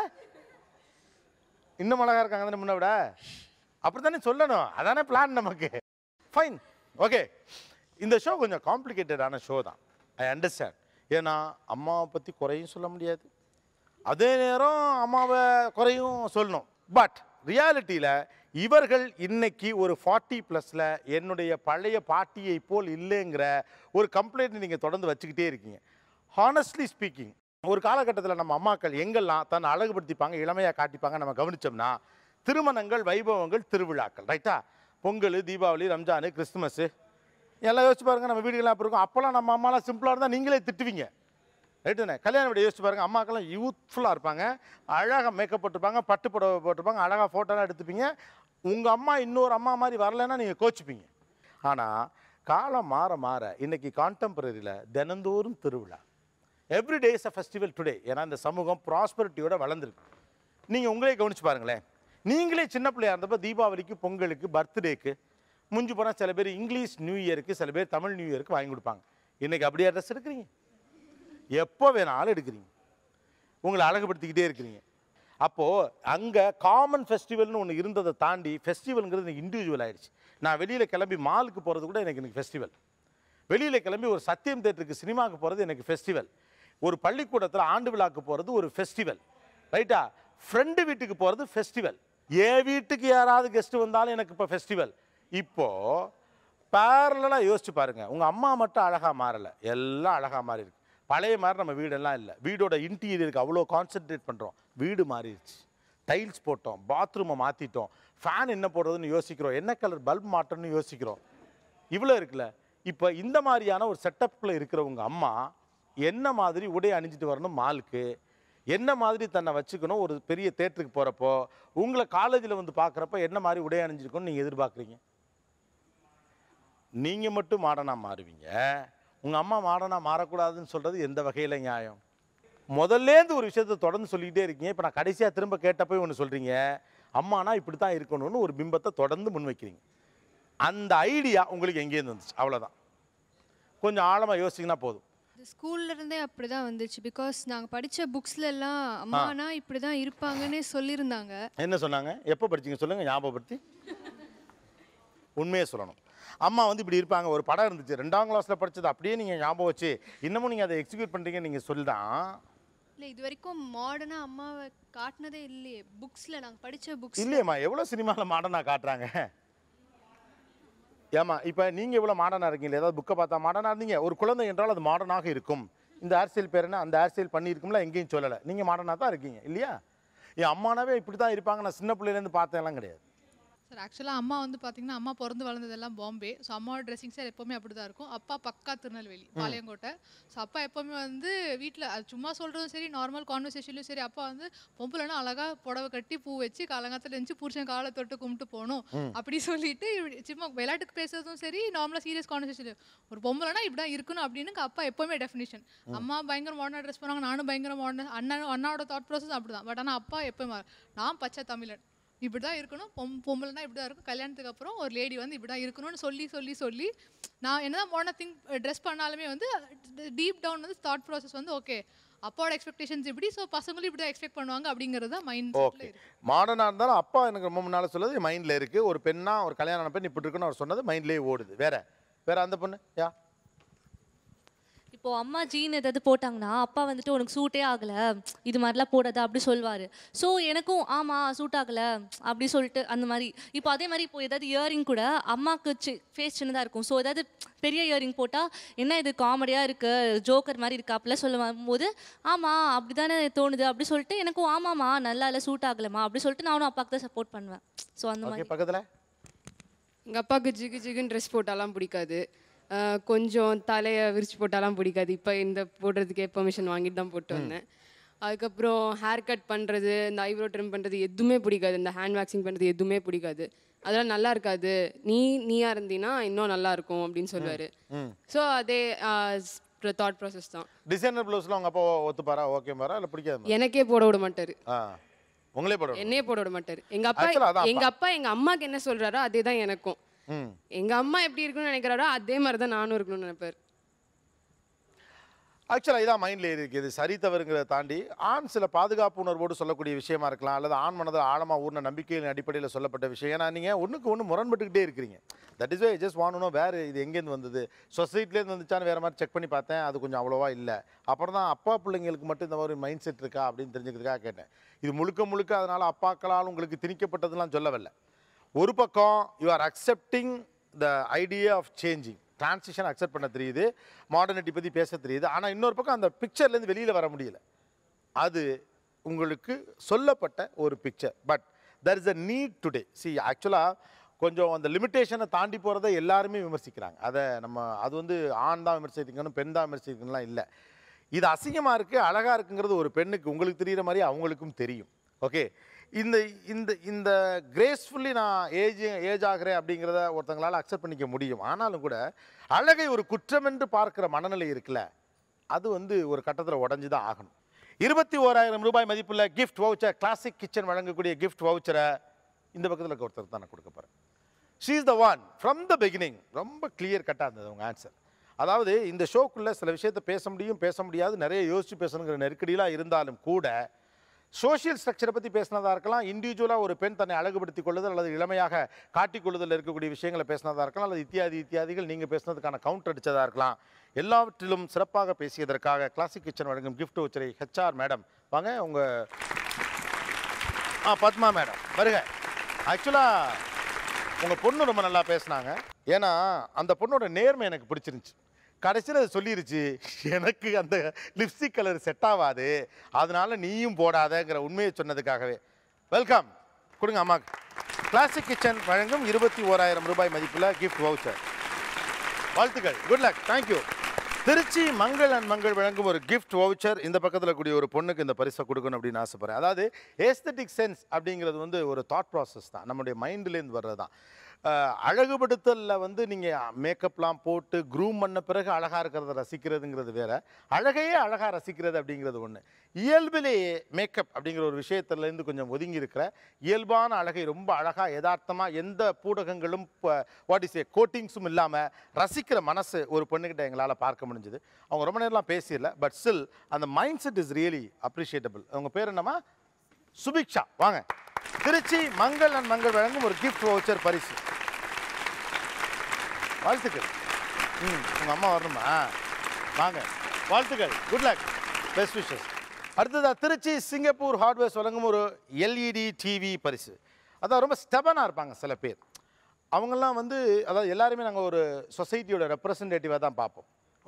இன்னும் அழகாக இருக்காங்க தானே முன்ன விட அப்படி தானே சொல்லணும் அதானே பிளான் நமக்கு ஃபைன் ஓகே இந்த ஷோ கொஞ்சம் காம்ப்ளிகேட்டடான ஷோ தான் ஐ அண்டர்ஸ்டாண்ட் ஏன்னா அம்மாவை பற்றி குறையும் சொல்ல முடியாது அதே நேரம் அம்மாவை குறையும் சொல்லணும் பட் ரியாலிட்டியில் இவர்கள் இன்னைக்கு ஒரு ஃபார்ட்டி ப்ளஸில் என்னுடைய பழைய பாட்டியை போல் இல்லைங்கிற ஒரு கம்ப்ளைண்ட் நீங்கள் தொடர்ந்து வச்சுக்கிட்டே இருக்கீங்க ஹானஸ்ட்லி ஸ்பீக்கிங் ஒரு காலகட்டத்தில் நம்ம அம்மாக்கள் எங்கெல்லாம் தன்னை அழகுபடுத்திப்பாங்க இளமையாக காட்டிப்பாங்க நம்ம கவனிச்சோம்னா திருமணங்கள் வைபவங்கள் திருவிழாக்கள் ரைட்டா பொங்கல் தீபாவளி ரம்ஜானு கிறிஸ்துமஸு எல்லாம் யோசிச்சு பாருங்க நம்ம வீடுகள்லாம் அப்போ இருக்கும் அப்போல்லாம் நம்ம அம்மாலாம் சிம்பிளாக இருந்தால் நீங்களே திட்டுவீங்க ரைட்டுண்ணே கல்யாண வீடு யோசிச்சு பாருங்க அம்மாக்கெல்லாம் யூத்ஃபுல்லாக இருப்பாங்க அழகாக மேக்கப் போட்டிருப்பாங்க பட்டு புடவை போட்டிருப்பாங்க அழகாக ஃபோட்டோலாம் எடுத்துப்பீங்க உங்கள் அம்மா இன்னொரு அம்மா மாதிரி வரலைன்னா நீங்கள் கோச்சிப்பீங்க ஆனால் காலம் மாற மாற இன்னைக்கு கான்டெம்பரரியில் தினந்தோறும் திருவிழா every day is a festival today ஏன்னா இந்த சமூகம் ப்ராஸ்பரிட்டியோட வளர்ந்துருக்கு நீங்கள் உங்களே கவனிச்சு பாருங்களேன் நீங்களே சின்ன பிள்ளையா இருந்தப்போ தீபாவளிக்கு பொங்கலுக்கு பர்த்டேக்கு முஞ்சு போனால் சில பேர் இங்கிலீஷ் நியூ இயருக்கு சில பேர் தமிழ் நியூ இயருக்கு வாங்கி கொடுப்பாங்க இன்னைக்கு அப்படியே ட்ரெஸ் எடுக்கிறீங்க எப்போ வேணாலும் எடுக்கிறீங்க உங்களை அழகுபடுத்திக்கிட்டே இருக்கிறீங்க அப்போது அங்கே காமன் ஃபெஸ்டிவல்னு ஒன்று இருந்ததை தாண்டி ஃபெஸ்டிவல்ங்கிறது எனக்கு இண்டிவிஜுவல் ஆயிடுச்சு நான் வெளியில் கிளம்பி மாலுக்கு போகிறது கூட எனக்கு எனக்கு ஃபெஸ்டிவல் வெளியில் கிளம்பி ஒரு சத்தியம் தேட்டருக்கு சினிமாவுக்கு போகிறது எனக்கு ஃபெஸ்டிவல் ஒரு பள்ளிக்கூடத்தில் ஆண்டு விழாக்கு போகிறது ஒரு ஃபெஸ்டிவல் ரைட்டா ஃப்ரெண்டு வீட்டுக்கு போகிறது ஃபெஸ்டிவல் என் வீட்டுக்கு யாராவது கெஸ்ட் வந்தாலும் எனக்கு இப்போ ஃபெஸ்டிவல் இப்போது பேரலாக யோசிச்சு பாருங்க உங்கள் அம்மா மட்டும் அழகாக மாறலை எல்லாம் அழகாக மாறி இருக்கு பழைய மாதிரி நம்ம வீடெல்லாம் இல்லை வீடோட இன்டீரியருக்கு அவ்வளோ கான்சென்ட்ரேட் பண்ணுறோம் வீடு மாறிடுச்சு டைல்ஸ் போட்டோம் பாத்ரூமை மாற்றிட்டோம் ஃபேன் என்ன போடுறதுன்னு யோசிக்கிறோம் என்ன கலர் பல்ப் மாட்டணும்னு யோசிக்கிறோம் இவ்வளோ இருக்குல்ல இப்போ இந்த மாதிரியான ஒரு செட்டப்பில் இருக்கிறவங்க அம்மா என்ன மாதிரி உடை அணிஞ்சிட்டு வரணும் மாலுக்கு என்ன மாதிரி தன்னை வச்சுக்கணும் ஒரு பெரிய தேட்டருக்கு போகிறப்போ உங்களை காலேஜில் வந்து பார்க்குறப்ப என்ன மாதிரி உடை அணிஞ்சிருக்கணும்னு நீங்கள் எதிர்பார்க்குறீங்க நீங்கள் மட்டும் மாடனாக மாறுவீங்க உங்கள் அம்மா மாடனாக மாறக்கூடாதுன்னு சொல்கிறது எந்த வகையில் நியாயம் முதல்லேருந்து ஒரு விஷயத்தை தொடர்ந்து சொல்லிக்கிட்டே இருக்கீங்க இப்போ நான் கடைசியாக திரும்ப கேட்டப்போ ஒன்று சொல்கிறீங்க அம்மானா இப்படி தான் இருக்கணும்னு ஒரு பிம்பத்தை தொடர்ந்து முன்வைக்கிறீங்க அந்த ஐடியா உங்களுக்கு எங்கேருந்து வந்துச்சு அவ்வளோதான் கொஞ்சம் ஆழமாக யோசிச்சிங்கன்னா போதும் இது ஸ்கூல்ல இருந்தே அப்படிதான் வந்துச்சு பிகாஸ் நாங்க படிச்ச புக்ஸ்ல எல்லாம் அம்மானா இப்படிதான் இருப்பாங்கன்னே சொல்லியிருந்தாங்க என்ன சொன்னாங்க எப்போ படிச்சீங்க சொல்லுங்கள் ஞாபகப்படுத்தி உண்மையை சொல்லணும் அம்மா வந்து இப்படி இருப்பாங்க ஒரு படம் இருந்துச்சு ரெண்டாம் கிளாஸில் படிச்சது அப்படியே நீங்கள் ஞாபகம் வச்சு இன்னமும் நீங்கள் அதை எக்ஸிக்யூட் பண்ணுறீங்கன்னு நீங்கள் சொல்லிதான் இல்ல இது வரைக்கும் மாடர்னா அம்மாவை காட்டினதே இல்லையே புக்ஸ்ல நாங்க படிச்ச புக்ஸ் இல்லையம்மா எவ்வளோ சினிமாவில் மாடர்னாக காட்டுறாங்க ஏமா இப்போ நீங்கள் எவ்வளோ மாடர்னாக இருக்கீங்க ஏதாவது புக்கை பார்த்தா மாடர்னாக இருந்தீங்க ஒரு குழந்தை என்றால் அது மாடர்னாக இருக்கும் இந்த ஹேர் ஸ்டைல் பேர் என்ன அந்த ஹேர் ஸ்டைல் பண்ணியிருக்கும்ல எங்கேயும் சொல்லலை நீங்கள் மாடர்னாக தான் இருக்கீங்க இல்லையா என் அம்மானாவே இப்படி தான் இருப்பாங்க நான் சின்ன பிள்ளையிலேருந்து பார்த்தேன்லாம் கிடையாது சார் ஆக்சுவலாக அம்மா வந்து பார்த்தீங்கன்னா அம்மா பிறந்து வளர்ந்ததெல்லாம் பாம்பே ஸோ அம்மாவோட ட்ரெஸ்ஸிங் ஸ்டைல் எப்போவுமே அப்படி தான் இருக்கும் அப்பா பக்கா திருநெல்வேலி ம். பாளையங்கோட்டை ஸோ அப்பா எப்போவுமே வந்து வீட்டில் அது சும்மா சொல்கிறதும் சரி நார்மல் கான்வர்சேஷன்லையும் சரி அப்பா வந்து பொம்பளைனா அழகாக புடவை கட்டி பூ வச்சு காலங்காலத்தில் இருந்துச்சு புருஷன் காலை தொட்டு கும்பிட்டு போகணும் ம். அப்படி சொல்லிட்டு இப்படி சும்மா விளையாட்டுக்கு பேசுறதும் சரி நார்மலாக சீரியஸ் கான்வர்சேஷன் ஒரு பொம்பளைனா இப்படி தான் இருக்கணும் அப்படின்னு அப்பா எப்போவுமே டெஃபினிஷன் ம். அம்மா பயங்கர மாடர்னாக ட்ரெஸ் பண்ணுவாங்க நானும் பயங்கர மாடர்ன் அண்ணன் அண்ணாவோட தாட் ப்ராசஸ் அப்படி தான் பட் ஆனால் அப்பா எப்போயுமே நான் பச்சை தமிழன் இப்படி தான் இருக்கணும் பொம் பொம்பளைனா இப்படி தான் இருக்கும் கல்யாணத்துக்கு அப்புறம் ஒரு லேடி வந்து இப்படி தான் இருக்கணும்னு சொல்லி சொல்லி சொல்லி நான் என்னதான் மாடர்ன் திங் ட்ரெஸ் பண்ணாலுமே வந்து டீப் டவுன் வந்து தாட் ப்ராசஸ் வந்து ஓகே அப்பாவோட எக்ஸ்பெக்டேஷன்ஸ் இப்படி ஸோ பசங்களும் இப்படி தான் எக்ஸ்பெக்ட் பண்ணுவாங்க அப்படிங்கிறது தான் மைண்ட் ஓகே மாடர்னாக இருந்தாலும் அப்பா எனக்கு ரொம்ப முன்னால் சொல்லுது மைண்டில் இருக்குது ஒரு பெண்ணா ஒரு கல்யாணம் பெண் இப்படி இருக்குன்னு அவர் சொன்னது மைண்ட்லேயே ஓடுது வேற வேற அந்த பொண்ணு யா இப்போ அம்மா ஜீன் ஏதாவது போட்டாங்கன்னா அப்பா வந்துட்டு உனக்கு சூட்டே ஆகல இது மாதிரிலாம் போடாத அப்படி சொல்வார் ஸோ எனக்கும் ஆமாம் சூட் ஆகல அப்படி சொல்லிட்டு அந்த மாதிரி இப்போ அதே மாதிரி இப்போ ஏதாவது இயரிங் கூட அம்மாவுக்கு சி ஃபேஸ் சின்னதாக இருக்கும் ஸோ ஏதாவது பெரிய இயரிங் போட்டால் என்ன இது காமெடியாக இருக்கு ஜோக்கர் மாதிரி இருக்கு அப்படிலாம் சொல்லும் போது ஆமாம் அப்படி தானே தோணுது அப்படி சொல்லிட்டு எனக்கும் ஆமாம்மா நல்லா இல்லை சூட் ஆகலம்மா அப்படி சொல்லிட்டு நானும் அப்பாவுக்கு தான் சப்போர்ட் பண்ணுவேன் ஸோ அந்த ஓகே மாதிரி பக்கத்தில் எங்கள் அப்பாவுக்கு ஜிகு ஜிகுன்னு ட்ரெஸ் போட்டாலாம் பிடிக்காது அஹ் கொஞ்சம் தலையை விரிச்சு போட்டாலாம் பிடிக்காது இப்போ இந்த போடுறதுக்கே பெர்மிஷன் வாங்கிட்டு தான் போட்டு வந்தேன் அதுக்கப்புறம் ஹேர் கட் பண்ணுறது இந்த ஐப்ரோ ட்ரிம் பண்ணுறது எதுவுமே பிடிக்காது இந்த ஹேண்ட் வேக்சிங் பண்ணுறது எதுவுமே பிடிக்காது அதெல்லாம் நல்லா இருக்காது நீ நீயா இருந்தீன்னா இன்னும் நல்லா இருக்கும் அப்படின்னு சொல்லுவார் ம் ஸோ அதே தாட் ப்ராசஸ் தான் டிசைனர் ப்ளவுஸ்லாம் உங்கள் அப்பா ஒத்துப்பாரா ஓகே பாரா இல்லை பிடிக்காது எனக்கே போட விட மாட்டார் ஆ உங்களே போட என்னையே போட விட மாட்டார் எங்க Actually, அப்பா அதான் எங்க அப்பா எங்க அம்மாக்கு என்ன சொல்றாரோ அதே தான் எனக்கும் ம் எங்க அம்மா எப்படி இருக்கணும்னு நினைக்கிறாரோ அதே மாதிரி தான் நானும் இருக்கணும்னு நினைப்பார் ஆக்சுவலாக இதான் மைண்டில் இருக்குது சரி தவறுங்கிறத தாண்டி ஆண் சில பாதுகாப்பு உணர்வோடு சொல்லக்கூடிய விஷயமா இருக்கலாம் அல்லது ஆண் மனதில் ஆழமாக ஊர்ன நம்பிக்கையின் அடிப்படையில் சொல்லப்பட்ட விஷயம் ஏன்னா நீங்கள் ஒன்றுக்கு ஒன்று முரண்பட்டுக்கிட்டே இருக்கிறீங்க தட் இஸ் வை ஜஸ்ட் வாங்கணும் வேறு இது எங்கேருந்து வந்தது சொசைட்டிலேருந்து வந்துச்சான்னு வேறு மாதிரி செக் பண்ணி பார்த்தேன் அது கொஞ்சம் அவ்வளோவா இல்லை அப்புறம் தான் அப்பா பிள்ளைங்களுக்கு மட்டும் இந்த மாதிரி மைண்ட் செட் இருக்கா அப்படின்னு தெரிஞ்சுக்கிறதுக்காக கேட்டேன் இது முழுக்க முழுக்க அதனால் அப்பாக்களால் உங்களுக்கு திணிக்கப்பட்டதுலாம் சொல்லவில்லை ஒரு பக்கம் you are accepting the idea of changing transition accept பண்ண தெரியுது மாடர்னிட்டி பற்றி பேச தெரியுது ஆனால் இன்னொரு பக்கம் அந்த பிக்சர்லேருந்து வெளியில் வர முடியல அது உங்களுக்கு சொல்லப்பட்ட ஒரு picture but there is a need today see ஆக்சுவலாக கொஞ்சம் அந்த லிமிட்டேஷனை தாண்டி போகிறத எல்லாருமே விமர்சிக்கிறாங்க அதை நம்ம அது வந்து ஆண் தான் விமர்சிக்கணும் பெண் தான் விமர்சிக்கணும்லாம் இல்லை இது அசிங்கமாக இருக்குது அழகாக இருக்குங்கிறது ஒரு பெண்ணுக்கு உங்களுக்கு தெரிகிற மாதிரி அவங்களுக்கும் தெரியும் ஓகே இந்த இந்த இந்த கிரேஸ்ஃபுல்லி நான் ஏஜ் ஏஜ் ஆகிறேன் அப்படிங்கிறத ஒருத்தங்களால் அக்செப்ட் பண்ணிக்க முடியும் ஆனாலும் கூட அழகை ஒரு குற்றம் என்று பார்க்குற மனநிலை இருக்குல்ல அது வந்து ஒரு கட்டத்தில் உடஞ்சி தான் ஆகணும் இருபத்தி ஓராயிரம் ரூபாய் மதிப்புள்ள கிஃப்ட் வவுச்சர் கிளாசிக் கிச்சன் வழங்கக்கூடிய கிஃப்ட் வவுச்சரை இந்த பக்கத்தில் இருக்க ஒருத்தர் தான் நான் கொடுக்க போகிறேன் she is the one from the beginning ரொம்ப கிளியர் கட்டாக இருந்தது உங்கள் ஆன்சர் அதாவது இந்த ஷோக்குள்ளே சில விஷயத்தை பேச முடியும் பேச முடியாது நிறைய யோசிச்சு பேசணுங்கிற நெருக்கடியெலாம் இருந்தாலும் கூட சோஷியல் ஸ்ட்ரக்சரை பற்றி பேசினதா இருக்கலாம் இண்டிவிஜுவலாக ஒரு பெண் தன்னை அழகுபடுத்திக் கொள்ளுதல் அல்லது இளமையாக காட்டிக்கொள்ளுதல் இருக்கக்கூடிய விஷயங்களை பேசினதா இருக்கலாம் அல்லது இத்தியாதி இத்தியாதிகள் நீங்கள் பேசினதுக்கான கவுண்டர் அடித்ததா இருக்கலாம் எல்லாவற்றிலும் சிறப்பாக பேசியதற்காக கிளாசிக் கிச்சன் வழங்கும் கிஃப்ட் வச்சரை ஹெச்ஆர் மேடம் வாங்க உங்கள் ஆ பத்மா மேடம் வருக ஆக்சுவலாக உங்கள் பொண்ணு ரொம்ப நல்லா பேசுனாங்க ஏன்னா அந்த பொண்ணோட நேர்மை எனக்கு பிடிச்சிருந்துச்சு கடைசியில் அது சொல்லிருச்சு எனக்கு அந்த லிப்ஸ்டிக் கலர் செட் ஆகாது அதனால நீயும் போடாதங்கிற உண்மையை சொன்னதுக்காகவே வெல்கம் கொடுங்க அம்மாக்கு கிளாசிக் கிச்சன் வழங்கும் இருபத்தி ஓராயிரம் ரூபாய் மதிப்புள்ள கிஃப்ட் வவுச்சர் வாழ்த்துக்கள் good luck thank you Trichy Mangal and Mangal வழங்கும் ஒரு கிஃப்ட் வவுச்சர் இந்த பக்கத்தில் கூடிய ஒரு பொண்ணுக்கு இந்த பரிசை கொடுக்கணும் அப்படின்னு ஆசைப்படுறேன் அதாவது ஏஸ்தட்டிக் சென்ஸ் அப்படிங்கிறது வந்து ஒரு தாட் ப்ராசஸ் தான் நம்முடைய மைண்ட்லேருந்து வர்றது தான் அஹ், அழகுபடுத்தலில் வந்து நீங்கள் மேக்கப்லாம் போட்டு க்ரூம் பண்ண பிறகு அழகாக இருக்கிறத ரசிக்கிறதுங்கிறது வேற அழகையே அழகாக ரசிக்கிறது அப்படிங்கிறது ஒன்று இயல்பிலேயே மேக்கப் அப்படிங்கிற ஒரு விஷயத்துலேருந்து கொஞ்சம் ஒதுங்கி இருக்கிற இயல்பான அழகை ரொம்ப அழகாக யதார்த்தமாக எந்த பூடகங்களும் வாட் இஸ் ஏ கோட்டிங்ஸும் இல்லாமல் ரசிக்கிற மனசு ஒரு பொண்ணுக்கிட்ட எங்களால் பார்க்க முடிஞ்சுது அவங்க ரொம்ப நேரம்லாம் பேசிடல பட் ஸ்டில் அந்த mindset is really appreciable அவங்க பேர் என்னம்மா சுபிக்ஷா வாங்க திருச்சி மங்கள் அண்ட் மங்கள் வழங்கும் ஒரு கிஃப்ட் வவுச்சர் பரிசு வாழ்த்துக்கள் ம் உங்கள் அம்மா வரணுமா வாங்க வாழ்த்துக்கள் குட் லக் பெஸ்ட் விஷஸ் அடுத்ததா திருச்சி சிங்கப்பூர் ஹார்ட்வேர்ஸ் வழங்கும் ஒரு எல்இடி டிவி பரிசு அதான் ரொம்ப ஸ்டெபனாக இருப்பாங்க சில பேர் அவங்கெல்லாம் வந்து அதாவது எல்லாருமே நாங்கள் ஒரு சொசைட்டியோட ரெப்ரசன்டேட்டிவாக தான் பார்ப்போம் ஓகே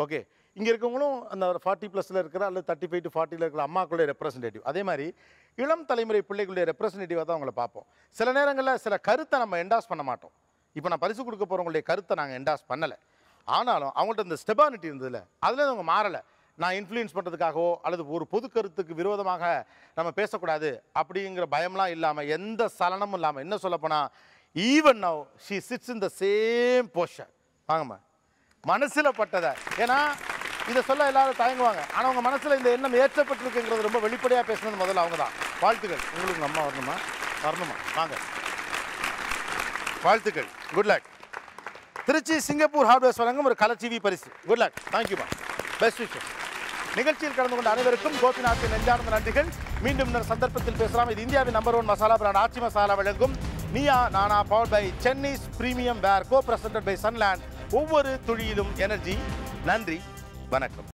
இங்கே இருக்கவங்களும் அந்த ஃபார்ட்டி ப்ளஸில் இருக்கிற அல்லது தேர்ட்டி ஃபைவ் டு ஃபார்ட்டியில் இருக்கிற அம்மாக்களுடைய ரெப்ரசன்டேட்டிவ் அதே மாதிரி இளம் தலைமுறை பிள்ளைகளுடைய ரெப்ரசன்டேட்டிவாக தான் அவங்கள பார்ப்போம் சில நேரங்களில் சில கருத்தை நம்ம என்டாஸ் பண்ண மாட்டோம் இப்போ நான் பரிசு கொடுக்க போகிறவங்களுடைய கருத்தை நாங்கள் என்டாஸ் பண்ணலை ஆனாலும் அவங்கள்ட்ட இந்த ஸ்டெபானிட்டி இருந்ததில்ல அதில் அவங்க மாறலை நான் இன்ஃப்ளூயன்ஸ் பண்ணுறதுக்காகவோ அல்லது ஒரு பொது கருத்துக்கு விரோதமாக நம்ம பேசக்கூடாது அப்படிங்கிற பயம்லாம் இல்லாமல் எந்த சலனமும் இல்லாமல் என்ன சொல்லப்போனால் even now she sits in the same position வாங்கம்மா மனசில் பட்டதை ஏன்னா இதை சொல்ல எல்லாரும் தயங்குவாங்க ஆனால் உங்கள் மனசில் இந்த எண்ணம் ஏற்றப்பட்டிருக்குங்கிறது ரொம்ப வெளிப்படையாக பேசுனது முதல்ல அவங்க தான் வாழ்த்துக்கள் உங்களுக்கு உங்க அம்மா வரணுமா வரணுமா வாங்க வாழ்த்துக்கள் good luck Trichy Singapore Hardwares வழங்கும் ஒரு கலச்சிவி பரிசு குட் லக் தேங்க்யூமா பெஸ்ட் விஷயம் நிகழ்ச்சியில் கலந்து கொண்ட அனைவருக்கும் கோபிநாத்தின் நெஞ்சார்ந்த நன்றிகள் மீண்டும் இன்னொரு சந்தர்ப்பத்தில் பேசலாம் இது இந்தியாவின் number one masala brand Aachi masala வழங்கும் Neeya Naana power by Chennai's premium wear co presented by Sunland ஒவ்வொரு துளியிலும் எனர்ஜி நன்றி வணக்கம்